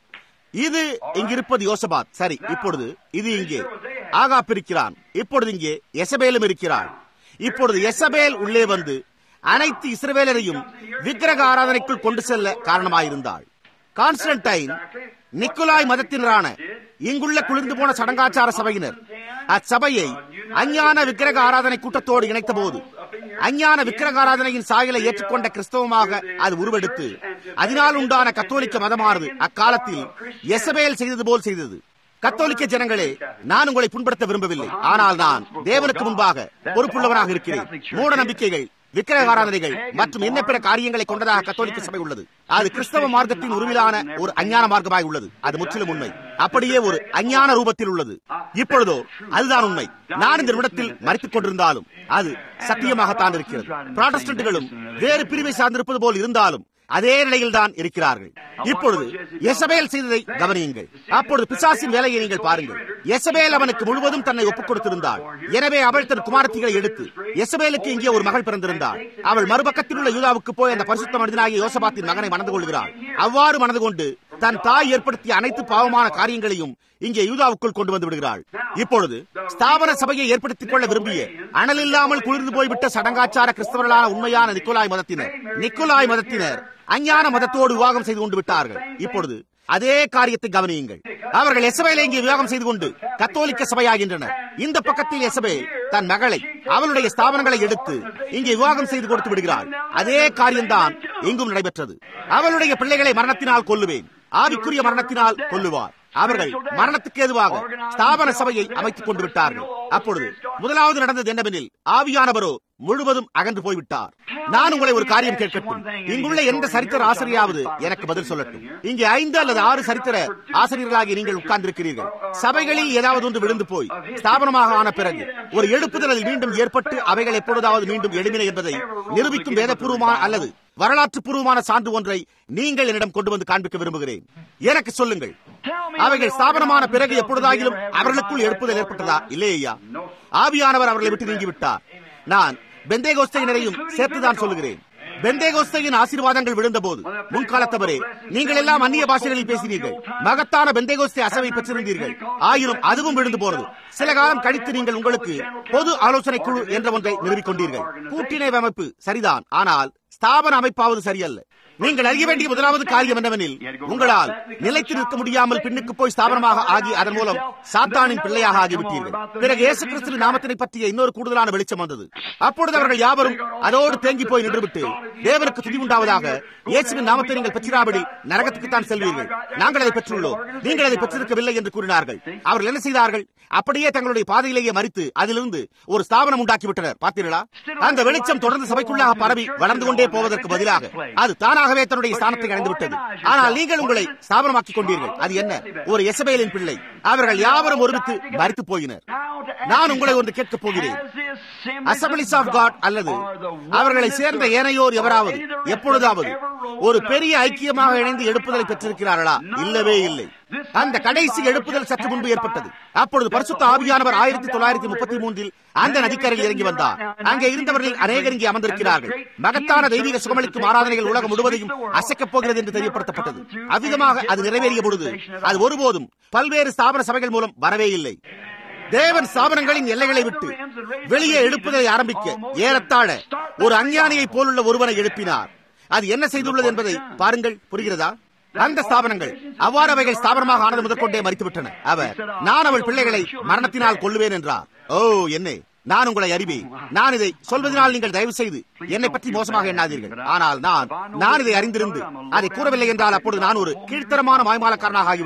இது இங்கிருப்பது யோசபாத் சரி இப்பொழுது இது இங்கே ஆகாப் இருக்கிறான் இப்பொழுது இங்கே எசபேலும் இருக்கிறாள் இப்பொழுது எசபேல் உள்ளே வந்து அனைத்து இஸ்ரவேலரையும் விக்கிரக ஆராதனைக்குள் கொண்டு செல்ல காரணமாயிருந்தாள் கான்ஸ்டன்டைன் நிக்கோலாய் மதத்தினரான இங்குள்ள குளிர்ந்து போன சடங்காச்சார சபையினர் அச்சபையை அஞ்ஞான விக்கிரக ஆராதனை கூட்டத்தோடு இணைத்த போது அஞ்ஞான விக்கிரக ஆராதனையின் சாயலை ஏற்றுக்கொண்ட கிறிஸ்தவமாக அது உருவெடுத்து அதனால் உண்டான கத்தோலிக்க மதமானது அக்காலத்தில் எசபேல் செய்தது போல் செய்தது கத்தோலிக்க ஜனங்களே நான் உங்களை புண்படுத்த விரும்பவில்லை ஆனால் நான் தேவனுக்கு முன்பாக பொறுப்புள்ளவனாக இருக்கிறேன் மூட நம்பிக்கைகள் விக்கிரக ஆராதனைகள் மற்றும் என்ன பிற காரியங்களை கொண்டதாக கத்தோலிக்க சபை உள்ளது அது கிறிஸ்தவ மார்க்கத்தின் உருவிலான ஒரு அஞ்ஞான மார்க்கமாய் உள்ளது அது முற்றிலும் உண்மை அப்படியே ஒரு அஞ்ஞான ரூபத்தில் உள்ளது இப்பொழுதோ அதுதான் உண்மை நான் இந்த நிமிடத்தில் மறைத்துக் கொண்டிருந்தாலும் அது சத்தியமாகத்தான் இருக்கிறது புராட்டஸ்டன்ட்களும் வேறு பிரிவை சார்ந்திருப்பது போல் இருந்தாலும் அதே நிலையில் தான் இருக்கிறார்கள் இப்பொழுது எசபேல் செய்ததை கவனியுங்கள் அப்பொழுது பிசாசின் வேலையை நீங்கள் பாருங்கள் எசபேல் அவனுக்கு முழுவதும் தன்னை ஒப்புக் கொடுத்திருந்தாள் எனவே அவள் தன் குமாரத்திகளை எடுத்து எசபேலுக்கு இங்கே ஒரு மகள் பிறந்திருந்தாள் அவள் மறுபக்கத்தில் உள்ள யூதாவுக்கு போய் அந்த பரிசுத்த மனிதனாகிய யோசபாத்தின் மகனை மணந்து கொள்கிறாள் அவ்வாறு மணந்து கொண்டு தன் தாய் ஏற்படுத்திய அனைத்து பாவமான காரியங்களையும் இங்கே யூதாவுக்குள் கொண்டு வந்து விடுகிறாள் இப்பொழுது ஸ்தாபன சபையை ஏற்படுத்திக் கொள்ள விரும்பிய அனல் இல்லாமல் குளிர்ந்து போய்விட்ட சடங்காச்சார கிறிஸ்தவர்களான உண்மையான நிக்கோலாய் மதத்தினர் நிக்கோலாய் மதத்தினர் அஞ்ஞான மதத்தோடு விவாகம் செய்து கொண்டு விட்டார்கள் இப்பொழுது அதே காரியத்தை கவனியுங்கள் அவர்கள் எசபேலை இங்கே விவாகம் செய்து கொண்டு கத்தோலிக்க சபையாகின்றனர் இந்த பக்கத்தில் எசபே தன் மகளை அவளுடைய ஸ்தாபனங்களை எடுத்து இங்கே விவாகம் செய்து கொடுத்து விடுகிறாள் அதே காரியம்தான் எங்கும் நடைபெற்றது அவளுடைய பிள்ளைகளை மரணத்தினால் கொல்லுவேன் ஆவிக்குரிய மரணத்தினால் கொல்லுவார் அவர்கள் மரணத்துக்கு ஏதுவாக ஸ்தாபன சபையை அமைத்துக் கொண்டு விட்டார்கள் அப்பொழுது முதலாவது நடந்தது என்னவெனில் ஆவியானவரோ முழுவதும் அகன்று போய்விட்டார் நான் உங்களை ஒரு காரியம் கேட்கட்டும் இங்குள்ள எந்த சரித்திர ஆசிரியாவது எனக்கு பதில் சொல்லட்டும் இங்கே ஐந்து அல்லது ஆறு சரித்திர ஆசிரியர்களாகி நீங்கள் உட்கார்ந்திருக்கிறீர்கள் சபைகளில் ஏதாவது ஒன்று விழுந்து போய் ஸ்தாபனமாக ஆன பிறகு ஒரு எழுப்புதல் அதில் மீண்டும் ஏற்பட்டு அவைகள் எப்பொழுதாவது மீண்டும் எழுமின என்பதை நிரூபிக்கும் வேதபூர்வமான அல்லது வரலாற்று பூர்வமான சான்று ஒன்றை நீங்கள் என்னிடம் கொண்டு வந்து காண்பிக்க விரும்புகிறேன் எனக்கு சொல்லுங்கள் அவைகள் ஸ்தாபனமான பிறகு எப்பொழுதாகிலும் அவர்களுக்குள் எழுப்புதல் ஏற்பட்டதா இல்லையா ஆவியானவர் அவர்களை விட்டு நீங்கிவிட்டார் நான் பெந்தேகோஸ்தையினரையும் சேர்த்துதான் சொல்லுகிறேன் பெந்தேகோஸ்தையின் ஆசீர்வாதங்கள் விழுந்தபோது முன்காலத்தவரே நீங்கள் எல்லாம் அந்நிய பாஷைகளில் பேசினீர்கள் மகத்தான பெந்தேகோஸ்தை அசவை பெற்றிருந்தீர்கள் ஆயினும் அதுவும் விழுந்து போனது சில காலம் கழித்து நீங்கள் உங்களுக்கு பொது ஆலோசனை குழு என்ற ஒன்றை நிறுவிக்கொண்டீர்கள் கூட்டிணைவு அமைப்பு சரிதான் ஆனால் ஸ்தாபன அமைப்பாவது சரியல்ல நீங்கள் அறிய வேண்டிய முதலாவது காரியம் என்னவெனில் உங்களால் நிலைத்து நிற்க முடியாமல் பின்னுக்கு போய் ஸ்தாபனமாக ஆகி அதன் மூலம் சாத்தானின் பிள்ளையாக ஆகிவிட்டீர்கள் பிறகு இயேசு கிறிஸ்து நாமத்தினை பற்றிய இன்னொரு கூடுதலான வெளிச்சம் வந்தது அப்பொழுது அவர்கள் யாவரும் அதோடு தேங்கி போய் நின்றுவிட்டு தேவனுக்கு துதி உண்டாவதாக இயேசுவின் நாமத்தை நீங்கள் பெற்றிராபடி நரகத்துக்குத்தான் செல்வீர்கள் நாங்கள் அதை பெற்றுள்ளோம் நீங்கள் அதை பெற்றிருக்கவில்லை என்று கூறினார்கள் அவர்கள் என்ன செய்தார்கள் அப்படியே தங்களுடைய பாதையிலேயே மறித்து அதிலிருந்து ஒரு ஸ்தாபனம் உண்டாக்கிவிட்டனர் பார்த்தீர்களா அந்த வெளிச்சம் தொடர்ந்து சபைக்குள்ளாக பரவி வளர்ந்து கொண்டே போவதற்கு பதிலாக அது தானாகவே தன்னுடைய ஸ்தானத்தை அடைந்து விட்டது ஆனால் நீங்கள் உங்களை ஸ்தாபனமாக்கிக் கொண்டீர்கள் அது என்ன ஒரு எசபேலின் பிள்ளை அவர்கள் யாவரும் ஒருமித்து மறித்து போயினர் நான் உங்களை ஒன்று கேட்கப் போகிறேன் அசம்பிளிஸ் ஆஃப் காட் அல்லது அவர்களை சேர்ந்த ஏனையோர் எவராவது எப்பொழுதாவது ஒரு பெரிய ஐக்கியமாக இணைந்து எடுப்புதலை பெற்றிருக்கிறார்களா இல்லவே இல்லை அந்த கடைசி எழுப்புதல் சற்று முன்பு ஏற்பட்டது அப்பொழுது பரிசுத்த ஆவியானவர் ஆயிரத்தி தொள்ளாயிரத்தி முப்பத்தி மூன்றில் அந்த நதிக்கரையில் இறங்கி வந்தார் அங்கே இருந்தவர்கள் அநேகர் இங்கே அமர்ந்திருக்கிறார்கள் மகத்தான தெய்வீக சுகமளிக்கும் ஆராதனைகள் உலகம் முழுவதையும் அசைக்கப் போகிறது என்று தெரியப்படுத்தப்பட்டது அவ்விதமாக அது நிறைவேறிய பொழுது அது ஒருபோதும் பல்வேறு ஸ்தாபன சபைகள் மூலம் வரவே இல்லை தேவன் ஸ்தாபனங்களின் எல்லைகளை விட்டு வெளியே எழுப்புதலை ஆரம்பிக்க ஏறத்தாழ ஒரு அஞ்ஞானியை போலுள்ள ஒருவனை எழுப்பினார் அது என்ன செய்துள்ளது என்பதை பாருங்கள் புரிகிறதா அந்த ஸ்தாபனங்கள் அவ்வாறு அவைகள் ஸ்தாபனமாக ஆனது முதற்கொண்டே மறித்துவிட்டன அவர் நான் அவள் பிள்ளைகளை மரணத்தினால் கொள்ளுவேன் என்றார் ஓ என்னே நான் உங்களை அறிவேன் நான் இதை சொல்வதனால் நீங்கள் தயவு செய்து என்னை பற்றி மோசமாக எண்ணாதீர்கள் ஆனால் நான் நான் இதை அறிந்திருந்து அதை கூறவில்லை என்றால் அப்பொழுது நான் ஒரு கீழ்த்தரமான மாய்மாலக்காரனாக ஆகிவிடுவேன்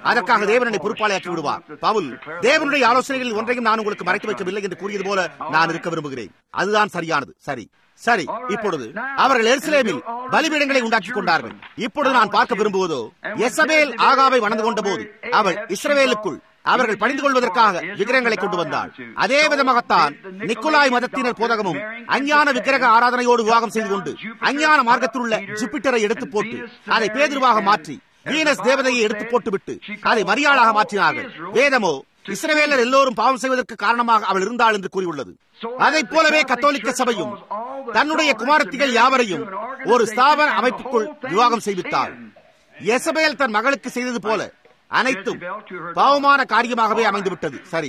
அதற்காக தேவனை பொறுப்பாளியாக்கி விடுவார் பவுல் தேவனுடைய ஆலோசனைகளில் ஒன்றையும் நான் உங்களுக்கு மறைத்து வைக்கவில்லை என்று கூறியது போல நான் இருக்க விரும்புகிறேன் அதுதான் சரியானது சரி சரி இப்பொழுது அவர்கள் எருசலேமில் பலிபீடங்களை உண்டாக்கி கொண்டார்கள் இப்பொழுது நான் பார்க்க விரும்புவதோ எசபேல் ஆகாவை வணந்து கொண்ட போது அவள் இஸ்ரவேலுக்குள் அவர்கள் பணிந்து கொள்வதற்காக விக்கிரகங்களை கொண்டு வந்தாள் அதே விதமாகத்தான் நிக்கோலாய் மதத்தினர் போதகமும் அஞ்ஞான விக்கிரக ஆராதனையோடு விவாகம் செய்து கொண்டு அஞ்ஞான மார்க்கத்தில் உள்ள ஜூபிட்டரை எடுத்து போட்டு அதை பேதுருவாக மாற்றி வீனஸ் தேவதையை எடுத்து போட்டுவிட்டு அதை மரியாளாக மாற்றினார்கள் வேதமோ இஸ்ரவேலர் எல்லோரும் பாவம் செய்வதற்கு காரணமாக அவள் இருந்தாள் என்று கூறியுள்ளது அதை போலவே கத்தோலிக்க சபையும் தன்னுடைய குமாரத்திகள் யாவரையும் ஒரு ஸ்தாபன அமைப்புக்குள் விவாகம் செய்வித்தாள் எசபேல் தன் மகளுக்கு செய்தது போல அனைத்தும் பாவமான காரியமாகவே அமைந்துவிட்டது சரி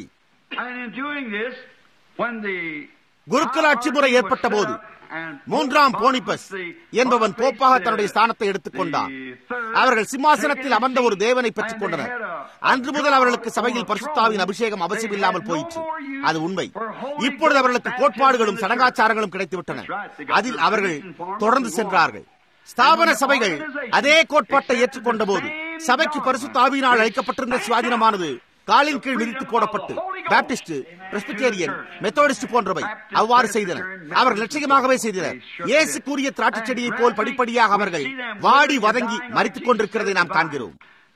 குருக்களாட்சி முறை ஏற்பட்ட போது மூன்றாம் போனிபஸ் என்பவன் போப்பாக தன்னுடைய ஸ்தானத்தை எடுத்துக் கொண்டான் அவர்கள் சிம்மாசனத்தில் அமர்ந்த ஒரு தேவனை பெற்றுக் கொண்டனர் அன்று முதல் அவர்களுக்கு சபையில் பரிசுத்தாவின் அபிஷேகம் அவசியம் இல்லாமல் போயிற்று அது உண்மை இப்பொழுது அவர்களுக்கு கோட்பாடுகளும் சடங்காச்சாரங்களும் கிடைத்துவிட்டன அதில் அவர்கள் தொடர்ந்து சென்றார்கள் ஸ்தாபன சபைகள் அதே கோட்பாட்டை ஏற்றுக்கொண்ட போது சபைக்கு பரிசுத்தாவினால் அளிக்கப்பட்டிருந்த சுவாதீனமானது காலின் கீழ் விதித்து போடப்பட்டு பாப்டிஸ்ட் பிரஸ்பிட்டேரியன் மெத்தோடிஸ்ட் போன்றவை அவ்வாறு செய்தனர் அவர்கள் லட்சியமாகவே செய்தனர் இயேசு கூறிய திராட்சை செடியை போல் படிப்படியாக அவர்கள் வாடி வதங்கி மறித்துக் கொண்டிருக்கிறதை நாம் காண்கிறோம்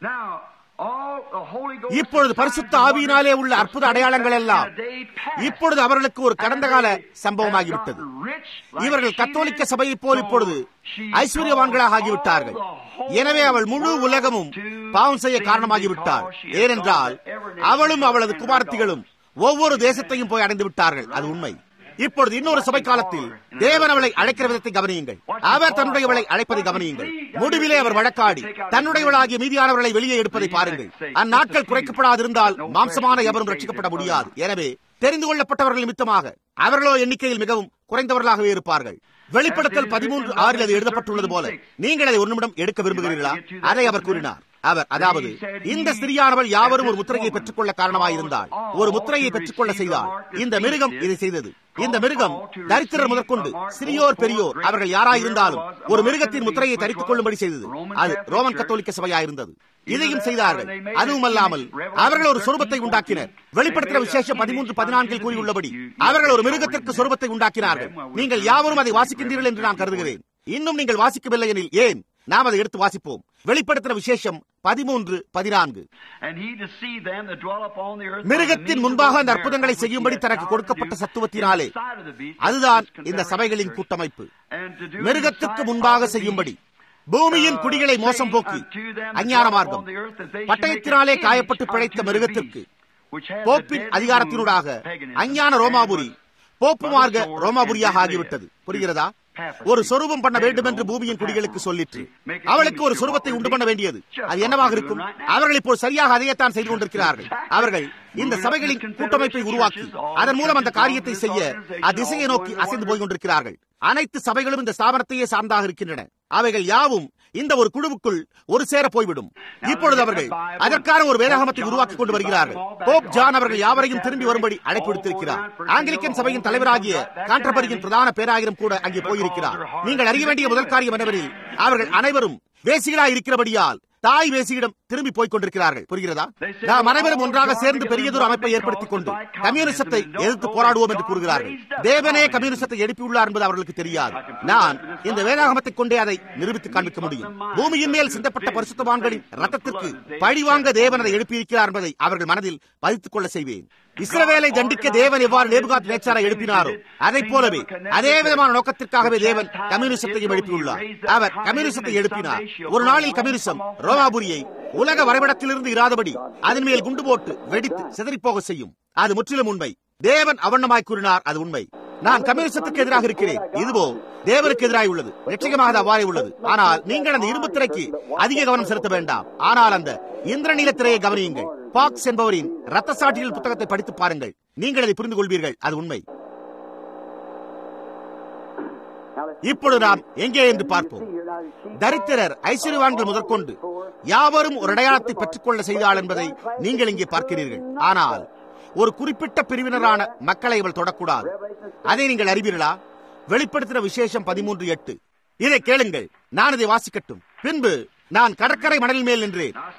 இப்பொழுது பரிசுத்த ஆவியினாலே உள்ள அற்புத அடையாளங்கள் எல்லாம் இப்பொழுது அவர்களுக்கு ஒரு கடந்த கால சம்பவமாகிவிட்டது இவர்கள் கத்தோலிக்க சபையை போல் இப்பொழுது ஐஸ்வர்யவான்களாக ஆகிவிட்டார்கள் எனவே அவள் முழு உலகமும் பாவம் செய்ய காரணமாகிவிட்டாள் ஏனென்றால் அவளும் அவளது குமார்த்திகளும் ஒவ்வொரு தேசத்தையும் போய் அடைந்து விட்டார்கள் அது உண்மை இப்பொழுது இன்னொரு சபை காலத்தில் தேவன் அவளை அழைக்கிற விதத்தை கவனியுங்கள் அவர் தன்னுடையவளை அழைப்பதை கவனியுங்கள் முடிவிலே அவர் வழக்காடி தன்னுடையவளாகிய மீதியானவர்களை வெளியே எடுப்பதை பாருங்கள் அந்நாட்கள் குறைக்கப்படாதிருந்தால் மாம்சமான எவரும் ரட்சிக்கப்பட முடியாது எனவே தெரிந்து கொள்ளப்பட்டவர்கள் நிமித்தமாக அவர்களோ எண்ணிக்கையில் மிகவும் குறைந்தவர்களாகவே இருப்பார்கள் வெளிப்படுத்தல் பதிமூன்று ஆறில் அது எழுதப்பட்டுள்ளது போல நீங்கள் அதை ஒரு நிமிடம் எடுக்க விரும்புகிறீர்களா அதை அவர் கூறினார் அவர் அதாவது இந்த ஸ்திரியானவள் யாவரும் ஒரு முத்திரையை பெற்றுக்கொள்ள காரணமாயிருந்தாள் ஒரு முத்திரையை பெற்றுக்கொள்ள செய்தாள் இந்த மிருகம் இதை செய்தது இந்த மிருகம் தரித்திரர் முதற்கொண்டு சிறியோர் பெரியோர் அவர்கள் யாராயிருந்தாலும் ஒரு மிருகத்தின் முத்திரையை தரித்துக் கொள்ளும்படி செய்தது அது ரோமன் கத்தோலிக்க சபையாயிருந்தது இதையும் செய்தார்கள் அதுவும் அல்லாமல் அவர்கள் ஒரு சொரூபத்தை உண்டாக்கினர் வெளிப்படுத்தின விசேஷம் பதிமூன்று பதினான்கில் கூறியுள்ளபடி அவர்கள் ஒரு மிருகத்திற்கு சொரூபத்தை உண்டாக்கினார்கள் நீங்கள் யாவரும் அதை வாசிக்கின்றீர்கள் என்று நான் கருதுகிறேன் இன்னும் நீங்கள் வாசிக்கவில்லை எனில் ஏன் நாம் அதை எடுத்து வாசிப்போம் வெளிப்படுத்தின விசேஷம் பதிமூன்று பதினான்கு மிருகத்தின் முன்பாக அந்த அற்புதங்களை செய்யும்படி தனக்கு கொடுக்கப்பட்ட சத்துவத்தினாலே அதுதான் இந்த சபைகளின் கூட்டமைப்பு மிருகத்துக்கு முன்பாக செய்யும்படி பூமியின் குடிகளை மோசம் போக்கி அஞ்ஞான மார்க்கம் பட்டயத்தினாலே காயப்பட்டு பிழைத்த மிருகத்திற்கு போப்பின் அதிகாரத்தினூடாக அஞ்ஞான ரோமாபுரி போப்பு மார்க்க ரோமாபுரியாக ஆகிவிட்டது புரிகிறதா ஒரு சொரூபம் பண்ண வேண்டும் என்று பூமியின் குடிகளுக்கு சொல்லிற்று அவளுக்கு ஒரு சொரூபத்தை உண்டு பண்ண வேண்டியது அது என்னவாக இருக்கும் அவர்கள் இப்போ சரியாக அதையத்தான் செய்து கொண்டிருக்கிறார்கள் அவர்கள் இந்த சபைகளின் கூட்டமைப்பை உருவாக்கி அதன் மூலம் அந்த காரியத்தை செய்ய அத்திசையை நோக்கி அசைந்து போய் கொண்டிருக்கிறார்கள் அனைத்து சபைகளும் இந்த ஸ்தாபனத்தையே சார்ந்தாக இருக்கின்றன அவைகள் யாவும் இந்த ஒரு குழுவுக்குள் ஒரு சேர போய்விடும் இப்பொழுது அவர்கள் அதற்கான ஒரு வேதாகமத்தை உருவாக்கி கொண்டு வருகிறார்கள் போப் ஜான் அவர்கள் யாவரையும் திரும்பி வரும்படி அழைப்பு விடுத்திருக்கிறார் ஆங்கிலிக்கன் சபையின் தலைவராகிய கான்ட்ரபரியின் பிரதான பேராயிரம் கூட அங்கே போயிருக்கிறார் நீங்கள் அறிய வேண்டிய முதல் காரியம் என்னவெனில் அவர்கள் அனைவரும் வேசிகளாய் இருக்கிறபடியால் தாய் வேசியிடம் திரும்பி போய்க் கொண்டிருக்கிறார்கள் புரிகிறதா நாம் அனைவரும் ஒன்றாக சேர்ந்து பெரியதொரு அமைப்பை ஏற்படுத்திக் கொண்டு கம்யூனிசத்தை எதிர்த்து போராடுவோம் என்று கூறுகிறார்கள் தேவனே கம்யூனிசத்தை எழுப்பியுள்ளார் என்பது அவர்களுக்கு தெரியாது நான் இந்த வேதாகமத்தை கொண்டே அதை நிரூபித்து காண்பிக்க முடியும் பூமியின் மேல் சிந்தப்பட்ட பரிசுத்தவான்களின் ரத்தத்திற்கு பழிவாங்க தேவன் அதை எழுப்பியிருக்கிறார் என்பதை அவர்கள் மனதில் பதித்துக் கொள்ள செய்வேன் இஸ்ரவேலை தண்டிக்க தேவன் எவ்வாறு நேபுகாத் நேச்சாரை எழுப்பினாரோ அதை போலவே அதே விதமான நோக்கத்திற்காகவே தேவன் கம்யூனிசத்தையும் எழுப்பியுள்ளார் அவர் கம்யூனிசத்தை எழுப்பினார் ஒரு நாளில் கம்யூனிசம் ரோமாபுரியை உலக வரைபடத்திலிருந்து இராதபடி அதன் மேல் குண்டு போட்டு வெடித்து சிதறிப்போக செய்யும் அது முற்றிலும் உண்மை தேவன் அவண்ணமாய் கூறினார் அது உண்மை நான் கம்யூனிசத்துக்கு எதிராக இருக்கிறேன் இதுவோ தேவனுக்கு எதிராக உள்ளது நிச்சயமாக அது அவ்வாறே உள்ளது ஆனால் நீங்கள் அந்த இரும்பு திரைக்கு அதிக கவனம் செலுத்த வேண்டாம் ஆனால் அந்த இந்திரநீல திரையை கவனியுங்கள் பாக்ஸ் என்பவரின் ரத்த சாட்சிகள் புத்தகத்தை படித்து பாருங்கள் நீங்கள் அதை புரிந்து கொள்வீர்கள் அது உண்மை இப்பொழுது நாம் எங்கே என்று பார்ப்போம் தரித்திரர் ஐஸ்வர்யவான்கள் முதற்கொண்டு யாவரும் ஒரு அடையாளத்தை பெற்றுக்கொள்ள செய்தாள் என்பதை நீங்கள் இங்கே பார்க்கிறீர்கள் ஆனால் ஒரு குறிப்பிட்ட பிரிவினரான மக்களை இவள் தொடக்கூடாது அதை நீங்கள் அறிவீர்களா வெளிப்படுத்தின விசேஷம் பதிமூன்று எட்டு இதை கேளுங்கள் நான் இதை வாசிக்கட்டும் பின்பு நான் கடற்கரை மணல் மேல் நின்றேன்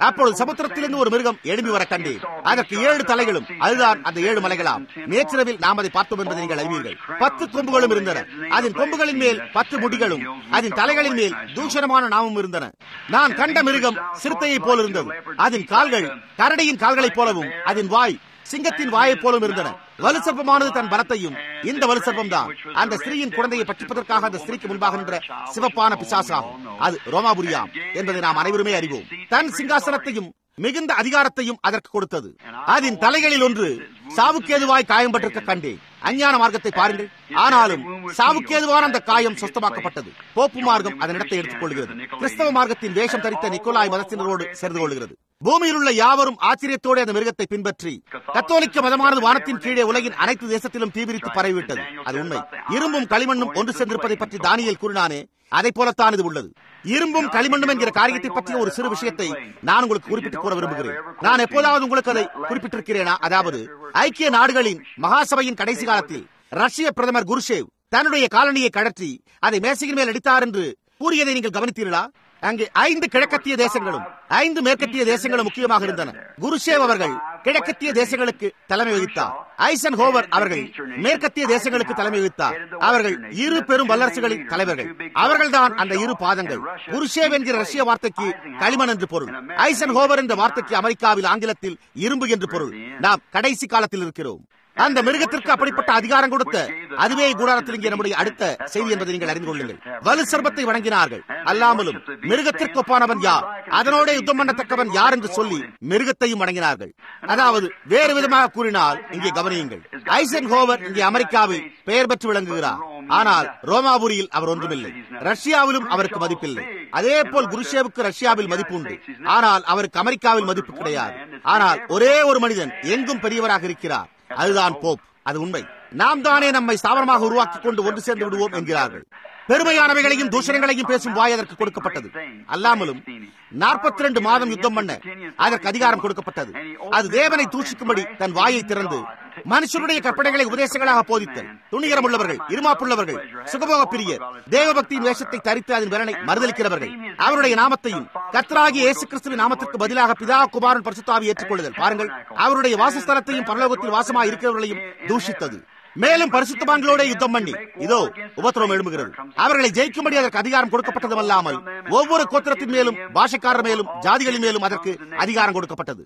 அப்பொழுது சமுத்திரத்திலிருந்து ஒரு மிருகம் எழும்பி வர கண்டேன் அதற்கு ஏழு தலைகளும் அதுதான் அந்த ஏழு மலைகளாம் நேற்றிரவில் நாம் அதை பார்த்தோம் என்பதை நீங்கள் அறிவீர்கள் பத்து கொம்புகளும் இருந்தன அதன் கொம்புகளின் மேல் பத்து முடிகளும் அதன் தலைகளின் மேல் தூஷணமான நாமும் இருந்தன நான் கண்ட மிருகம் சிறுத்தையை போல் இருந்தது அதன் கால்கள் கரடியின் கால்களைப் போலவும் அதன் வாய் சிங்கத்தின் வாயைப் போலும் இருந்தன வலுசர்ப்பமானது தன் பலத்தையும் இந்த வலுசர்ப்பம் தான் அந்த ஸ்திரீயின் குழந்தையை பற்றிப்பதற்காக அந்த ஸ்திரீக்கு முன்பாக நின்ற சிவப்பான பிசாசாகும் அது ரோமாபுரியாம் என்பதை நாம் அனைவருமே அறிவோம் தன் சிங்காசனத்தையும் மிகுந்த அதிகாரத்தையும் அதற்கு கொடுத்தது அதன் தலைகளில் ஒன்று சாவுக்கேதுவாய் காயம்பட்டிருக்க கண்டேன் அஞ்ஞான மார்க்கத்தை பாருங்கள் ஆனாலும் சாவுக்கேதுவான அந்த காயம் சொஸ்தமாக்கப்பட்டது போப்பு மார்க்கம் அதன் இடத்தை எடுத்துக் கொள்கிறது கிறிஸ்தவ மார்க்கத்தின் வேஷம் தரித்த நிக்கோலாய் மதத்தினரோடு சேர்ந்து கொள்கிறது பூமியில் உள்ள யாவரும் ஆச்சரியத்தோடு அந்த மிருகத்தை பின்பற்றி கத்தோலிக்க மதமானது வானத்தின் கீழே உலகின் அனைத்து தேசத்திலும் தீவிரித்து பரவிவிட்டது அது உண்மை இரும்பும் களிமண்ணும் ஒன்று சென்றிருப்பதை பற்றி தானியல் கூறினானே அதை போலத்தான் இது உள்ளது இரும்பும் களிமண்ணும் என்கிற காரியத்தை பற்றிய ஒரு சிறு விஷயத்தை நான் உங்களுக்கு குறிப்பிட்டு கூற விரும்புகிறேன் நான் எப்போதாவது உங்களுக்கு அதை குறிப்பிட்டிருக்கிறேனா அதாவது ஐக்கிய நாடுகளின் மகாசபையின் கடைசி காலத்தில் ரஷ்ய பிரதமர் குருஷேவ் தன்னுடைய காலனியை கழற்றி அதை மேசையின் மேல் அடித்தார் என்று கூறியதை நீங்கள் கவனித்தீர்களா அங்கே ஐந்து கிழக்கத்திய தேசங்களும் ஐந்து மேற்கத்திய தேசங்களும் முக்கியமாக இருந்தன குருஷேவ் அவர்கள் கிழக்கத்திய தேசங்களுக்கு தலைமை வகித்தார் ஐசன் ஹோவர் அவர்கள் மேற்கத்திய தேசங்களுக்கு தலைமை வகித்தார் அவர்கள் இரு பெரும் வல்லரசுகளின் தலைவர்கள் அவர்கள்தான் அந்த இரு பாதங்கள் குருஷேவ் என்கிற ரஷ்ய வார்த்தைக்கு களிமண் என்று பொருள் ஐசன் ஹோவர் என்ற வார்த்தைக்கு அமெரிக்காவில் ஆங்கிலத்தில் இரும்பு என்று பொருள் நாம் கடைசி காலத்தில் இருக்கிறோம் அந்த மிருகத்திற்கு அப்படிப்பட்ட அதிகாரம் கொடுத்த அதுவே கூடாரத்தில் இங்கே நம்முடைய அடுத்த செய்தி என்பதை நீங்கள் அறிந்து கொள்ளுங்கள் வலு சர்பத்தை வணங்கினார்கள் அல்லாமலும் மிருகத்திற்கு ஒப்பானவன் யார் அதனோட யுத்தம் பண்ணத்தக்கவன் யார் என்று சொல்லி மிருகத்தையும் வணங்கினார்கள் அதாவது வேறு விதமாக கூறினால் இங்கே கவனியுங்கள் ஐசன் ஹோவர் இங்கே அமெரிக்காவில் பெயர் பெற்று விளங்குகிறார் ஆனால் ரோமாபுரியில் அவர் ஒன்றுமில்லை ரஷ்யாவிலும் அவருக்கு மதிப்பில்லை அதே போல் குருஷேவுக்கு ரஷ்யாவில் மதிப்பு உண்டு ஆனால் அவருக்கு அமெரிக்காவில் மதிப்பு கிடையாது ஆனால் ஒரே ஒரு மனிதன் எங்கும் பெரியவராக இருக்கிறார் அதுதான் போப் அது உண்மை நாம் தானே நம்மை ஸ்தாபனமாக உருவாக்கிக் கொண்டு ஒன்று சேர்ந்து விடுவோம் என்கிறார்கள் பெருமையானவைகளையும் தூஷணங்களையும் பேசும் வாய் அதற்கு கொடுக்கப்பட்டது அல்லாமலும் நாற்பத்தி ரெண்டு மாதம் யுத்தம் பண்ண அதற்கு அதிகாரம் கொடுக்கப்பட்டது அது தேவனை தூஷிக்கும்படி தன் வாயை திறந்து மனுஷருடைய கற்பனைகளை உபதேசங்களாக போதித்தல் துணிகரம் உள்ளவர்கள் இருமாப்புள்ளவர்கள் சுகபோக பிரியர் தேவபக்தியின் வேஷத்தை தரித்து அதன் விரலை மறுதளிக்கிறவர்கள் அவருடைய நாமத்தையும் கத்ராகி இயேசு கிறிஸ்துவின் நாமத்திற்கு பதிலாக பிதா குமாரன் பரிசுத்தாவி ஏற்றுக்கொள்ளுதல் பாருங்கள் அவருடைய வாசஸ்தலத்தையும் பரலோகத்தில் வாசமாக இருக்கிறவர்களையும் தூஷித்தது மேலும் பரிசுத்தவான்களோட யுத்தம் பண்ணி இதோ உபத்திரம் எழும்புகிறது அவர்களை ஜெயிக்கும்படி அதற்கு அதிகாரம் கொடுக்கப்பட்டதும் அல்லாமல் ஒவ்வொரு கோத்திரத்தின் மேலும் பாஷக்காரர் மேலும் ஜாதிகளின் மேலும் அதற்கு அதிகாரம் கொடுக்கப்பட்டது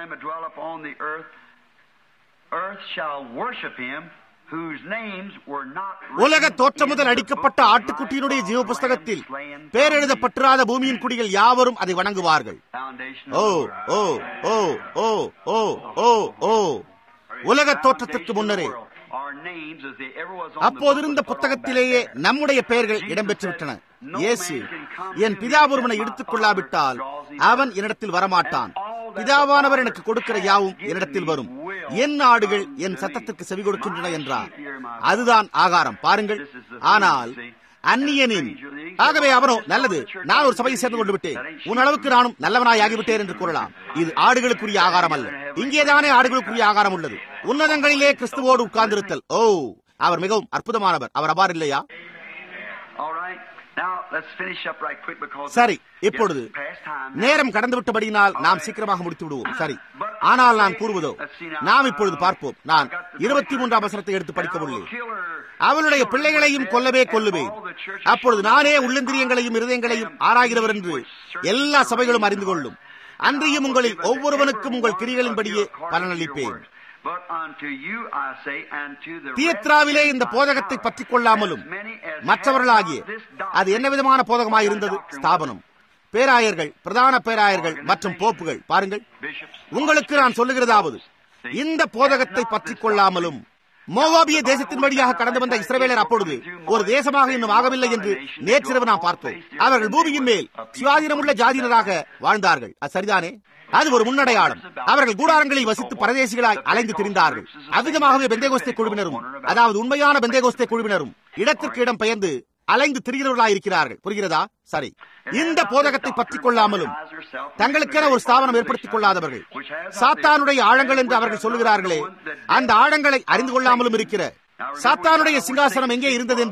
உலக தோற்றம் முதல் அடிக்கப்பட்ட ஆட்டுக்குட்டியினுடைய ஜீவ புஸ்தகத்தில் பேர் எழுதப்பட்டிராத பூமியின் குடிகள் யாவரும் அதை வணங்குவார்கள் ஓ ஓ ஓ ஓ ஓ ஓ ஓ உலக தோற்றத்திற்கு முன்னரே அப்போதிருந்த புத்தகத்திலேயே நம்முடைய பெயர்கள் இடம்பெற்று விட்டன இயேசு என் பிதாபுருமனை எடுத்துக் கொள்ளாவிட்டால் அவன் என்னிடத்தில் வரமாட்டான் பிதாவானவர் எனக்கு கொடுக்கிற யாவும் என்னிடத்தில் வரும் என் ஆடுகள் என் சத்தத்திற்கு செவி கொடுக்கின்றன என்றார் அதுதான் ஆகாரம் பாருங்கள் ஆனால் அந்நியனின் ஆகவே அவனோ நல்லது நான் ஒரு சபையை சேர்ந்து கொண்டு விட்டேன் உன் அளவுக்கு நானும் நல்லவனாய் ஆகிவிட்டேன் என்று கூறலாம் இது ஆடுகளுக்குரிய ஆகாரம் அல்ல இங்கேதானே ஆடுகளுக்குரிய ஆகாரம் உள்ளது உன்னதங்களிலே கிறிஸ்துவோடு உட்கார்ந்திருத்தல் ஓ அவர் மிகவும் அற்புதமானவர் அவர் அபார் இல்லையா சரி இப்பொழுது நேரம் கடந்து விட்டபடியினால் நாம் சீக்கிரமாக முடித்து விடுவோம் சரி ஆனால் நான் கூறுவதோ நாம் இப்பொழுது பார்ப்போம் நான் இருபத்தி மூன்றாம் வசனத்தை எடுத்து படிக்க உள்ளேன் அவளுடைய பிள்ளைகளையும் கொல்லவே கொல்லுவேன் அப்பொழுது நானே உள்ளந்திரியங்களையும் இருதயங்களையும் ஆராய்கிறவர் என்று எல்லா சபைகளும் அறிந்து கொள்ளும் அன்றியும் உங்களில் ஒவ்வொருவனுக்கும் உங்கள் கிரிகளின்படியே பலனளிப்பேன் தியத்ராவிலே இந்த போதகத்தை பற்றிக் கொள்ளாமலும் மற்றவர்களாகிய அது என்ன விதமான போதகமாக இருந்தது ஸ்தாபனம் பேராயர்கள் பிரதான பேராயர்கள் மற்றும் போப்புகள் பாருங்கள் உங்களுக்கு நான் சொல்லுகிறதாவது இந்த போதகத்தை பற்றிக் கொள்ளாமலும் மோவாபிய தேசத்தின் வழியாக கடந்து வந்த இஸ்ரவேலர் அப்பொழுது ஒரு தேசமாக இன்னும் ஆகவில்லை என்று நேற்றிரவு நாம் பார்த்தோம் அவர்கள் பூமியின் மேல் சுயாதீனமுள்ள ஜாதியினராக வாழ்ந்தார்கள் அது சரிதானே அது ஒரு முன்னடையாளம் அவர்கள் கூடாரங்களில் வசித்து பரதேசிகளாய் அலைந்து திரிந்தார்கள் அவ்விதமாகவே பெந்தேகோஸ்தே குழுவினரும் அதாவது உண்மையான பெந்தேகோஸ்தே குழுவினரும் இடத்திற்கு இடம் பெயர்ந்து அலைந்து திரிகிறவர்களாய் இருக்கிறார்கள் புரிகிறதா சரி இந்த போதகத்தை பற்றிக் கொள்ளாமலும் தங்களுக்கென ஒரு ஸ்தாபனம் ஏற்படுத்திக் கொள்ளாதவர்கள் சாத்தானுடைய ஆழங்கள் என்று அவர்கள் சொல்லுகிறார்களே அந்த ஆழங்களை அறிந்து கொள்ளாமலும் இருக்கிற சாத்தானுடைய சிங்காசனம் எங்கே இருந்தது என்று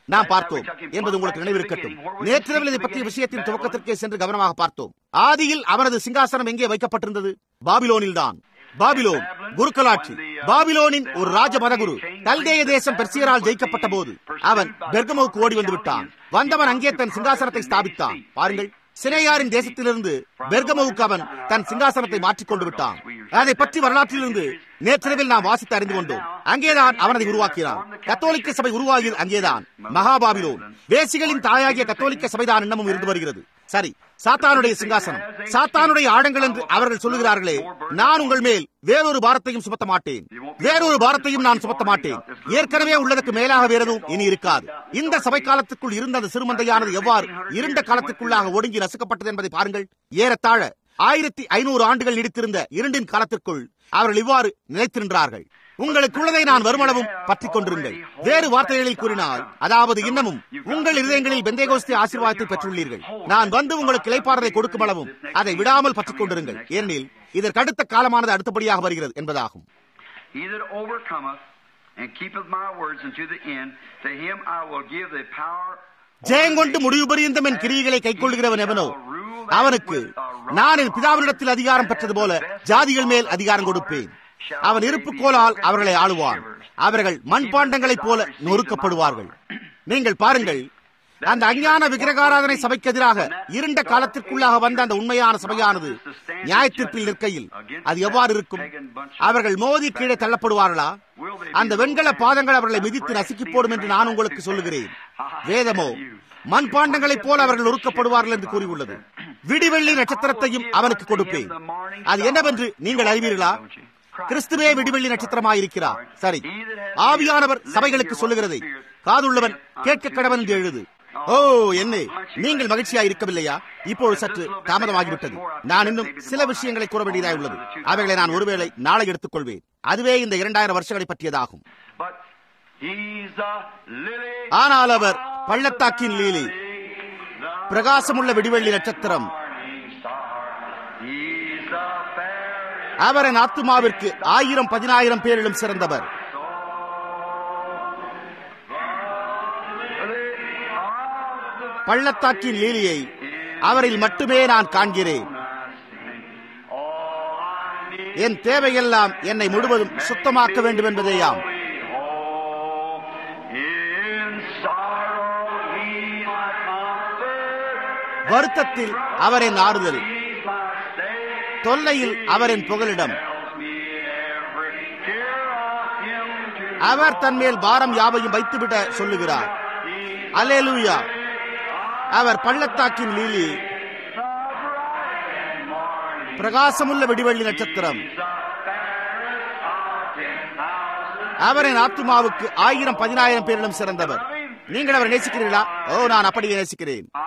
நாம் பார்த்தோம் என்பது உங்களுக்கு நினைவிருக்கட்டும் நேற்றிரவில் இதை பற்றிய விஷயத்தின் துவக்கத்திற்கே சென்று கவனமாக பார்த்தோம் ஆதியில் அவனது சிங்காசனம் எங்கே வைக்கப்பட்டிருந்தது பாபிலோனில் தான் பாபிலோன் குருக்களாட்சி பாபிலோனின் ஒரு ராஜ மதகுரு கல்தேய தேசம் பெர்சியரால் ஜெயிக்கப்பட்ட போது அவன் பெர்கமோவுக்கு ஓடி வந்து விட்டான் வந்தவன் அங்கே தன் சிங்காசனத்தை ஸ்தாபித்தான் பாருங்கள் சினையாரின் தேசத்திலிருந்து பெர்கமோவுக்கு அவன் தன் சிங்காசனத்தை மாற்றிக் கொண்டு விட்டான் அதை பற்றி வரலாற்றிலிருந்து நேற்றிரவில் நாம் வாசித்து அறிந்து கொண்டோம் அங்கேதான் அவனதை உருவாக்கினான் கத்தோலிக்க சபை உருவாகியது அங்கேதான் மகாபாபிலோன் வேசிகளின் தாயாகிய கத்தோலிக்க சபைதான் இன்னமும் இருந்து வருகிறது சரி சாத்தானுடைய சிங்காசனம் சாத்தானுடைய ஆடங்கள் என்று அவர்கள் சொல்லுகிறார்களே நான் உங்கள் மேல் வேறொரு பாரத்தையும் சுமத்த மாட்டேன் வேறொரு பாரத்தையும் நான் சுமத்த மாட்டேன் ஏற்கனவே உள்ளதற்கு மேலாக வேற எதுவும் இனி இருக்காது இந்த சபை காலத்துக்குள் இருந்த அந்த சிறுமந்தையானது எவ்வாறு இருண்ட காலத்திற்குள்ளாக ஒடுங்கி நசுக்கப்பட்டது என்பதை பாருங்கள் ஏறத்தாழ ஆயிரத்தி ஐநூறு ஆண்டுகள் நீடித்திருந்த இரண்டின் காலத்திற்குள் அவர்கள் இவ்வாறு நிலைத்திருந்தார்கள் உங்களுக்கு உள்ளதை நான் வருமளவும் பற்றிக் கொண்டிருங்கள் வேறு வார்த்தைகளில் கூறினால் அதாவது இன்னமும் உங்கள் இதயங்களில் பெந்தேகோஸ்தி ஆசீர்வாதத்தை பெற்றுள்ளீர்கள் நான் வந்து உங்களுக்கு இலைப்பாறதை கொடுக்கும் அளவும் அதை விடாமல் பற்றிக் கொண்டிருங்கள் ஏனெனில் இதற்கு அடுத்த காலமானது அடுத்தபடியாக வருகிறது என்பதாகும் He that overcometh and keepeth my words unto the end, to him I will give the power. ஜெயங்கொண்டு முடிவு பரியந்தம் என் கிரியைகளை கைக்கொள்கிறவன் எவனோ அவனுக்கு நான் என் பிதாவினிடத்தில் அதிகாரம் பெற்றது போல ஜாதிகள் மேல் அதிகாரம் கொடுப்பேன் அவன் இருப்புக்கோலால் அவர்களை ஆளுவான் அவர்கள் மண்பாண்டங்களைப் போல நொறுக்கப்படுவார்கள் நீங்கள் பாருங்கள் அந்த அஞ்ஞான விக்கிரகாராதனை சபைக்கு எதிராக இருண்ட காலத்திற்குள்ளாக வந்த அந்த உண்மையான சபையானது நியாயத்தீர்ப்பில் நிற்கையில் அது எவ்வாறு இருக்கும் அவர்கள் மோதி கீழே தள்ளப்படுவார்களா அந்த வெண்கல பாதங்கள் அவர்களை மிதித்து நசுக்கி போடும் என்று நான் உங்களுக்கு சொல்லுகிறேன் வேதமோ மண்பாண்டங்களைப் போல அவர்கள் ஒருக்கப்படுவார்கள் என்று கூறியுள்ளது விடிவெள்ளி நட்சத்திரத்தையும் அவனுக்கு கொடுப்பேன் அது என்னவென்று நீங்கள் அறிவீர்களா கிறிஸ்துவே விடிவெள்ளி நட்சத்திரமாயிருக்கிறார் சரி ஆவியானவர் சபைகளுக்கு சொல்லுகிறதை காதுள்ளவன் கேட்க கடவன் என்று எழுது ஓ என்ன நீங்கள் மகிழ்ச்சியா இருக்கவில்லையா இப்போது சற்று தாமதமாகிவிட்டது நான் இன்னும் சில விஷயங்களை கூற வேண்டியதாக உள்ளது அவைகளை நான் ஒருவேளை நாளை எடுத்துக் கொள்வேன் அதுவே இந்த இரண்டாயிரம் வருஷங்களை பற்றியதாகும் But he's a lily. ஆனால் அவர் பள்ளத்தாக்கின் லீலி பிரகாசமுள்ள விடிவெள்ளி நட்சத்திரம் He's a fair அவர் என் ஆத்துமாவிற்கு ஆயிரம் பதினாயிரம் பேரிலும் சிறந்தவர் பள்ளத்தாக்கின் லீலியை அவரில் மட்டுமே நான் காண்கிறேன் என் தேவையெல்லாம் என்னை முழுவதும் சுத்தமாக்க வேண்டும் என்பதேயாம் In sorrow he's my comfort. வருத்தத்தில் அவரின் ஆறுதல் He's my stay. தொல்லையில் அவரின் புகலிடம் Tells me every care of him to அவர் தன்மேல் பாரம் யாவையும் வைத்துவிட சொல்லுகிறார் அல்லேலூயா அவர் பள்ளத்தாக்கின் லீலி பிரகாசமுள்ள விடிவெள்ளி நட்சத்திரம் அவரின் ஆத்துமாவுக்கு ஆயிரம் பதினாயிரம் பேரிலும் சிறந்தவர் நீங்கள் அவரை நேசிக்கிறீர்களா ஓ நான் அப்படியே நேசிக்கிறேன் I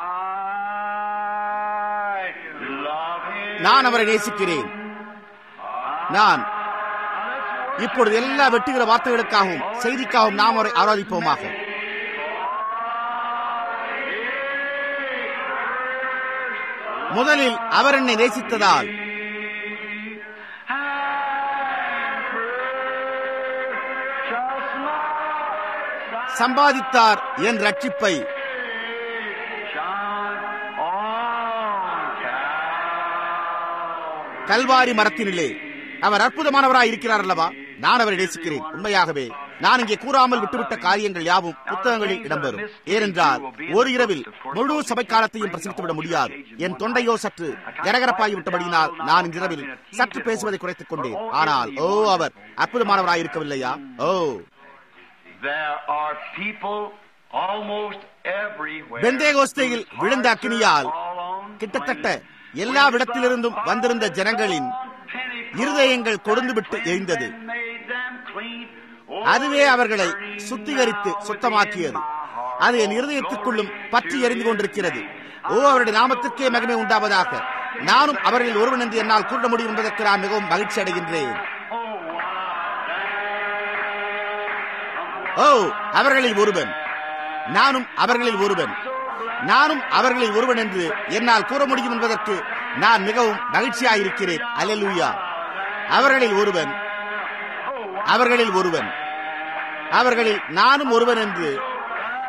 love him. நான் அவரை நேசிக்கிறேன் நான் இப்பொழுது எல்லா வெட்டுகிற வார்த்தைகளுக்காகவும் செய்திக்காகவும் நாம் அவரை ஆராதிப்போமாக முதலில் அவர் என்னை நேசித்ததால் சம்பாதித்தார் என் ரட்சிப்பை கல்வாரி மரத்தினிலே அவர் அற்புதமானவராய் இருக்கிறார் அல்லவா நான் அவரை நேசிக்கிறேன் உண்மையாகவே நான் இங்கே கூறாமல் விட்டுவிட்ட காரியங்கள் யாவும் புத்தகங்களில் இடம்பெறும் ஏனென்றால் ஒரு இரவில் முழு சபை காலத்தையும் பிரசவித்துவிட முடியாது என் தொண்டையோ சற்று கரகரப்பாகி விட்டபடியினால் நான் இந்த இரவில் சற்று பேசுவதை குறைத்துக் கொண்டேன் ஆனால் ஓ அவர் அற்புதமானவராய் இருக்கவில்லையா ஓ There are people almost everywhere. பெந்தேகோஸ்தையில் விழுந்த அக்கினியால் All on கிட்டத்தட்ட எல்லா இடத்திலிருந்தும் வந்திருந்த ஜனங்களின் இருதயங்கள் கொடுந்துவிட்டு எரிந்தது made them clean. Oh, அதுவே அவர்களை சுத்திகரித்து சுத்தமாக்கியது அது என் இருதயத்துக்குள்ளும் பற்றி எரிந்து கொண்டிருக்கிறது ஓ அவருடைய நாமத்திற்கே மகிமை உண்டாவதாக நானும் அவர்களில் ஒருவன் என்று என்னால் கூற முடியும் என்பதற்கு நான் மிகவும் மகிழ்ச்சி அடைகின்றேன் ஓ அவர்களில் ஒருவன் நானும் அவர்களில் ஒருவன் நானும் அவர்களில் ஒருவன் என்று என்னால் கூற முடியும் என்பதற்கு நான் மிகவும் மகிழ்ச்சியாயிருக்கிறேன் அல்லேலூயா அவர்களில் ஒருவன் அவர்களில் ஒருவன் அவர்களில் நானும் ஒருவன் என்று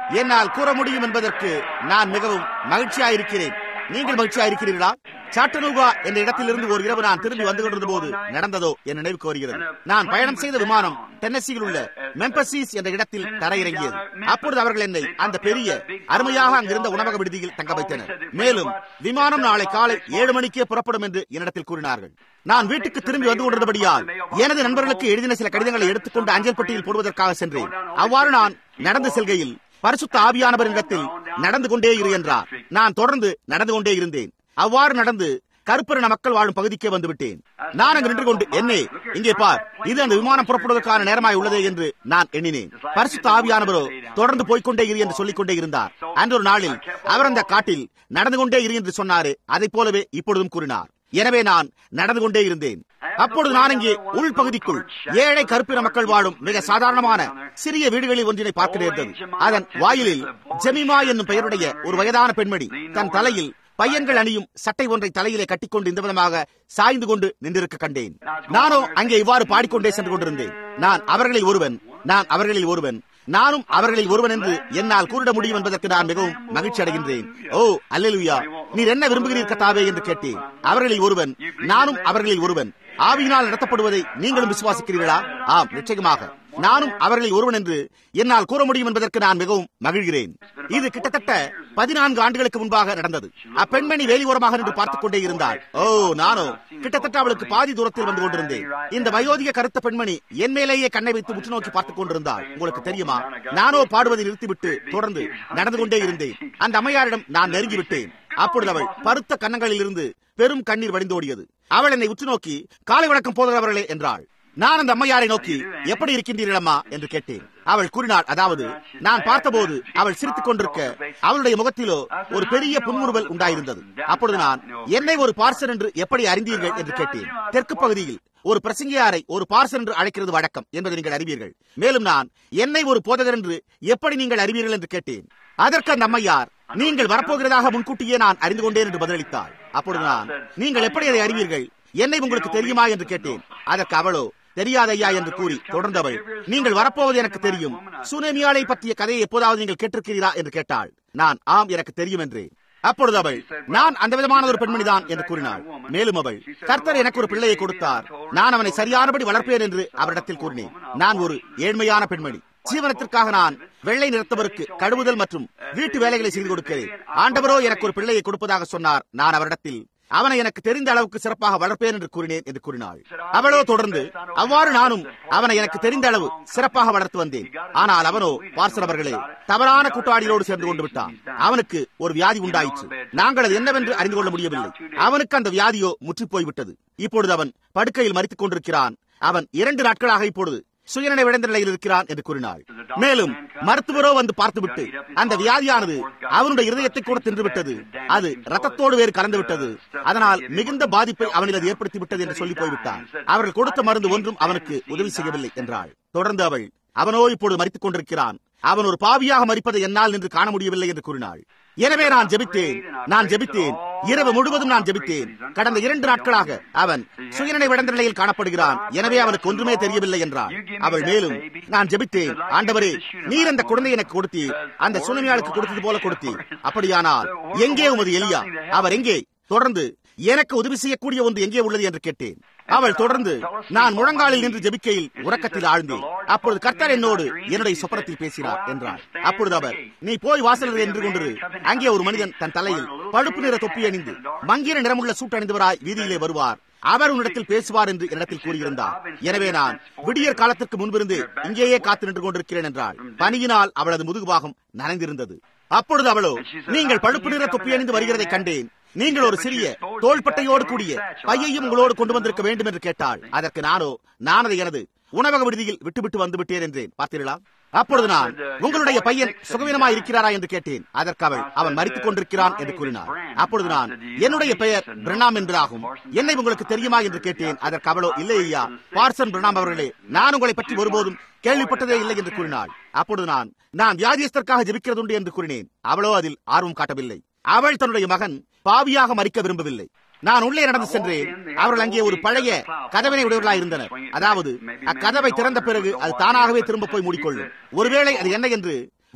என்னால் கூற முடியும் என்பதற்கு நான் மிகவும் மகிழ்ச்சியாயிருக்கிறேன் நீங்கள் மகிழ்ச்சியாயிருக்கிறீர்களா சாட்டனூகா என்ற இடத்திலிருந்து ஒரு இரவு நான் திரும்பி வந்து கொண்டிருந்த போது நடந்ததோ என் நினைவுக்கு வருகிறது நான் பயணம் செய்த விமானம் டென்னசியில் உள்ள மெம்பசிஸ் என்ற இடத்தில் தரையிறங்கியது அப்பொழுது அவர்கள் என்னை அந்த பெரிய அருமையாக அங்கிருந்த உணவக விடுதியில் தங்க வைத்தனர் மேலும் விமானம் நாளை காலை ஏழு மணிக்கே புறப்படும் என்று என்னிடத்தில் கூறினார்கள் நான் வீட்டுக்கு திரும்பி வந்து கொண்டிருந்தபடியால் எனது நண்பர்களுக்கு எழுதின சில கடிதங்களை எடுத்துக்கொண்டு அஞ்சல் பெட்டியில் போடுவதற்காக சென்றேன் அவ்வாறு நான் நடந்து செல்கையில் பரிசுத்த ஆவியானவரிடத்தில் நடந்து கொண்டே இரு என்றார் நான் தொடர்ந்து நடந்து கொண்டே இருந்தேன் அவ்வாறு நடந்து கருப்பரின மக்கள் வாழும் பகுதிக்கே வந்து விட்டேன் நான் அங்கு நின்று கொண்டு என்னே இங்கே பார் இது அந்த விமானம் புறப்படுவதற்கான நேரமாய் உள்ளதே என்று நான் எண்ணினேன் பரிசுத்த ஆவியானவரோ தொடர்ந்து போய்கொண்டே இரு என்று சொல்லிக் கொண்டே இருந்தார் அன்றொரு நாளில் அவர் அந்த காட்டில் நடந்து கொண்டே இரு என்று சொன்னாரே அதை போலவே இப்பொழுதும் கூறினார் எனவே நான் நடந்து கொண்டே இருந்தேன் அப்பொழுது நான் இங்கே உள்பகுதிக்குள் ஏழை கருப்பின மக்கள் வாழும் மிக சாதாரணமான சிறிய வீடுகளில் ஒன்றினை பார்க்க நேர்ந்தது அதன் வாயிலில் ஜெமிமா என்னும் பெயருடைய ஒரு வயதான பெண்மணி தன் தலையில் பையன்கள் அணியும் சட்டை ஒன்றை தலையிலே கட்டிக்கொண்டு இந்த விதமாக சாய்ந்து கொண்டு நின்றிருக்க கண்டேன் நானோ அங்கே இவ்வாறு பாடிக்கொண்டே சென்று கொண்டிருந்தேன் நான் அவர்களில் ஒருவன் நான் அவர்களில் ஒருவன் நானும் அவர்களில் ஒருவன் என்று என்னால் கூறிட முடியும் என்பதற்கு நான் மிகவும் மகிழ்ச்சி அடைகின்றேன் ஓ அல்லேலுயா நீர் என்ன விரும்புகிறீர் கத்தாவே என்று கேட்டேன் அவர்களில் ஒருவன் நானும் அவர்களில் ஒருவன் ஆவியினால் நடத்தப்படுவதை நீங்களும் விசுவாசிக்கிறீர்களா ஆம் நிச்சயமாக நானும் அவர்களில் ஒருவன் என்று என்னால் கூற முடியும் என்பதற்கு நான் மிகவும் மகிழ்கிறேன் இது கிட்டத்தட்ட பதினான்கு ஆண்டுகளுக்கு முன்பாக நடந்தது அப்பெண்மணி வேலியோரமாக நின்று பார்த்துக் கொண்டே இருந்தாள் ஓ நானோ கிட்டத்தட்ட அவளுக்கு பாதி தூரத்தில் வந்து கொண்டிருந்தேன் இந்த வயோதிக கருத்த பெண்மணி என் மேலேயே கண்ணை வைத்து உற்று நோக்கி பார்த்துக் கொண்டிருந்தாள் உங்களுக்கு தெரியுமா நானோ பாடுவதை நிறுத்திவிட்டு தொடர்ந்து நடந்து கொண்டே இருந்தேன் அந்த அம்மையாரிடம் நான் நெருங்கி விட்டேன் அப்பொழுது அவள் பருத்த கன்னங்களில் இருந்து பெரும் கண்ணீர் வடிந்தோடியது அவள் என்னை உற்று நோக்கி காலை வணக்கம் போகிறவர்களே என்றாள் நான் அந்த அம்மையாரை நோக்கி எப்படி இருக்கின்றீர்கள் அம்மா என்று கேட்டேன் அவள் கூறினாள் அதாவது நான் பார்த்தபோது அவள் சிரித்துக் கொண்டிருக்க அவளுடைய முகத்திலோ ஒரு பெரிய புன்முறுவல் உண்டாயிருந்தது அப்பொழுது நான் என்னை ஒரு பார்சல் என்று எப்படி அறிந்தீர்கள் என்று கேட்டேன் தெற்கு பகுதியில் ஒரு பிரசங்கியாரை ஒரு பார்சல் என்று அழைக்கிறது வழக்கம் என்பதை நீங்கள் அறிவீர்கள் மேலும் நான் என்னை ஒரு போதகர் என்று எப்படி நீங்கள் அறிவீர்கள் என்று கேட்டேன் அதற்கு அந்த அம்மையார் நீங்கள் வரப்போகிறதாக முன்கூட்டியே நான் அறிந்து கொண்டேன் என்று பதிலளித்தாள் அப்பொழுது நான் நீங்கள் எப்படி அதை அறிவீர்கள் என்னை உங்களுக்கு தெரியுமா என்று கேட்டேன் அதற்கு அவளோ தெரியாத ஐயா என்று கூறி தொடர்ந்தவள் நீங்கள் வரப்போவது எனக்கு தெரியும் சுனேமியாலை பற்றிய கதையை எப்போதாவது நீங்கள் கேட்டிருக்கிறீரா என்று கேட்டாள் நான் ஆம் எனக்கு தெரியும் என்றேன் அப்பொழுது அவள் நான் அந்த விதமான ஒரு பெண்மணிதான் என்று கூறினாள் மேலும் அவள் கர்த்தர் எனக்கு ஒரு பிள்ளையை கொடுத்தார் நான் அவனை சரியானபடி வளர்ப்பேன் என்று அவரிடத்தில் கூறினேன் நான் ஒரு ஏழ்மையான பெண்மணி ஜீவனத்திற்காக நான் வெள்ளை நிறத்தவருக்கு கழுவுதல் மற்றும் வீட்டு வேலைகளை செய்து கொடுக்கிறேன் ஆண்டவரோ எனக்கு ஒரு பிள்ளையை கொடுப்பதாக சொன்னார் நான் அவரிடத்தில் அவனை எனக்கு தெரிந்த அளவுக்கு சிறப்பாக வளர்ப்பேன் என்று கூறினேன் என்று கூறினாள் அவளோ தொடர்ந்து அவ்வாறு நானும் அவனை எனக்கு தெரிந்த அளவு சிறப்பாக வளர்த்து வந்தேன் ஆனால் அவனோ பார்சல் அவர்களே தவறான கூட்டாளிகளோடு சேர்ந்து கொண்டு விட்டான் அவனுக்கு ஒரு வியாதி உண்டாயிற்று நாங்கள் அது என்னவென்று அறிந்து கொள்ள முடியவில்லை அவனுக்கு அந்த வியாதியோ முற்றி போய்விட்டது இப்பொழுது அவன் படுக்கையில் மறித்துக் கொண்டிருக்கிறான் அவன் இரண்டு நாட்களாக இப்பொழுது சுயநினைவிழந்த நிலையில் இருக்கிறான் என்று கூறினாள் மேலும் மருத்துவரோ வந்து பார்த்துவிட்டு அந்த வியாதியானது அவனுடைய இருதயத்தை கூட தின்றுவிட்டது அது ரத்தத்தோடு வேறு கலந்து விட்டது அதனால் மிகுந்த பாதிப்பை அவனில் அது ஏற்படுத்தி விட்டது என்று சொல்லி போய்விட்டான் அவர்கள் கொடுத்த மருந்து ஒன்றும் அவனுக்கு உதவி செய்யவில்லை என்றாள் தொடர்ந்து அவள் அவனோ இப்பொழுது மறித்துக் கொண்டிருக்கிறான் அவன் ஒரு பாவியாக மறிப்பதை என்னால் நின்று காண முடியவில்லை என்று கூறினாள் எனவே நான் ஜெபித்தேன் நான் ஜெபித்தேன் இரவு முழுவதும் நான் ஜெபித்தேன் கடந்த இரண்டு நாட்களாக அவன் சுயநினைவிழந்த நிலையில் காணப்படுகிறான் எனவே அவனுக்கு ஒன்றுமே தெரியவில்லை என்றார் அவள் மேலும் நான் ஜெபித்தேன் ஆண்டவரே நீர் அந்த குழந்தை எனக்கு கொடுத்தீர் அந்த சுனமியாளுக்கு கொடுத்தது போல கொடுத்தீர் அப்படியானால் எங்கே உமது எலியா அவர் எங்கே தொடர்ந்து எனக்கு உதவி செய்யக்கூடிய ஒன்று எங்கே உள்ளது என்று கேட்டேன் அவள் தொடர்ந்து நான் முழங்காலில் நின்று ஜெபிக்கையில் உறக்கத்தில் ஆழ்ந்தேன் அப்பொழுது கர்த்தர் என்னோடு என்னுடைய சொப்பனத்தில் பேசினார் என்றார் அப்பொழுது அவர் நீ போய் வாசலில் என்று கொண்டு அங்கே ஒரு மனிதன் தன் தலையில் பழுப்பு நிற தொப்பி அணிந்து மங்கிர நிறமுள்ள சூட் அணிந்தவராய் வீதியிலே வருவார் அவர் உன்னிடத்தில் பேசுவார் என்று இடத்தில் கூறியிருந்தார் எனவே நான் விடியற் காலத்திற்கு முன்பிருந்து இங்கேயே காத்து நின்று கொண்டிருக்கிறேன் என்றாள் பனியினால் அவளது முதுகுபாகம் நனைந்திருந்தது அப்பொழுது அவளோ நீங்கள் பழுப்பு நிற தொப்பி அணிந்து வருகிறதை கண்டேன் நீங்கள் ஒரு சிறிய தோள்பட்டையோடு கூடிய பையையும் உங்களோடு கொண்டு வந்திருக்க வேண்டும் என்று கேட்டாள் அதற்கு நானோ நான் அதை எனது உணவக விடுதியில் விட்டுவிட்டு வந்து விட்டேன் என்றேன் பார்த்தீர்களா அப்பொழுது நான் உங்களுடைய பையன் சுகவீனமா இருக்கிறாரா என்று கேட்டேன் அதற்கு அவள் அவன் மறித்துக் கொண்டிருக்கிறான் என்று கூறினார் அப்பொழுது நான் என்னுடைய பெயர் பிரணாம் என்பதாகும் என்னை உங்களுக்கு தெரியுமா என்று கேட்டேன் அதற்கு அவளோ இல்லை ஐயா பார்சன் பிரணாம் அவர்களே நான் உங்களை பற்றி ஒருபோதும் கேள்விப்பட்டதே இல்லை என்று கூறினாள் அப்பொழுது நான் நான் வியாதியஸ்தற்காக ஜெபிக்கிறதுண்டு என்று கூறினேன் அவளோ அதில் ஆர்வம் காட்டவில்லை அவள் தன்னுடைய மகன் பாவியாக மறிக்க விரும்பவில்லை நான் உள்ளே நடந்து சென்றேன் அவர்கள் அங்கே ஒரு பழைய கதவினை உடையவர்களாக இருந்தனர் அதாவது அக்கதவை திறந்த பிறகு அது தானாகவே திரும்ப போய் மூடிக்கொள்ளும் ஒருவேளை அது என்ன என்று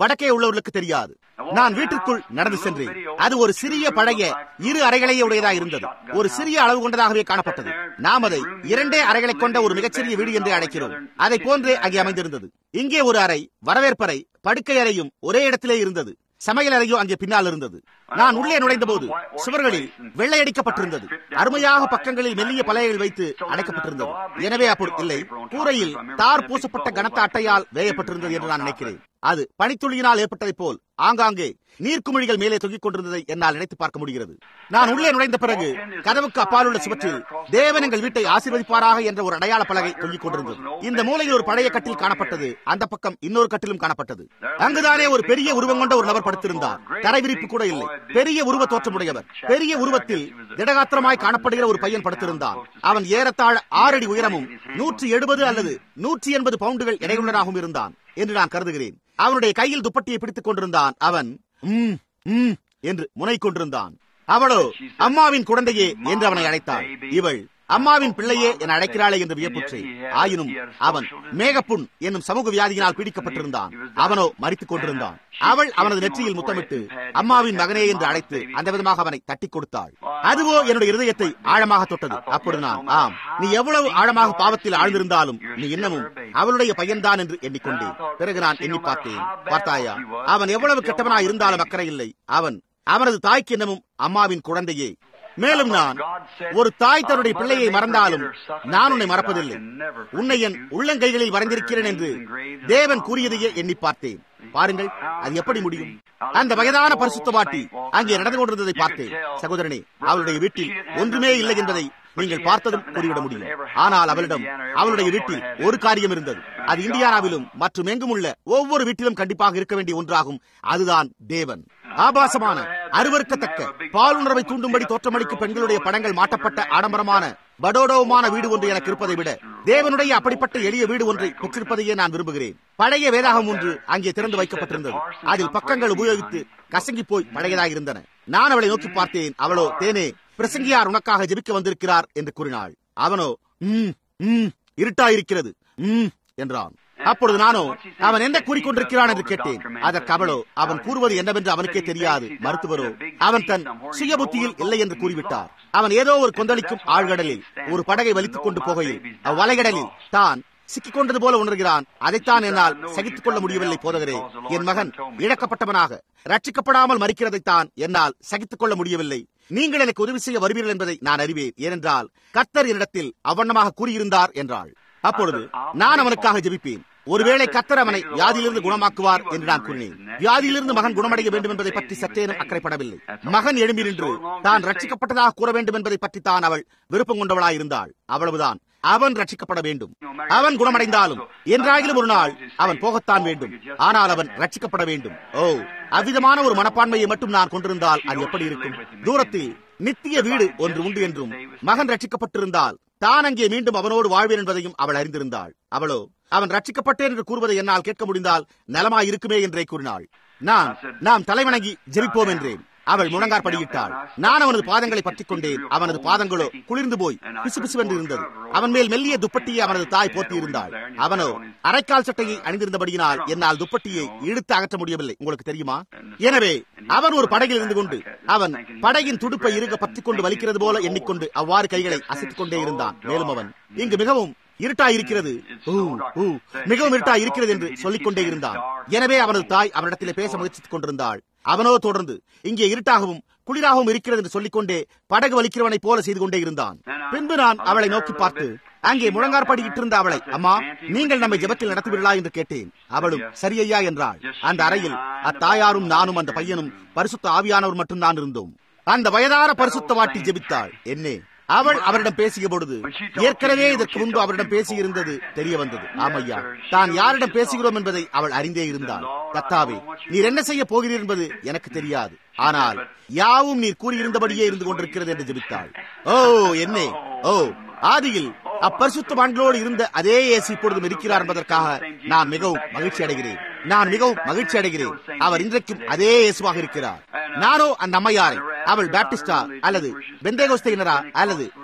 வடக்கே உள்ளவர்களுக்கு தெரியாது நான் வீட்டிற்குள் நடந்து சென்றேன் அது ஒரு சிறிய பழைய இரு அறைகளையே உடையதாக இருந்தது ஒரு சிறிய அளவு கொண்டதாகவே காணப்பட்டது நாம் அதை இரண்டே அறைகளை கொண்ட ஒரு மிகச்சிறிய வீடு என்று அழைக்கிறோம் அதை போன்றே அங்கே அமைந்திருந்தது இங்கே ஒரு அறை வரவேற்பறை படுக்கை அறையும் ஒரே இடத்திலே இருந்தது சமையல் அறையோ அங்கே பின்னால் இருந்தது நான் உள்ளே நுழைந்த போது சுவர்களில் வெள்ளையடிக்கப்பட்டிருந்தது அருமையாக பக்கங்களில் மெல்லிய பலகைகள் வைத்து அடைக்கப்பட்டிருந்தது எனவே அப்பொழுது இல்லை கூரையில் தார் பூசப்பட்ட கனத்த அட்டையால் வேயப்பட்டிருந்தது என்று நான் நினைக்கிறேன் அது பனித்துளியினால் ஏற்பட்டதைப் போல் ஆங்காங்கே நீர்க்குமிழிகள் மேலே தொங்கிக் கொண்டிருந்ததை என்னால் நினைத்து பார்க்க முடிகிறது நான் உள்ளே நுழைந்த பிறகு கதவுக்கு அப்பால் உள்ள சுவற்றில் தேவன் எங்கள் வீட்டை ஆசீர்வதிப்பாராக என்ற ஒரு அடையாள பலகை தொங்கிக் கொண்டிருந்தது இந்த மூலையில் ஒரு பழைய கட்டில் காணப்பட்டது அந்த பக்கம் இன்னொரு கட்டிலும் காணப்பட்டது அங்குதானே ஒரு பெரிய உருவம் கொண்ட ஒரு நபர் படுத்திருந்தார் தரை விரிப்பு கூட இல்லை பெரிய உருவ தோற்றமுடையவர் பெரிய உருவத்தில் திடகாத்திரமாய் காணப்படுகிற ஒரு பையன் படுத்திருந்தான் அவன் ஏறத்தாழ ஆறடி உயரமும் நூற்றி எழுபது அல்லது நூற்றி எண்பது பவுண்டுகள் எடையுள்ளனாகவும் இருந்தான் என்று நான் கருதுகிறேன் அவனுடைய கையில் துப்பட்டியை பிடித்துக் கொண்டிருந்தான் அவன் "ம், ம்" என்று முனை கொண்டிருந்தான் அவளோ அம்மாவின் குழந்தையே என்று அவனை அழைத்தாள் இவள் அம்மாவின் பிள்ளையே என அழைக்கிறாளே என்று வியப்புற்றேன் ஆயினும் அவன் மேகப்புண் என்னும் சமூக வியாதியினால் பீடிக்கப்பட்டிருந்தான் அவனோ மறித்துக் கொண்டிருந்தான் அவள் அவனது நெற்றியில் முத்தமிட்டு அம்மாவின் மகனே என்று அழைத்து அந்த விதமாக அவனை தட்டி கொடுத்தாள் அதுவோ என்னுடைய இருதயத்தை ஆழமாக தொட்டது அப்பொழுது நான் ஆம் நீ எவ்வளவு ஆழமாக பாவத்தில் ஆழ்ந்திருந்தாலும் நீ இன்னமும் அவளுடைய பையன்தான் என்று எண்ணிக்கொண்டேன் பிறகு நான் எண்ணி பார்த்தேன் பார்த்தாயா அவன் எவ்வளவு கெட்டவனாய் இருந்தாலும் அக்கறை இல்லை அவன் அவனது தாய்க்கு இன்னமும் அம்மாவின் குழந்தையே மேலும் நான் ஒரு தாய் தன்னுடைய பிள்ளையை மறந்தாலும் நான் உன்னை மறப்பதில்லை உன்னை என் உள்ளங்கைகளில் வரைந்திருக்கிறேன் என்று தேவன் கூறியதையே எண்ணி பார்த்தேன் பாருங்கள் அது எப்படி முடியும் அந்த வயதான பரிசுத்தவாட்டி அங்கே நடந்து கொண்டிருந்ததை பார்த்தேன் சகோதரனே அவளுடைய வீட்டில் ஒன்றுமே இல்லை என்பதை நீங்கள் பார்த்ததும் கூறிவிட முடியும் ஆனால் அவளிடம் அவளுடைய வீட்டில் ஒரு காரியம் இருந்தது அது இந்தியானாவிலும் மற்றும் எங்கும் உள்ள ஒவ்வொரு வீட்டிலும் கண்டிப்பாக இருக்க வேண்டிய ஒன்றாகும் அதுதான் தேவன் ஆபாசமான அருவருக்கத்தக்க பாலுணர்வை தூண்டும்படி தோற்றமளிக்கும் பெண்களுடைய படங்கள் மாட்டப்பட்ட ஆடம்பரமான படோடோமான வீடு ஒன்று எனக்கு இருப்பதை விட தேவனுடைய அப்படிப்பட்ட எளிய வீடு ஒன்றை பெற்றிருப்பதையே நான் விரும்புகிறேன் பழைய வேதாகம் ஒன்று அங்கே திறந்து வைக்கப்பட்டிருந்தது அதில் பக்கங்கள் உபயோகித்து கசங்கி போய் பழையதாக இருந்தன நான் அவளை நோக்கி பார்த்தேன் அவளோ தேனே பிரசங்கியார் உனக்காக ஜெபிக்க வந்திருக்கிறார் என்று கூறினாள் அவனோ ம் ம் இருட்டாயிருக்கிறது ம் என்றான் அப்பொழுது நானோ அவன் என்ன கூறிக்கொண்டிருக்கிறான் என்று கேட்டேன் அதற்கு அவளோ அவன் கூறுவது என்னவென்று அவனுக்கே தெரியாது மருத்துவரோ அவன் தன் சுய புத்தியில் இல்லை என்று கூறிவிட்டார் அவன் ஏதோ ஒரு கொந்தளிக்கும் ஆழ்கடலில் ஒரு படகை வலித்துக் கொண்டு போகையில் அவ்வலைகடலில் தான் சிக்கிக் கொண்டது போல உணர்கிறான் அதைத்தான் என்னால் சகித்துக் கொள்ள முடியவில்லை போதகரே என் மகன் இழக்கப்பட்டவனாக ரட்சிக்கப்படாமல் மறிக்கிறதைத்தான் என்னால் சகித்துக் கொள்ள முடியவில்லை நீங்கள் எனக்கு உதவி செய்ய வருவீர்கள் என்பதை நான் அறிவேன் ஏனென்றால் கர்த்தர் என்னிடத்தில் அவண்ணமாக கூறியிருந்தார் என்றாள் அப்பொழுது நான் அவனுக்காக ஜெபிப்பேன் ஒருவேளை கத்தர் அவனை வியாதியிலிருந்து குணமாக்குவார் என்று நான் கூறினேன் வியாதியிலிருந்து மகன் குணமடைய வேண்டும் என்பதை பற்றி சற்றேனும் அக்கறைப்படவில்லை மகன் எழும்பி நின்று தான் ரட்சிக்கப்பட்டதாக கூற வேண்டும் என்பதை பற்றி தான் அவள் விருப்பம் கொண்டவளாயிருந்தாள் அவ்வளவுதான் அவன் ரட்சிக்கப்பட வேண்டும் அவன் குணமடைந்தாலும் என்றாகிலும் ஒரு நாள் அவன் போகத்தான் வேண்டும் ஆனால் அவன் ரட்சிக்கப்பட வேண்டும் ஓ அவ்விதமான ஒரு மனப்பான்மையை மட்டும் நான் கொண்டிருந்தால் அது எப்படி இருக்கும் தூரத்தில் நித்திய வீடு ஒன்று உண்டு என்றும் மகன் ரட்சிக்கப்பட்டிருந்தால் தான் அங்கே மீண்டும் அவனோடு வாழ்வேன் என்பதையும் அவள் அறிந்திருந்தாள் அவளோ அவன் ரட்சிக்கப்பட்டேன் என்று கூறுவதை என்னால் கேட்க முடிந்தால் நலமாய் இருக்குமே என்றே கூறினாள் நான் நாம் தலைவணங்கி ஜெபிப்போம் என்றேன் அவள் முழங்கார் படியிட்டாள் நான் அவனது பாதங்களை பற்றிக் கொண்டேன் அவனது பாதங்களோ குளிர்ந்து போய் பிசு பிசுவென்று இருந்தது அவன் மேல் மெல்லிய துப்பட்டியை அவனது தாய் போர்த்தி இருந்தாள் அவனோ அரைக்கால் சட்டையை அணிந்திருந்தபடியினால் என்னால் துப்பட்டியை இழுத்து அகற்ற முடியவில்லை உங்களுக்கு தெரியுமா எனவே அவன் ஒரு படகில் இருந்து கொண்டு அவன் படகின் துடுப்பை இருக பற்றிக் கொண்டு வலிக்கிறது போல எண்ணிக்கொண்டு அவ்வாறு கைகளை அசைத்துக் கொண்டே இருந்தான் மேலும் அவன் இங்கு மிகவும் இருட்டா இருக்கிறது மிகவும் இருட்டா இருக்கிறது என்று சொல்லிக் கொண்டே இருந்தான் எனவே அவனது தாய் அவனிடத்திலே பேச முயற்சித்துக் கொண்டிருந்தாள் அவனோ தொடர்ந்து இங்கே இருட்டாகவும் குளிராகவும் இருக்கிறது என்று சொல்லிக்கொண்டே படகு வலிக்கிறவனைப் போல செய்து கொண்டே இருந்தான் பின்பு நான் அவளை நோக்கி பார்த்து அங்கே முழங்கார்படியிட்டு இருந்த அவளை அம்மா நீங்கள் நம்மை ஜெபத்தில் நடத்துவீர்களா என்று கேட்டேன் அவளும் சரியையா என்றாள் அந்த அறையில் அத்தாயாரும் நானும் அந்த பையனும் பரிசுத்த ஆவியானவர் மட்டும் தான் இருந்தோம் அந்த வயதான பரிசுத்த வாட்டி ஜெபித்தாள் என்னே அவள் அவரிடம் பேசிய பொழுது ஏற்கனவே இதற்கு முன்பு அவரிடம் பேசியிருந்தது தெரிய வந்தது ஆமையா தான் யாரிடம் பேசுகிறோம் என்பதை அவள் அறிந்தே இருந்தாள் கத்தாவே நீர் என்ன செய்ய போகிறீர் என்பது எனக்கு தெரியாது ஆனால் யாவும் நீர் கூறியிருந்தபடியே இருந்து கொண்டிருக்கிறது என்று ஜெபித்தாள் ஓ என்னே ஓ ஆதியில் அப்பரிசுத்தவான்களோடு இருந்த அதே இயேசு இப்பொழுதும் இருக்கிறார் என்பதற்காக நான் மிகவும் மகிழ்ச்சி அடைகிறேன் நான் மிகவும் மகிழ்ச்சி அடைகிறேன் அவர் இன்றைக்கும் அதே இயேசுவாக இருக்கிறார் நானோ அந்த அம்மையாரை அவள் பேப்டிஸ்டா அல்லது பெந்தேகோஸ்தையினரா அல்லது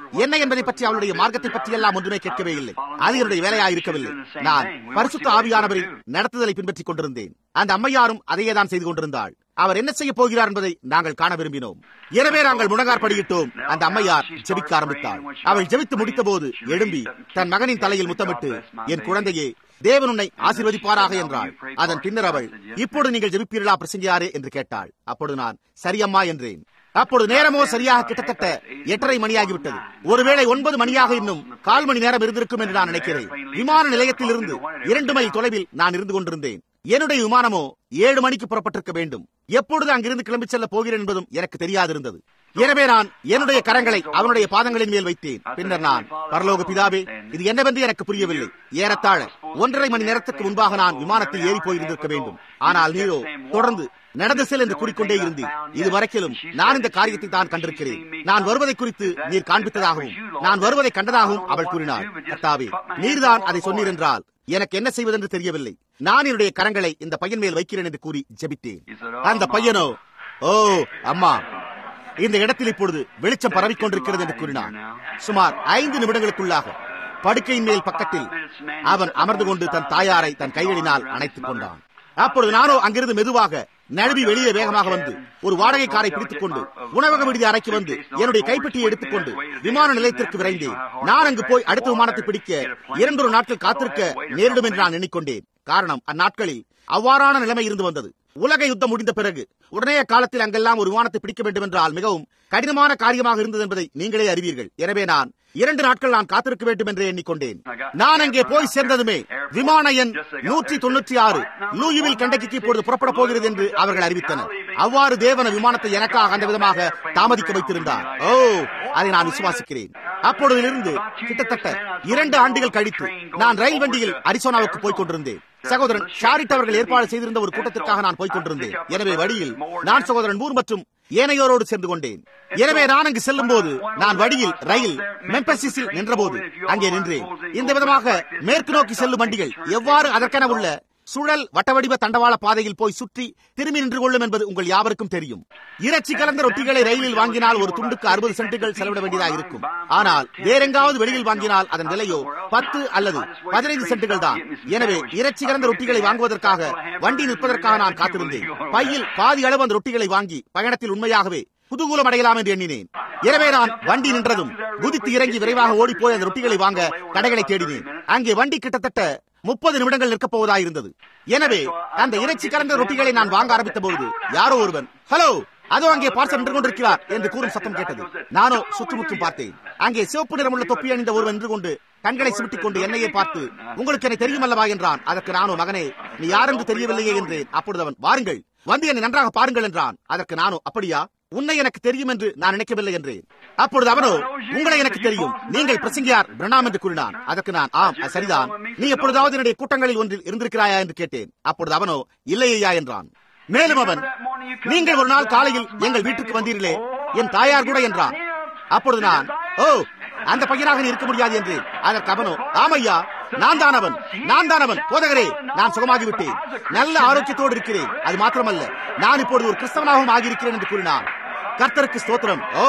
என்ன என்பதை பற்றி அவளுடைய மார்க்கத்தை பற்றி எல்லாம் ஒன்றுமே கேட்கவே இல்லை அது என்னுடைய வேலையாக இருக்கவில்லை நான் பரிசுத்த ஆவியானவரின் நடத்துதலை பின்பற்றிக் கொண்டிருந்தேன் அந்த அம்மையாரும் அதையே தான் செய்து கொண்டிருந்தாள் அவர் என்ன செய்ய போகிறார் என்பதை நாங்கள் காண விரும்பினோம் எனவே நாங்கள் முழங்கார் படியிட்டோம் அந்த அம்மையார் ஜெபிக்க ஆரம்பித்தாள் அவள் ஜெபித்து முடித்த போது எழும்பி தன் மகனின் தலையில் முத்தமிட்டு என் குழந்தையே தேவன் உன்னை ஆசீர்வதிப்பாராக என்றாள் அதன் பின்னர் அவள் இப்பொழுது நீங்கள் ஜெபிப்பீர்களா பிரசங்கியாரே என்று கேட்டாள் அப்பொழுது நான் சரியம்மா என்றேன் அப்பொழுது நேரமோ சரியாக கிட்டத்தட்ட எட்டரை மணியாகிவிட்டது ஒருவேளை ஒன்பது மணியாக இன்னும் கால் மணி நேரம் இருந்திருக்கும் என்று நான் நினைக்கிறேன் விமான நிலையத்தில் இருந்து இரண்டு மைல் தொலைவில் நான் இருந்து கொண்டிருந்தேன் என்னுடைய விமானமோ ஏழு மணிக்கு புறப்பட்டிருக்க வேண்டும் எப்பொழுது அங்கிருந்து கிளம்பிச் செல்ல போகிறேன் என்பதும் எனக்கு தெரியாதிருந்தது எனவே நான் என்னுடைய கரங்களை அவனுடைய பாதங்களின் மேல் வைத்தேன் பின்னர் நான் பரலோக பிதாவே இது என்னவென்று எனக்கு புரியவில்லை ஏறத்தாழ ஒன்றரை மணி நேரத்துக்கு முன்பாக நான் விமானத்தில் ஏறி போயிருந்திருக்க வேண்டும் ஆனால் நீரோ தொடர்ந்து நடந்து செல் என்று கூறிக்கொண்டே இருந்தீர் இது வரைக்கிலும் நான் இந்த காரியத்தை தான் கண்டிருக்கிறேன் நான் வருவதை குறித்து நீர் காண்பித்ததாகவும் நான் வருவதை கண்டதாகவும் அவள் கூறினாள் கர்த்தாவே நீர்தான் அதை சொன்னீர் என்றால் எனக்கு என்ன செய்வதென்று தெரியவில்லை நான் என்னுடைய கரங்களை இந்த பையன் மேல் வைக்கிறேன் என்று கூறி ஜெபித்தேன் அந்த பையனோ ஓ அம்மா இந்த இடத்தில் இப்பொழுது வெளிச்சம் பரவிக் கொண்டிருக்கிறது என்று கூறினான் சுமார் ஐந்து நிமிடங்களுக்குள்ளாக படுக்கையின் மேல் பக்கத்தில் அவன் அமர்ந்து கொண்டு தன் தாயாரை தன் கைகளினால் அணைத்துக் கொண்டான் அப்பொழுது நானோ அங்கிருந்து மெதுவாக நழுவி வெளியே வேகமாக வந்து ஒரு வாடகை காரை பிடித்துக் கொண்டு உணவக விடுதி அறைக்கு வந்து என்னுடைய கைப்பெட்டியை எடுத்துக்கொண்டு விமான நிலையத்திற்கு விரைந்தேன் நான் அங்கு போய் அடுத்த விமானத்தை பிடிக்க இரண்டொரு நாட்கள் காத்திருக்க நேரிடும் என்று நான் எண்ணிக்கொண்டேன் காரணம் அந்நாட்களில் அவ்வாறான நிலைமை இருந்து வந்தது உலக யுத்தம் முடிந்த பிறகு உடனே காலத்தில் அங்கெல்லாம் ஒரு விமானத்தை பிடிக்க வேண்டும் என்றால் மிகவும் கடினமான காரியமாக இருந்தது என்பதை நீங்களே அறிவீர்கள் எனவே நான் இரண்டு நாட்கள் நான் காத்திருக்க வேண்டும் என்று எண்ணிக்கொண்டேன் நான் அங்கே போய் சேர்ந்ததுமே விமான எண் நூற்றி தொண்ணூற்றி ஆறு லூயுவில் கண்டக்கிக்கு இப்பொழுது புறப்பட போகிறது என்று அவர்கள் அறிவித்தனர் அவ்வாறு தேவன விமானத்தை எனக்காக அந்த விதமாக தாமதிக்க வைத்திருந்தார் ஓ அதை நான் விசுவாசிக்கிறேன் அப்பொழுதிலிருந்து கிட்டத்தட்ட இரண்டு ஆண்டுகள் கழித்து நான் ரயில் வண்டியில் அரிசோனாவுக்கு போய் கொண்டிருந்தேன் சகோதரன் ஷாரிட் அவர்கள் ஏற்பாடு செய்திருந்த ஒரு கூட்டத்திற்காக நான் போய் கொண்டிருந்தேன் எனவே வழியில் நான் சகோதரன் மூர் மற்றும் ஏனையோரோடு சேர்ந்து கொண்டேன் எனவே நான் அங்கு செல்லும் போது நான் வழியில் ரயில் மெம்பசிஸில் நின்றபோது அங்கே நின்றேன் இந்த விதமாக மேற்கு நோக்கி செல்லும் வண்டிகள் எவ்வாறு அதற்கென உள்ள சுழல் வட்டவடிவ தண்டவாள பாதையில் போய் சுற்றி திரும்பி நின்று கொள்ளும் என்பது உங்கள் யாவருக்கும் தெரியும் இறைச்சி கலந்த ரொட்டிகளை ரயிலில் வாங்கினால் ஒரு துண்டுக்கு அறுபது சென்ட்டுகள் செலவிட வேண்டியதாக இருக்கும் ஆனால் வேறெங்காவது வெளியில் வாங்கினால் அதன் விலையோ பத்து அல்லது பதினைந்து சென்ட்டுகள் தான் எனவே இறைச்சி கலந்த ரொட்டிகளை வாங்குவதற்காக வண்டி நிற்பதற்காக நான் காத்திருந்தேன் பையில் பாதி அளவு அந்த ரொட்டிகளை வாங்கி பயணத்தில் உண்மையாகவே குதூகூலம் அடையலாம் என்று எண்ணினேன் எனவே நான் வண்டி நின்றதும் குதித்து இறங்கி விரைவாக ஓடிப்போய் அந்த ரொட்டிகளை வாங்க கடைகளை தேடினேன் அங்கே வண்டி கிட்டத்தட்ட முப்பது நிமிடங்கள் நிற்கப் போவதாயிருந்தது எனவே அந்த இறைச்சி கலந்த ரொட்டிகளை நான் வாங்க ஆரம்பித்த பொழுது யாரோ ஒருவன் ஹலோ அதோ அங்கே பார்சல் நின்று கொண்டிருக்கிறார் என்று கூறும் சத்தம் கேட்டது நானோ சுற்றுமுற்றும் பார்த்தேன் அங்கே சிவப்பு நிறமுள்ள தொப்பி அணிந்த ஒருவன் நின்று கொண்டு கண்களை சுருட்டிக் கொண்டு என்னையே பார்த்து உங்களுக்கு என்னை தெரியும் அல்லவா என்றான் அதற்கு நானோ மகனே நீ யாரென்று தெரியவில்லையே என்றேன் அப்பொழுது அவன் வாருங்கள் வந்து என்னை நன்றாக பாருங்கள் என்றான் அதற்கு நானோ அப்படியா உன்னை எனக்கு தெரியும் என்று நான் நினைக்கவில்லை என்றேன் அப்பொழுது அவனோ உங்களை எனக்கு தெரியும் நீங்கள் பிரசங்கியார் பிரணாம் என்று கூறினான் அதற்கு நான் ஆம் அது சரிதான் நீ எப்பொழுதாவது என்னுடைய கூட்டங்களில் ஒன்றில் இருந்திருக்கிறாயா என்று கேட்டேன் அப்பொழுது அவனோ இல்லையா என்றான் மேலும் அவன் நீங்கள் ஒரு நாள் காலையில் எங்கள் வீட்டுக்கு வந்தீர்களே என் தாயார் கூட என்றான் அப்பொழுது நான் ஓ அந்த பையனாக நீ இருக்க முடியாது என்று அதற்கு அவனோ ஆமையா நான் தான் அவன் நான் தான் அவன் போதகரே நான் சுகமாகிவிட்டேன் நல்ல ஆரோக்கியத்தோடு இருக்கிறேன் அது மாத்திரமல்ல நான் இப்பொழுது ஒரு கிறிஸ்தவனாகவும் ஆகியிருக்கிறேன் என்று கூறினான் கர்த்தருக்கு ஸ்தோத்திரம் ஓ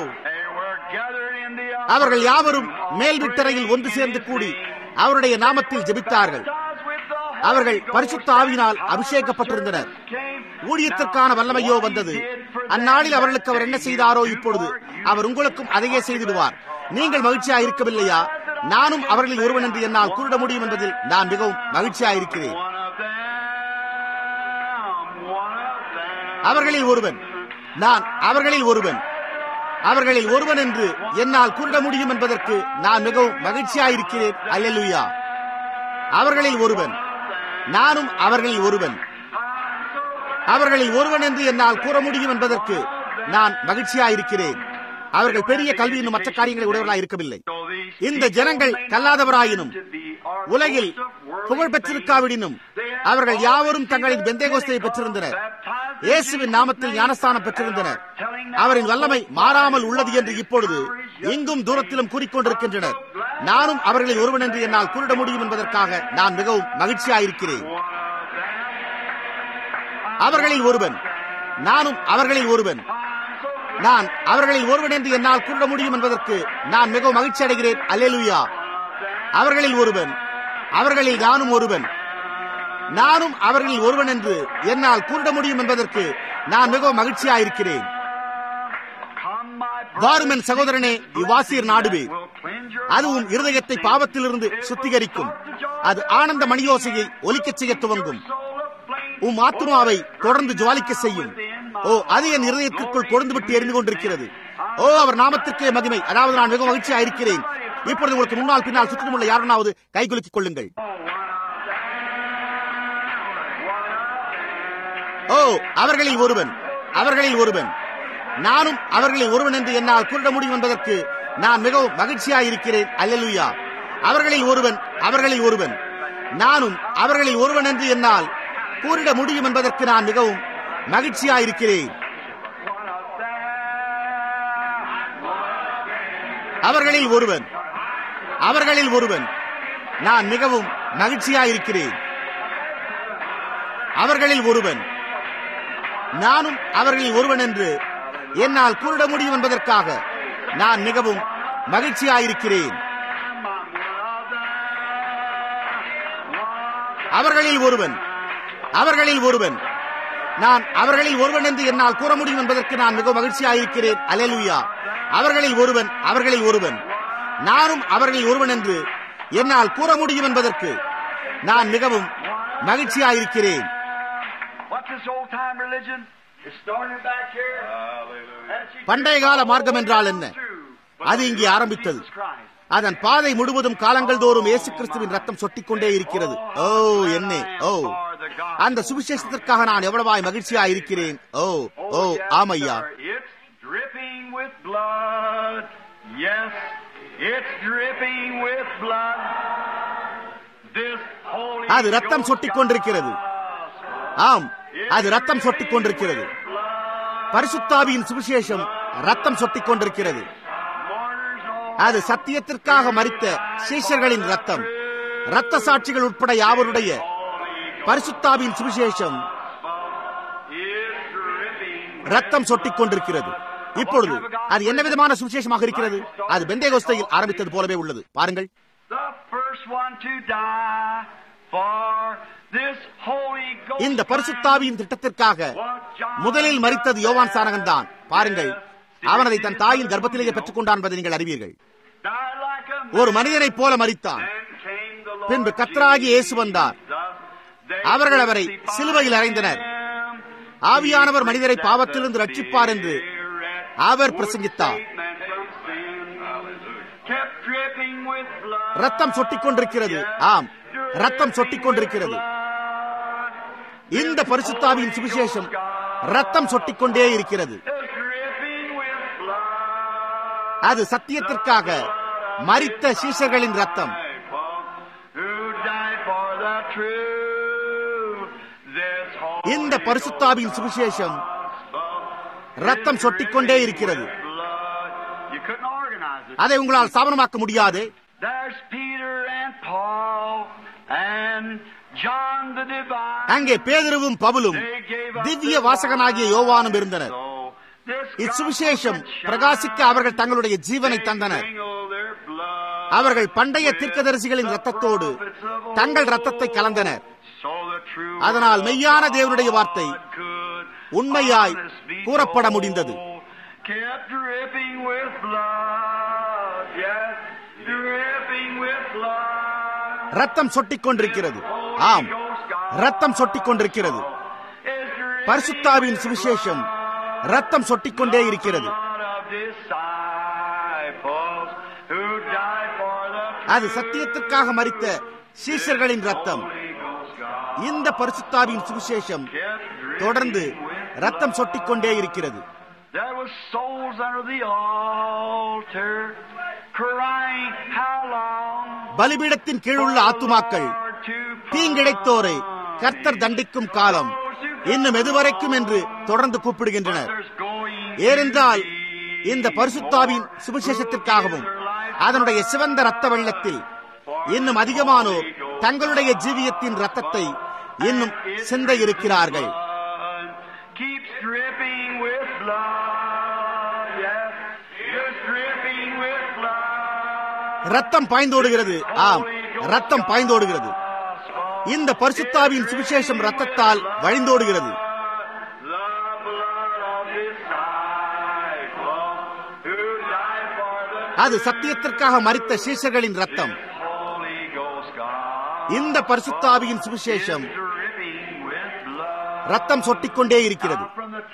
அவர்கள் யாவரும் மேல் விட்டறையில் ஒன்று சேர்ந்து கூடி அவருடைய நாமத்தில் ஜெபித்தார்கள் அவர்கள் பரிசுத்த ஆவியினால் அபிஷேகப்பட்டிருந்தனர் ஊழியத்திற்கான வல்லமையோ வந்தது அந்நாளில் அவர்களுக்கு அவர் என்ன செய்தாரோ இப்பொழுது அவர் உங்களுக்கும் அதையே செய்திடுவார் நீங்கள் மகிழ்ச்சியா இருக்கவில்லையா நானும் அவர்களில் ஒருவன் என்று என்னால் கூறிட முடியும் என்பதில் நான் மிகவும் மகிழ்ச்சியா இருக்கிறேன் அவர்களில் ஒருவன் நான் அவர்களில் ஒருவன் அவர்களில் ஒருவன் என்று என்னால் கூறிட முடியும் என்பதற்கு நான் மிகவும் மகிழ்ச்சியாயிருக்கிறேன் அல்லலுயா அவர்களில் ஒருவன் நானும் அவர்களில் ஒருவன் அவர்களில் ஒருவன் என்று என்னால் கூற முடியும் என்பதற்கு நான் மகிழ்ச்சியாயிருக்கிறேன் அவர்கள் பெரிய கல்வி இன்னும் மற்ற காரியங்களை உடையவர்களாக இருக்கவில்லை இந்த ஜனங்கள் கல்லாதவராயினும் உலகில் புகழ் பெற்றிருக்காவிடினும் அவர்கள் யாவரும் தங்களின் பெந்தேகோஸ்தையை பெற்றிருந்தனர் இயேசுவின் நாமத்தில் ஞானஸ்தானம் பெற்றிருந்தனர் அவரின் வல்லமை மாறாமல் உள்ளது என்று இப்பொழுது எங்கும் தூரத்திலும் கூறிக்கொண்டிருக்கின்றனர் நானும் அவர்களில் ஒருவன் என்று என்னால் கூறிட முடியும் என்பதற்காக நான் மிகவும் மகிழ்ச்சியாயிருக்கிறேன் அவர்களில் ஒருவன் நானும் அவர்களில் ஒருவன் நான் அவர்களில் ஒருவன் என்று என்னால் கூற முடியும் என்பதற்கு நான் மிகவும் மகிழ்ச்சி அடைகிறேன் அல்லேலுயா அவர்களில் ஒருவன் அவர்களில் நானும் ஒருவன் நானும் அவர்களில் ஒருவன் என்று என்னால் கூற முடியும் என்பதற்கு நான் மிகவும் மகிழ்ச்சியாயிருக்கிறேன் வாரும் என் சகோதரனே இவ்வாசியர் நாடுவே அதுவும் இருதயத்தை பாவத்திலிருந்து சுத்திகரிக்கும் அது ஆனந்த மணியோசையை ஒலிக்கச் செய்ய துவங்கும் உம் ஆத்மாவை தொடர்ந்து ஜுவாலிக்க செய்யும் ஓ அது என் இருதயத்திற்குள் கொழுந்து விட்டு எரிந்து கொண்டிருக்கிறது ஓ அவர் நாமத்திற்கே மகிமை அதாவது நான் மிகவும் மகிழ்ச்சியா இருக்கிறேன் இப்பொழுது உங்களுக்கு முன்னால் பின்னால் சுற்றிலும் உள்ள யாருனாவது கைகுலுக்கிக் கொள்ளுங்கள் ஓ அவர்களில் ஒருவன் அவர்களில் ஒருவன் நானும் அவர்களில் ஒருவன் என்று என்னால் கூற முடியும் என்பதற்கு நான் மிகவும் மகிழ்ச்சியாயிருக்கிறேன் அல்லலுயா அவர்களில் ஒருவன் அவர்களில் ஒருவன் நானும் அவர்களில் ஒருவன் என்று என்னால் கூறிட முடியும் என்பதற்கு நான் மிகவும் மகிழ்ச்சியாயிருக்கிறேன் அவர்களில் ஒருவன் அவர்களில் ஒருவன் நான் மிகவும் மகிழ்ச்சியாயிருக்கிறேன் அவர்களில் ஒருவன் நானும் அவர்களில் ஒருவன் என்று என்னால் கூறிட முடியும் என்பதற்காக நான் மிகவும் மகிழ்ச்சியாயிருக்கிறேன் அவர்களில் ஒருவன் அவர்களில் ஒருவன் நான் அவர்களில் ஒருவன் என்று என்னால் கூற முடியும் என்பதற்கு நான் மிகவும் மகிழ்ச்சியாயிருக்கிறேன் அலலுயா அவர்களில் ஒருவன் அவர்களில் ஒருவன் நானும் அவர்களில் ஒருவன் என்று என்னால் கூற முடியும் என்பதற்கு நான் மிகவும் மகிழ்ச்சியாயிருக்கிறேன் பண்டைய கால மார்க்கம் என்றால் என்ன அது இங்கே ஆரம்பித்தது அதன் பாதை முழுவதும் காலங்கள் தோறும் இயேசு கிறிஸ்துவின் ரத்தம் சொட்டிக்கொண்டே இருக்கிறது ஓ என்ன ஓ அந்த சுவிசேஷத்திற்காக நான் எவ்வளவாய் மகிழ்ச்சியா இருக்கிறேன் ஓ ஓ ஆமையா அது ரத்தம் சொட்டிக் கொண்டிருக்கிறது ஆம் அது ரத்தம் சொட்டிக் கொண்டிருக்கிறது பரிசுத்தாவியின் சுவிசேஷம் ரத்தம் சொட்டிக் கொண்டிருக்கிறது அது சத்தியத்திற்காக மறித்த சீஷர்களின் ரத்தம் ரத்த சாட்சிகள் உட்பட யாவருடைய பரிசுத்தாவின் சுவிசேஷம் ரத்தம் சொட்டிக் கொண்டிருக்கிறது இப்பொழுது அது என்ன விதமான சுவிசேஷமாக இருக்கிறது அது பெந்தேகோஸ்தையில் ஆரம்பித்தது போலவே உள்ளது பாருங்கள் இந்த பரிசுத்தாவியின் திட்டத்திற்காக முதலில் மறித்தது யோவான் சானகன் தான் பாருங்கள் அவன் அதை தன் தாயின் கர்ப்பத்திலேயே பெற்றுக் கொண்டான் என்பதை நீங்கள் அறிவீர்கள் ஒரு மனிதனைப் போல மறித்தான் பின்பு கத்ராகி இயேசு வந்தார் அவர்கள் அவரை சிலுவையில் அறைந்தனர் ஆவியானவர் மனிதரை பாவத்திலிருந்து ரட்சிப்பார் என்று அவர் பிரசங்கித்தார் ரத்தம் சொட்டிக் கொண்டிருக்கிறது ஆம் ரத்தம் சொட்டிக் கொண்டிருக்கிறது இந்த பரிசுத்தாவியின் சுவிசேஷம் ரத்தம் சொட்டிக் கொண்டே இருக்கிறது அது சத்தியத்திற்காக மறித்த சீசர்களின் ரத்தம் இந்த பரிசுத்தாவின் சுவிசேஷம் ரத்தம் சொட்டிக்கொண்டே இருக்கிறது அதை உங்களால் சாபனமாக்க முடியாது அங்கே பேதருவும் பவுலும் திவ்ய வாசகனாகிய யோவானும் இருந்தனர் இச்சுவிசேஷம் பிரகாசிக்க அவர்கள் தங்களுடைய ஜீவனை தந்தனர் அவர்கள் பண்டைய தீர்க்கதரிசிகளின் ரத்தத்தோடு தங்கள் ரத்தத்தை கலந்தனர் அதனால் மெய்யான தேவனுடைய வார்த்தை உண்மையாய் கூறப்பட முடிந்தது ரத்தம் சொட்டிக் கொண்டிருக்கிறது ஆம் ரத்தம் சொட்டிக் கொண்டிருக்கிறது பரிசுத்தாவின் சுவிசேஷம் ரத்தம் சொட்டிக்கொண்டே இருக்கிறது அது சத்தியத்திற்காக மறித்த சீஷர்களின் ரத்தம் இந்த பரிசுத்தாவின் சுவிசேஷம் தொடர்ந்து ரத்தம் சொட்டிக்கொண்டே இருக்கிறது பலிபீடத்தின் கீழுள்ள ஆத்துமாக்கள் தீங்கிடைத்தோரை கர்த்தர் தண்டிக்கும் காலம் இன்னும் எதுவரைக்கும் என்று தொடர்ந்து கூப்பிடுகின்றனர் ஏனென்றால் இந்த பரிசுத்தாவின் சுவிசேஷத்திற்காகவும் அதனுடைய சிவந்த ரத்த வெள்ளத்தில் இன்னும் அதிகமானோர் தங்களுடைய ஜீவியத்தின் ரத்தத்தை இன்னும் சிந்த இருக்கிறார்கள் ரத்தம் பாய்ந்தோடுகிறது ஆம் ரத்தம் பாய்ந்தோடுகிறது இந்த பரிசுத்தாவின் சுவிசேஷம் ரத்தத்தால் வழிந்தோடுகிறது அது சத்தியத்திற்காக மறித்த சீஷர்களின் ரத்தம் இந்த பரிசுத்தாவியின் சுவிசேஷம் ரத்தம் சொட்டிக்கொண்டே இருக்கிறது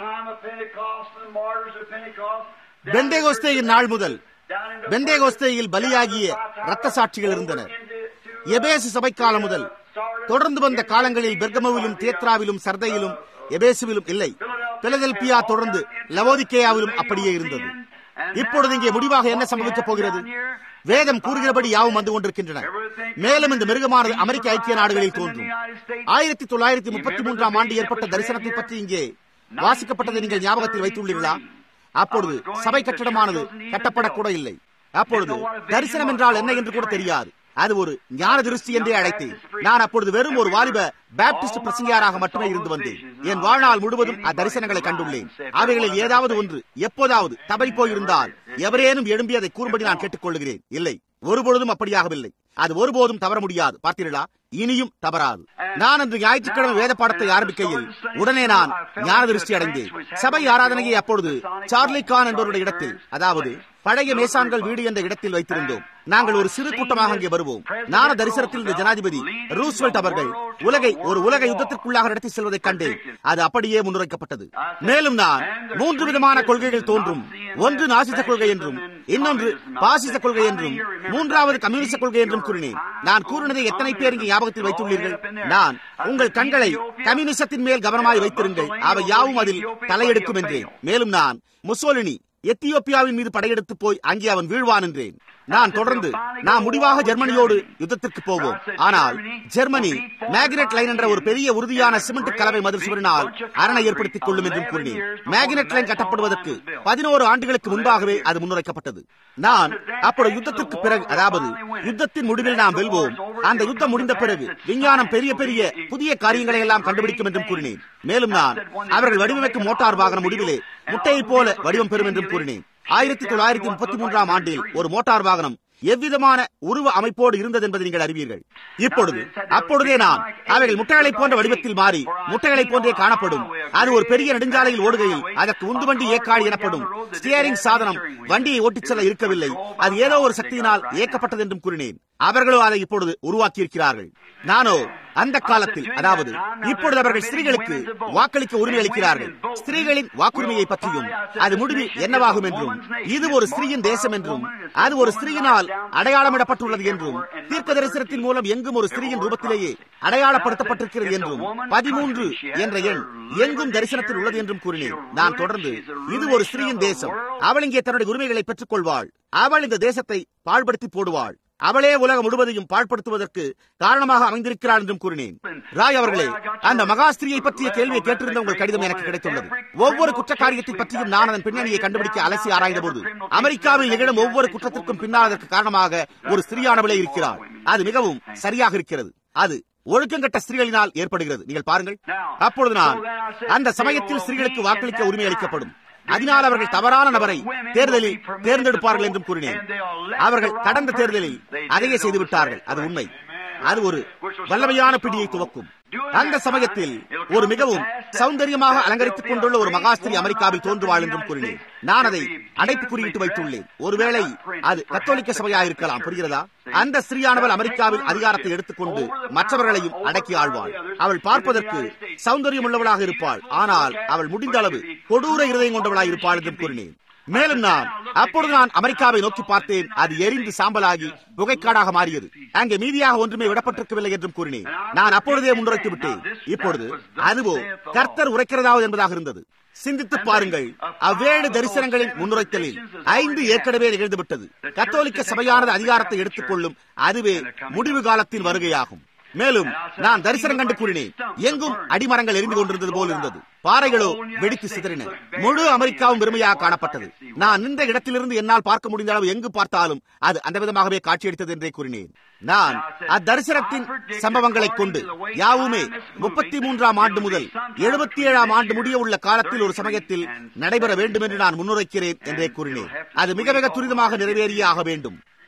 பெந்தேகோஸ்தேயின் நாள் முதல் பெந்தேகோஸ்தேயில் பலியாகிய ரத்த சாட்சிகள் இருந்தனர் எபேசு சபைக்காலம் முதல் தொடர்ந்து வந்த காலங்களில் பெர்கமவிலும் தேத்ராவிலும் சர்தையிலும் எபேசுவிலும் இல்லை பிலதெல்பியா தொடர்ந்து லவோதிக்கேயாவிலும் அப்படியே இருந்தது இப்பொழுது இங்கே முடிவாக என்ன சம்பவிக்கப் போகிறது வேதம் கூறுகிறபடி யாவும் வந்து கொண்டிருக்கின்றன மேலும் இந்த மிருகமானது அமெரிக்க ஐக்கிய நாடுகளில் தோன்றும் ஆயிரத்தி தொள்ளாயிரத்தி முப்பத்தி மூன்றாம் ஆண்டு ஏற்பட்ட தரிசனத்தை பற்றி இங்கே வாசிக்கப்பட்டதை நீங்கள் ஞாபகத்தில் வைத்துள்ளீர்களா அப்பொழுது சபை கட்டடமானது கட்டப்படக்கூட இல்லை அப்பொழுது தரிசனம் என்றால் என்ன என்று கூட தெரியாது அது ஒரு ஞான திருஷ்டி என்றே அழைத்தேன் நான் அப்பொழுது வெறும் ஒரு வாலிப பேப்டிஸ்ட் பிரசங்கியாராக மட்டுமே இருந்து வந்தேன் என் வாழ்நாள் முழுவதும் அத்தரிசனங்களை கண்டுள்ளேன் அவைகளில் ஏதாவது ஒன்று எப்போதாவது தவறி போயிருந்தால் எவரேனும் எழும்பி அதை கூறும்படி நான் கேட்டுக்கொள்கிறேன் இல்லை ஒருபொழுதும் அப்படியாகவில்லை அது ஒருபோதும் தவற முடியாது பார்த்தீர்களா இனியும் தவறாது நான் அன்று ஞாயிற்றுக்கிழமை வேத பாடத்தை ஆரம்பிக்கையில் உடனே நான் ஞான திருஷ்டி அடைந்தேன் சபை ஆராதனையை அப்பொழுது சார்லி கான் என்பவருடைய இடத்தில் அதாவது பழைய மேசான்கள் வீடு என்ற இடத்தில் வைத்திருந்தோம் நாங்கள் ஒரு சிறு கூட்டமாக அங்கே வருவோம் ஞான தரிசனத்தில் இந்த ஜனாதிபதி ரூஸ்வெல்ட் அவர்கள் உலகை ஒரு உலக யுத்தத்திற்குள்ளாக நடத்தி செல்வதை கண்டேன் அது அப்படியே முன்னுரைக்கப்பட்டது மேலும் நான் மூன்று விதமான கொள்கைகள் தோன்றும் ஒன்று நாசிச கொள்கை என்றும் இன்னொன்று பாசிச கொள்கை என்றும் மூன்றாவது கம்யூனிச கொள்கை என்றும் கூறினேன் நான் கூறினதை எத்தனை பேர் இங்கே ஞாபகத்தில் வைத்துள்ளீர்கள் நான் உங்கள் கண்களை கம்யூனிசத்தின் மேல் கவனமாய் வைத்திருங்கள் அவை யாவும் அதில் தலையெடுக்கும் என்றேன் மேலும் நான் முசோலினி எத்தியோப்பியாவின் மீது படையெடுத்து போய் அங்கே அவன் வீழ்வான் என்றேன் நான் தொடர்ந்து நான் முடிவாக ஜெர்மனியோடு யுத்தத்திற்கு போவோம் ஆனால் ஜெர்மனி மேக்னெட் லைன் என்ற ஒரு பெரிய உறுதியான சிமெண்ட் கலவை மதில் சுவரினால் அரணை ஏற்படுத்திக் கொள்ளும் என்றும் கூறினேன் மேக்னெட் லைன் கட்டப்படுவதற்கு பதினோரு ஆண்டுகளுக்கு முன்பாகவே அது முன்னுரைக்கப்பட்டது நான் அப்பொழுது யுத்தத்திற்கு பிறகு அதாவது யுத்தத்தின் முடிவில் நாம் வெல்வோம் அந்த யுத்தம் முடிந்த பிறகு விஞ்ஞானம் பெரிய பெரிய புதிய காரியங்களை எல்லாம் கண்டுபிடிக்கும் என்றும் கூறினேன் மேலும் நான் அவர்கள் வடிவமைக்கும் மோட்டார் வாகன முடிவிலே முட்டையை போல வடிவம் பெறும் என்றும் கூறினேன் ஆயிரத்தி தொள்ளாயிரத்தி முப்பத்தி மூன்றாம் ஆண்டில் ஒரு மோட்டார் வாகனம் எவ்விதமான உருவ அமைப்போடு இருந்தது என்பதை நீங்கள் அறிவீர்கள் இப்பொழுது அப்பொழுதே நான் அவைகள் முட்டைகளை போன்ற வடிவத்தில் மாறி முட்டைகளை போன்றே காணப்படும் அது ஒரு பெரிய நெடுஞ்சாலையில் ஓடுகையில் அதற்கு உந்துவண்டி ஏக்காடு எனப்படும் ஸ்டியரிங் சாதனம் வண்டியை ஓட்டிச் செல்ல இருக்கவில்லை அது ஏதோ ஒரு சக்தியினால் இயக்கப்பட்டது என்றும் கூறினேன் அவர்களோ அதை இப்பொழுது உருவாக்கி இருக்கிறார்கள் நானோ அந்த காலத்தில் அதாவது இப்பொழுது அவர்கள் ஸ்திரீகளுக்கு வாக்களிக்க உரிமை அளிக்கிறார்கள் ஸ்திரீகளின் வாக்குரிமையை பற்றியும் அது முடிவில் என்னவாகும் என்றும் இது ஒரு ஸ்திரீயின் தேசம் என்றும் அது ஒரு ஸ்திரீயினால் அடையாளமிடப்பட்டுள்ளது என்றும் தீர்க்க தரிசனத்தின் மூலம் எங்கும் ஒரு ஸ்திரீயின் ரூபத்திலேயே அடையாளப்படுத்தப்பட்டிருக்கிறது என்றும் பதிமூன்று என்ற எண் எங்கும் தரிசனத்தில் உள்ளது என்றும் கூறினேன் நான் தொடர்ந்து இது ஒரு ஸ்திரீயின் தேசம் அவள் இங்கே தன்னுடைய உரிமைகளை பெற்றுக் கொள்வாள் அவள் இந்த தேசத்தை பாழ்படுத்தி போடுவாள் அவளே உலகம் முழுவதையும் பாழ்படுத்துவதற்கு காரணமாக அமைந்திருக்கிறார் என்றும் கூறினேன் ராய் அவர்களே அந்த மகாஸ்திரியை பற்றிய கேள்வியை கேட்டிருந்த உங்கள் கடிதம் எனக்கு கிடைத்துள்ளது ஒவ்வொரு குற்ற காரியத்தை பற்றியும் நான் அதன் பின்னணியை கண்டுபிடிக்க அலசி ஆராய்ந்த போது அமெரிக்காவில் நிகழும் ஒவ்வொரு குற்றத்திற்கும் பின்னால் அதற்கு காரணமாக ஒரு ஸ்திரீயானவளே இருக்கிறார் அது மிகவும் சரியாக இருக்கிறது அது ஒழுக்கங்கட்ட ஸ்திரீகளினால் ஏற்படுகிறது நீங்கள் பாருங்கள் அப்பொழுது நான் அந்த சமயத்தில் ஸ்திரீகளுக்கு வாக்களிக்க உரிமை அளிக்கப்படும் அதனால் அவர்கள் தவறான நபரை தேர்தலில் தேர்ந்தெடுப்பார்கள் என்றும் கூறினேன் அவர்கள் கடந்த தேர்தலில் அதையே செய்துவிட்டார்கள் அது உண்மை அது ஒரு வல்லமையான பிடியை துவக்கும் அந்த சமயத்தில் ஒரு மிகவும் சௌந்தரியமாக அலங்கரித்துக் கொண்டுள்ள ஒரு மகாஸ்திரி அமெரிக்காவில் தோன்றுவாள் என்றும் கூறினேன் நான் அதை அடைப்பு குறியிட்டு வைத்துள்ளேன் ஒருவேளை அது கத்தோலிக்க சபையா இருக்கலாம் புரிகிறதா அந்த ஸ்திரீயானவள் அமெரிக்காவில் அதிகாரத்தை எடுத்துக்கொண்டு மற்றவர்களையும் அடக்கி ஆழ்வாள் அவள் பார்ப்பதற்கு சௌந்தரியம் உள்ளவளாக இருப்பாள் ஆனால் அவள் முடிந்த அளவு கொடூர இருதயம் கொண்டவளாக இருப்பாள் என்றும் கூறினேன் மேலும் நான் அப்பொழுது நான் அமெரிக்காவை நோக்கி பார்த்தேன் அது எரிந்து சாம்பலாகி புகைக்காடாக மாறியது அங்கே மீதியாக ஒன்றுமே விடப்பட்டிருக்கவில்லை என்றும் கூறினேன் நான் அப்பொழுதே முன்னுரைத்து விட்டேன் இப்பொழுது அதுவோ கர்த்தர் உரைக்கிறதாவது என்பதாக இருந்தது சிந்தித்து பாருங்கள் அவ்வேழு தரிசனங்களின் முன்னுரைத்தலில் ஐந்து ஏற்கனவே நிகழ்ந்துவிட்டது கத்தோலிக்க சபையானது அதிகாரத்தை எடுத்துக்கொள்ளும் அதுவே முடிவு காலத்தின் வருகையாகும் மேலும் நான் தரிசனம் கண்டு கூறினேன் எங்கும் அடிமரங்கள் எரிந்து கொண்டிருந்தது போல் இருந்தது பாறைகளோ வெடித்து சிதறின முழு அமெரிக்காவும் வெறுமையாக காணப்பட்டது நான் நின்ற இடத்திலிருந்து என்னால் பார்க்க முடிந்த அளவு எங்கு பார்த்தாலும் அது அந்த விதமாகவே காட்சியளித்தது என்றே கூறினேன் நான் அத்தரிசனத்தின் சம்பவங்களை கொண்டு யாவுமே முப்பத்தி மூன்றாம் ஆண்டு முதல் எழுபத்தி ஏழாம் ஆண்டு முடிய உள்ள காலத்தில் ஒரு சமயத்தில் நடைபெற வேண்டும் என்று நான் முன்னுரைக்கிறேன் என்றே கூறினேன் அது மிக மிக துரிதமாக நிறைவேறியே ஆக வேண்டும்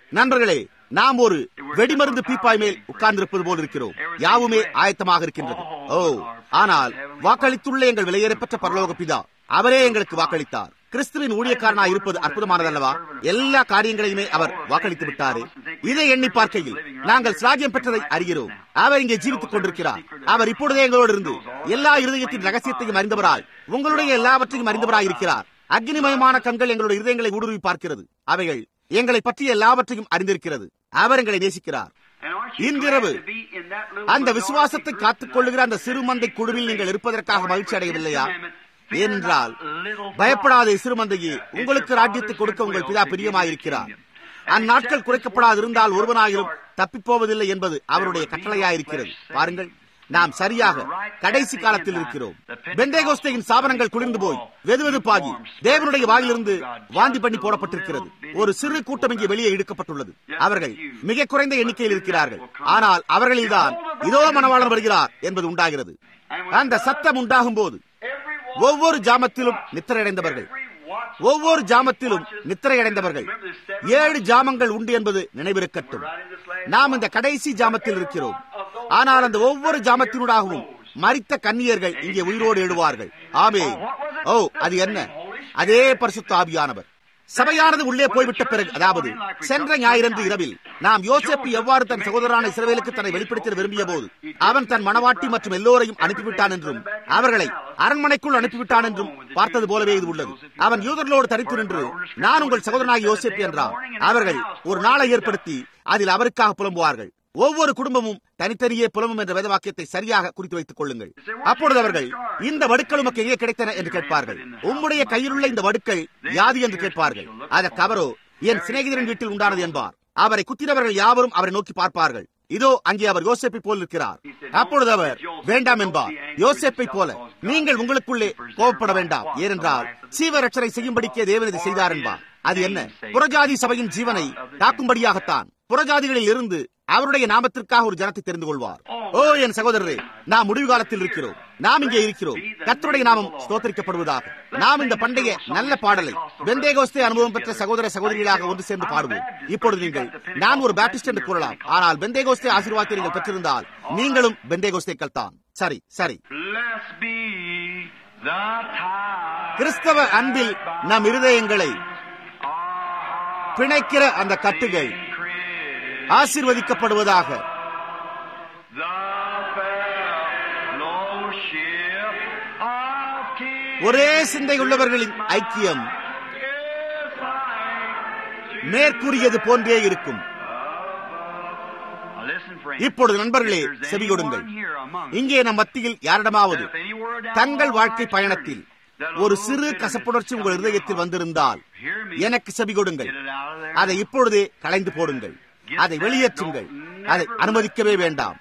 நண்பர்களே நாம் ஒரு வெடிமருந்து பீப்பாய் மேல் உட்கார்ந்திருப்பது போல் இருக்கிறோம் யாவுமே ஆயத்தமாக இருக்கின்றது ஓ ஆனால் வாக்களித்துள்ள எங்கள் விலையேறப்பட்ட பரலோக பிதா அவரே எங்களுக்கு வாக்களித்தார் கிறிஸ்துவின் ஊழியக்காரனாய் இருப்பது அற்புதமானதல்லவா எல்லா காரியங்களையுமே அவர் வாக்களித்து விட்டாரே இதை எண்ணி பார்க்கையில் நாங்கள் சாகியம் பெற்றதை அறிகிறோம் அவர் இங்கே ஜீவித்துக் கொண்டிருக்கிறார் அவர் இப்பொழுதே எங்களோடு இருந்து எல்லா இருதயத்தின் ரகசியத்தையும் அறிந்தவராய் உங்களுடைய எல்லாவற்றையும் அறிந்தவராய் இருக்கிறார் அக்னிமயமான கண்கள் எங்களுடைய இருதயங்களை ஊடுருவி பார்க்கிறது அவைகள் எங்களை பற்றி எல்லாவற்றையும் அறிந்திருக்கிறது அவர் எங்களை நேசிக்கிறார் இன்றிரவு அந்த விசுவாசத்தை காத்துக் கொள்ளுகிற அந்த சிறுமந்தை குழுவில் நீங்கள் இருப்பதற்காக மகிழ்ச்சி அடையவில்லையா ஏனென்றால் பயப்படாத சிறுமந்தையே உங்களுக்கு ராஜ்யத்தை கொடுக்க உங்கள் பிதா பிரியமாயிருக்கிறார் அந்நாட்கள் குறைக்கப்படாதிருந்தால் ஒருவனாயிரும் தப்பிப்போவதில்லை என்பது அவருடைய கட்டளையாயிருக்கிறது பாருங்கள் நாம் சரியாக கடைசி காலத்தில் இருக்கிறோம் பெந்தேகோஸ்தையின் சாபனங்கள் குளிர்ந்து போய் வெதுவெதுப்பாகி தேவனுடைய வாயிலிருந்து வாந்தி பண்ணி போடப்பட்டிருக்கிறது ஒரு சிறு கூட்டம் இங்கே வெளியே இழுக்கப்பட்டுள்ளது அவர்கள் மிக குறைந்த எண்ணிக்கையில் இருக்கிறார்கள் ஆனால் அவர்களில்தான் இதோ மனவாளன் வருகிறார் என்பது உண்டாகிறது அந்த சத்தம் உண்டாகும் போது ஒவ்வொரு ஜாமத்திலும் நித்திரையடைந்தவர்கள் ஒவ்வொரு ஜாமத்திலும் நித்திரையடைந்தவர்கள் ஏழு ஜாமங்கள் உண்டு என்பது நினைவிருக்கட்டும் நாம் இந்த கடைசி ஜாமத்தில் இருக்கிறோம் ஆனால் அந்த ஒவ்வொரு ஜாமத்தினூடாகவும் மறித்த கன்னியர்கள் இங்கே உயிரோடு எழுவார்கள் ஆமே ஓ அது என்ன அதே பரிசுத்த ஆவியானவர் சபையானது உள்ளே போய்விட்ட பிறகு அதாவது சென்ற ஞாயிறன்று இரவில் நாம் யோசேப்பு எவ்வாறு தன் சகோதரான இஸ்ரவேலுக்கு தன்னை வெளிப்படுத்த விரும்பிய போது அவன் தன் மனவாட்டி மற்றும் எல்லோரையும் அனுப்பிவிட்டான் என்றும் அவர்களை அரண்மனைக்குள் அனுப்பிவிட்டான் என்றும் பார்த்தது போலவே இது உள்ளது அவன் யூதர்களோடு தரித்து நின்று நான் உங்கள் சகோதரனாக யோசிப்பு என்றான் அவர்கள் ஒரு நாளை ஏற்படுத்தி அதில் அவருக்காக புலம்புவார்கள் ஒவ்வொரு குடும்பமும் தனித்தனியே புலமும் என்ற வேதவாக்கியத்தை சரியாக குறித்து வைத்துக் கொள்ளுங்கள் அப்பொழுது அவர்கள் இந்த வடுக்கள் உமக்கு எங்கே கிடைத்தன என்று கேட்பார்கள் உம்முடைய கையில் உள்ள இந்த வடுக்கள் யாது என்று கேட்பார்கள் அதற்கு அவரோ என் சிநேகிதரின் வீட்டில் உண்டானது என்பார் அவரை குத்தினவர்கள் யாவரும் அவரை நோக்கி பார்ப்பார்கள் இதோ அங்கே அவர் யோசேப்பை போல் இருக்கிறார் அப்பொழுது அவர் வேண்டாம் என்பார் யோசேப்பை போல நீங்கள் உங்களுக்குள்ளே கோபப்பட வேண்டாம் ஏனென்றால் சீவரட்சரை செய்யும்படிக்கே தேவன் இதை செய்தார் என்பார் அது என்ன புறஜாதி சபையின் ஜீவனை காக்கும்படியாகத்தான் புறஜாதிகளில் இருந்து அவருடைய நாமத்திற்காக ஒரு ஜனத்தை தெரிந்து கொள்வார் ஓ என் சகோதரரே நாம் முடிவு காலத்தில் இருக்கிறோம் நாம் இங்கே இருக்கிறோம் கத்தருடைய நாமம் ஸ்தோத்தரிக்கப்படுவதாக நாம் இந்த பண்டைய நல்ல பாடலை வெந்தேகோஸ்தே அனுபவம் பெற்ற சகோதர சகோதரிகளாக ஒன்று சேர்ந்து பாடுவோம் இப்பொழுது நீங்கள் நான் ஒரு பேப்டிஸ்ட் என்று கூறலாம் ஆனால் பெந்தேகோஸ்தே ஆசீர்வாதத்தை நீங்கள் பெற்றிருந்தால் நீங்களும் பெந்தேகோஸ்தேக்கள் தான் சரி சரி கிறிஸ்தவ அன்பில் நம் இருதயங்களை பிணைக்கிற அந்த கட்டுகள் ஆசிர்வதிக்கப்படுவதாக ஒரே சிந்தை உள்ளவர்களின் ஐக்கியம் மேற்கூறியது போன்றே இருக்கும் இப்பொழுது நண்பர்களே செவி கொடுங்கள் இங்கே நம் மத்தியில் யாரிடமாவது தங்கள் வாழ்க்கை பயணத்தில் ஒரு சிறு கசப்புணர்ச்சி உங்கள் இருதயத்தில் வந்திருந்தால் எனக்கு செவி கொடுங்கள் அதை இப்பொழுதே களைந்து போடுங்கள் அதை வெளியேற்றுங்கள் அதை அனுமதிக்கவே வேண்டாம்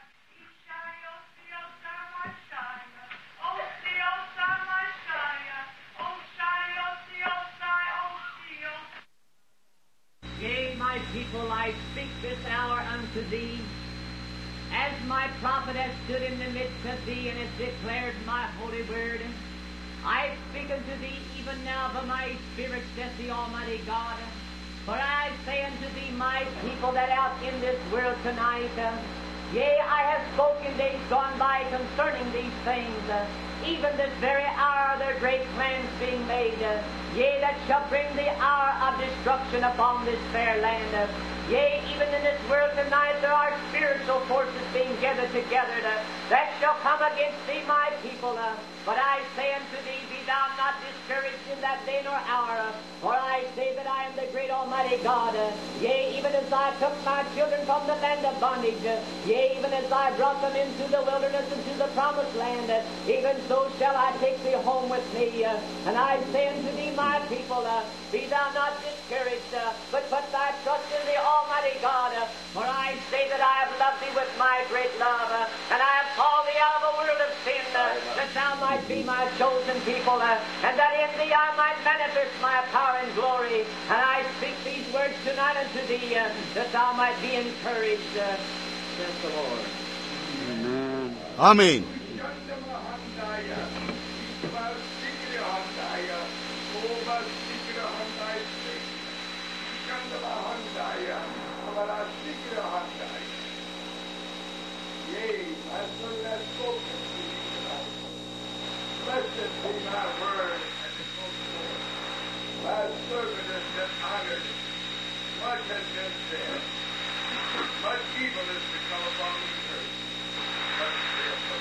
Yea, my people, I speak this hour unto thee, as my prophet has stood in the midst of thee and has declared my holy word. I speak unto thee even now by my spirit, saith the Almighty God. For I say unto thee, my people that out in this world tonight, uh, yea, I have spoken days gone by concerning these things, uh, even this very hour their great plans being made, uh, yea, that shall bring the hour of destruction upon this fair land. Uh, yea, even in this world tonight there are spiritual forces being gathered together uh, that shall come against thee, my people. Uh, but I say unto thee, be thou not discouraged in that day nor hour, uh, for I say that I am the great Almighty God. Uh, yea, even as I took my children from the land of bondage, uh, yea, even as I brought them into the wilderness into the promised land, uh, even so shall I take thee home with me. Uh, and I say unto thee, my people, uh, be thou not discouraged, uh, but put thy trust in the Almighty God. Uh, for I say that I have loved thee with my great love, uh, and I have called thee out of the world of sin, uh, that thou might be my chosen people, uh, and that in thee I might manifest my power and glory. And I speak these words tonight unto thee, uh, that thou might be encouraged, uh, says the Lord. Amen but I speak in your heart tonight. Yea, my son has spoken to you tonight. Blessed be my word and the Lord. My servant has been honored. Much has been said. Much evil is to come upon the earth. But therefore,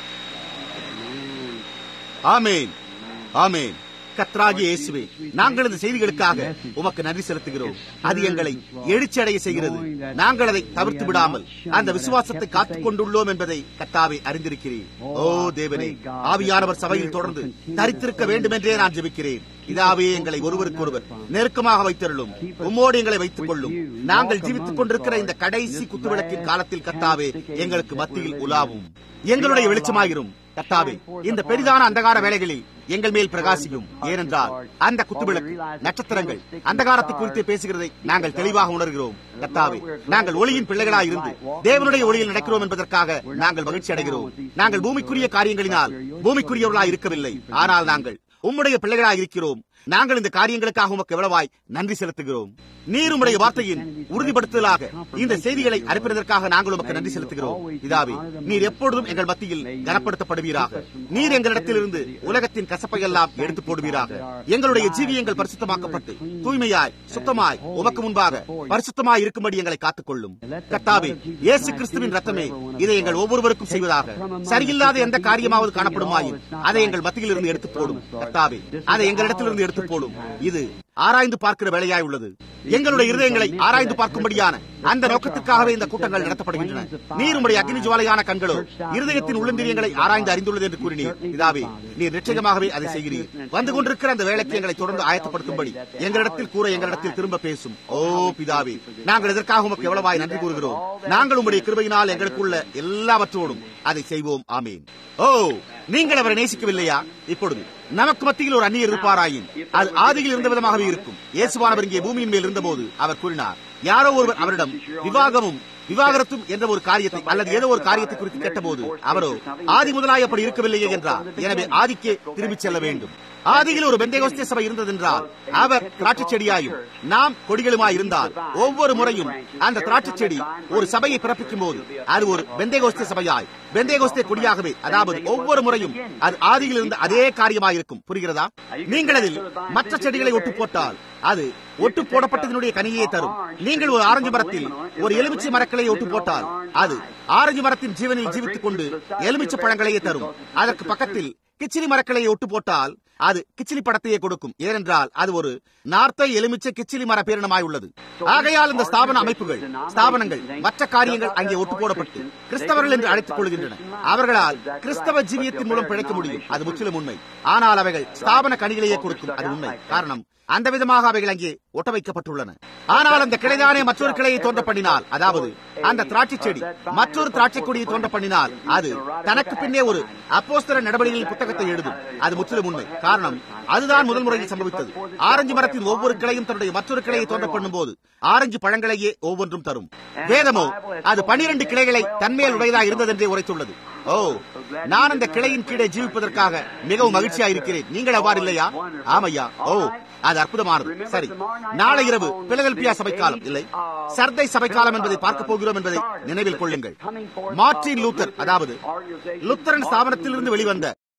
ஆமேன் ஆமேன் கத்ராகிய இயேசுவே நாங்கள் இந்த செய்திகளுக்காக உமக்கு நன்றி செலுத்துகிறோம் அது எங்களை எழுச்சி அடைய செய்கிறது நாங்கள் அதை தவிர்த்து விடாமல் அந்த விசுவாசத்தை காத்துக் கொண்டுள்ளோம் என்பதை கத்தாவை அறிந்திருக்கிறேன் ஓ தேவனே ஆவியானவர் சபையில் தொடர்ந்து தரித்திருக்க வேண்டும் என்றே நான் ஜெபிக்கிறேன் இதாவே எங்களை ஒருவருக்கொருவர் நெருக்கமாக வைத்தருளும் உம்மோடு எங்களை வைத்துக் கொள்ளும் நாங்கள் ஜீவித்துக் கொண்டிருக்கிற இந்த கடைசி குத்துவிளக்கின் காலத்தில் கத்தாவே எங்களுக்கு மத்தியில் உலாவும் எங்களுடைய வெளிச்சமாயிரும் கத்தாவே இந்த பெரிதான அந்தகார வேலைகளில் எங்கள் மேல் பிரகாசிக்கும் ஏனென்றால் அந்த குத்துவிளக்கு நட்சத்திரங்கள் அந்தகாரத்தை குறித்து பேசுகிறதை நாங்கள் தெளிவாக உணர்கிறோம் கத்தாவே நாங்கள் ஒளியின் பிள்ளைகளாய் இருந்து தேவனுடைய ஒளியில் நடக்கிறோம் என்பதற்காக நாங்கள் மகிழ்ச்சி அடைகிறோம் நாங்கள் பூமிக்குரிய காரியங்களினால் பூமிக்குரியவர்களாய் இருக்கவில்லை ஆனால் நாங்கள் உம்முடைய பிள்ளைகளாய் இருக்கிறோம் நாங்கள் இந்த காரியங்களுக்காக உமக்கு எவ்வளவாய் நன்றி செலுத்துகிறோம் நீர் உம்முடைய வார்த்தையின் உறுதிப்படுத்தலாக இந்த செய்திகளை அனுப்பினதற்காக நாங்கள் உமக்கு நன்றி செலுத்துகிறோம் இதாவே நீர் எப்பொழுதும் எங்கள் மத்தியில் கனப்படுத்தப்படுவீராக நீர் எங்களிடத்திலிருந்து உலகத்தின் கசப்பை எல்லாம் எடுத்து போடுவீராக எங்களுடைய ஜீவியங்கள் பரிசுத்தமாக்கப்பட்டு தூய்மையாய் சுத்தமாய் உமக்கு முன்பாக பரிசுத்தமாய் இருக்கும்படி எங்களை காத்துக்கொள்ளும் கத்தாவே இயேசு கிறிஸ்துவின் ரத்தமே இதை எங்கள் ஒவ்வொருவருக்கும் செய்வதாக சரியில்லாத எந்த காரியமாவது காணப்படுமாயின் அதை எங்கள் மத்தியில் இருந்து எடுத்து போடும் கத்தாவே அதை எங்களிடத்திலிருந்து எடுத்து போடும் இது ஆராய்ந்து பார்க்கிற வேலையாய் உள்ளது எங்களுடைய இருதயங்களை ஆராய்ந்து பார்க்கும்படியான அந்த நோக்கத்துக்காகவே இந்த கூட்டங்கள் நடத்தப்படுகின்றன நீர் உடைய அக்னி ஜுவாலையான கண்களோ இருதயத்தின் உள்ளந்திரியங்களை ஆராய்ந்து அறிந்துள்ளது என்று கூறினீர் இதாவே நீர் நிச்சயமாகவே அதை செய்கிறீர் வந்து கொண்டிருக்கிற அந்த வேலைக்கு எங்களை தொடர்ந்து ஆயத்தப்படுத்தும்படி எங்களிடத்தில் கூற எங்களிடத்தில் திரும்ப பேசும் ஓ பிதாவே நாங்கள் இதற்காக உமக்கு எவ்வளவாய் நன்றி கூறுகிறோம் நாங்கள் உம்முடைய கிருபையினால் எங்களுக்குள்ள எல்லாவற்றோடும் அதை செய்வோம் ஆமீன் ஓ நீங்கள் அவரை நேசிக்கவில்லையா இப்பொழுது நமக்கு மத்தியில் ஒரு அந்நியர் இருப்பாராயின் அது ஆதியில் இருந்த விதமாகவே இருக்கும் இயேசுவானவர் இங்கே பூமியின் மேல் இருந்தபோது அவர் கூறினார் யாரோ ஒருவர் அவரிடம் விவாகமும் விவாகரத்தும் என்ற ஒரு காரியத்தை அல்லது ஏதோ ஒரு காரியத்தை குறித்து கேட்டபோது அவரோ ஆதி முதலாய் அப்படி இருக்கவில்லையே என்றார் எனவே ஆதிக்கே திரும்பிச் செல்ல வேண்டும் ஆதியில் ஒரு பெந்தேகோஸ்தே சபை இருந்ததென்றால் அவர் திராட்சை செடியாயும் நாம் கொடிகளுமாய் இருந்தால் ஒவ்வொரு முறையும் அந்த திராட்சை செடி ஒரு சபையை பிறப்பிக்கும் போது அது ஒரு பெந்தேகோஸ்தே சபையாய் பெந்தேகோஸ்தே கொடியாகவே அதாவது ஒவ்வொரு முறையும் அது ஆதியில் இருந்த அதே காரியமாய் இருக்கும் புரிகிறதா நீங்கள் அதில் மற்ற செடிகளை ஒட்டு போட்டால் அது ஒட்டு போடப்பட்டதனுடைய கனியை தரும் நீங்கள் ஒரு ஆரஞ்சு மரத்தில் ஒரு எலுமிச்சை மரக்கிளையை ஒட்டு போட்டால் அது ஆரஞ்சு மரத்தின் ஜீவனில் ஜீவித்துக் கொண்டு எலுமிச்சை பழங்களையே தரும் அதற்கு பக்கத்தில் கிச்சிலி மரக்கிளையை ஒட்டு போட்டால் அது கிச்சிலி படத்தையே கொடுக்கும் ஏனென்றால் அது ஒரு நார்த்தை எலுமிச்சை கிச்சிலி மர பேரினமாய் உள்ளது ஆகையால் இந்த ஸ்தாபன அமைப்புகள் ஸ்தாபனங்கள் மற்ற காரியங்கள் அங்கே ஒட்டு போடப்பட்டு கிறிஸ்தவர்கள் என்று அழைத்துக் கொள்கின்றன அவர்களால் கிறிஸ்தவ ஜீவியத்தின் மூலம் பிழைக்க முடியும் அது முற்றிலும் உண்மை ஆனால் அவைகள் ஸ்தாபன கனிகளையே கொடுக்கும் அது உண்மை காரணம் அந்த விதமாக அவைகள் அங்கே ஒட்ட வைக்கப்பட்டுள்ளன ஆனால் அந்த கிளைதானே மற்றொரு கிளையை தோன்ற பண்ணினால் அதாவது அந்த திராட்சை செடி மற்றொரு திராட்சை கொடியை தோன்ற பண்ணினால் அது தனக்கு பின்னே ஒரு அப்போஸ்தர நடவடிக்கைகளின் புத்தகத்தை எழுதும் அது முற்றிலும் உண்மை காரணம் அதுதான் முதல் முறையில் சம்பவித்தது ஆரஞ்சு மரத்தின் ஒவ்வொரு கிளையும் தன்னுடைய மற்றொரு கிளையை தோன்ற பண்ணும் போது ஆரஞ்சு பழங்களையே ஒவ்வொன்றும் தரும் வேதமோ அது பனிரெண்டு கிளைகளை தன்மேல் உடையதாக இருந்ததென்றே உரைத்துள்ளது ஓ நான் அந்த கிளையின் கீழே ஜீவிப்பதற்காக மிகவும் மகிழ்ச்சியா இருக்கிறேன் நீங்கள் அவ்வாறு இல்லையா ஆமையா ஓ அது அற்புதமானது சரி நாளை இரவு பிலதெல்பியா சபைக்காலம் இல்லை சர்தை சபைக்காலம் என்பதை பார்க்க போகிறோம் என்பதை நினைவில் கொள்ளுங்கள் மார்டின் லூத்தர் அதாவது லுத்தரன் ஸ்தாபனத்திலிருந்து வெளிவந்த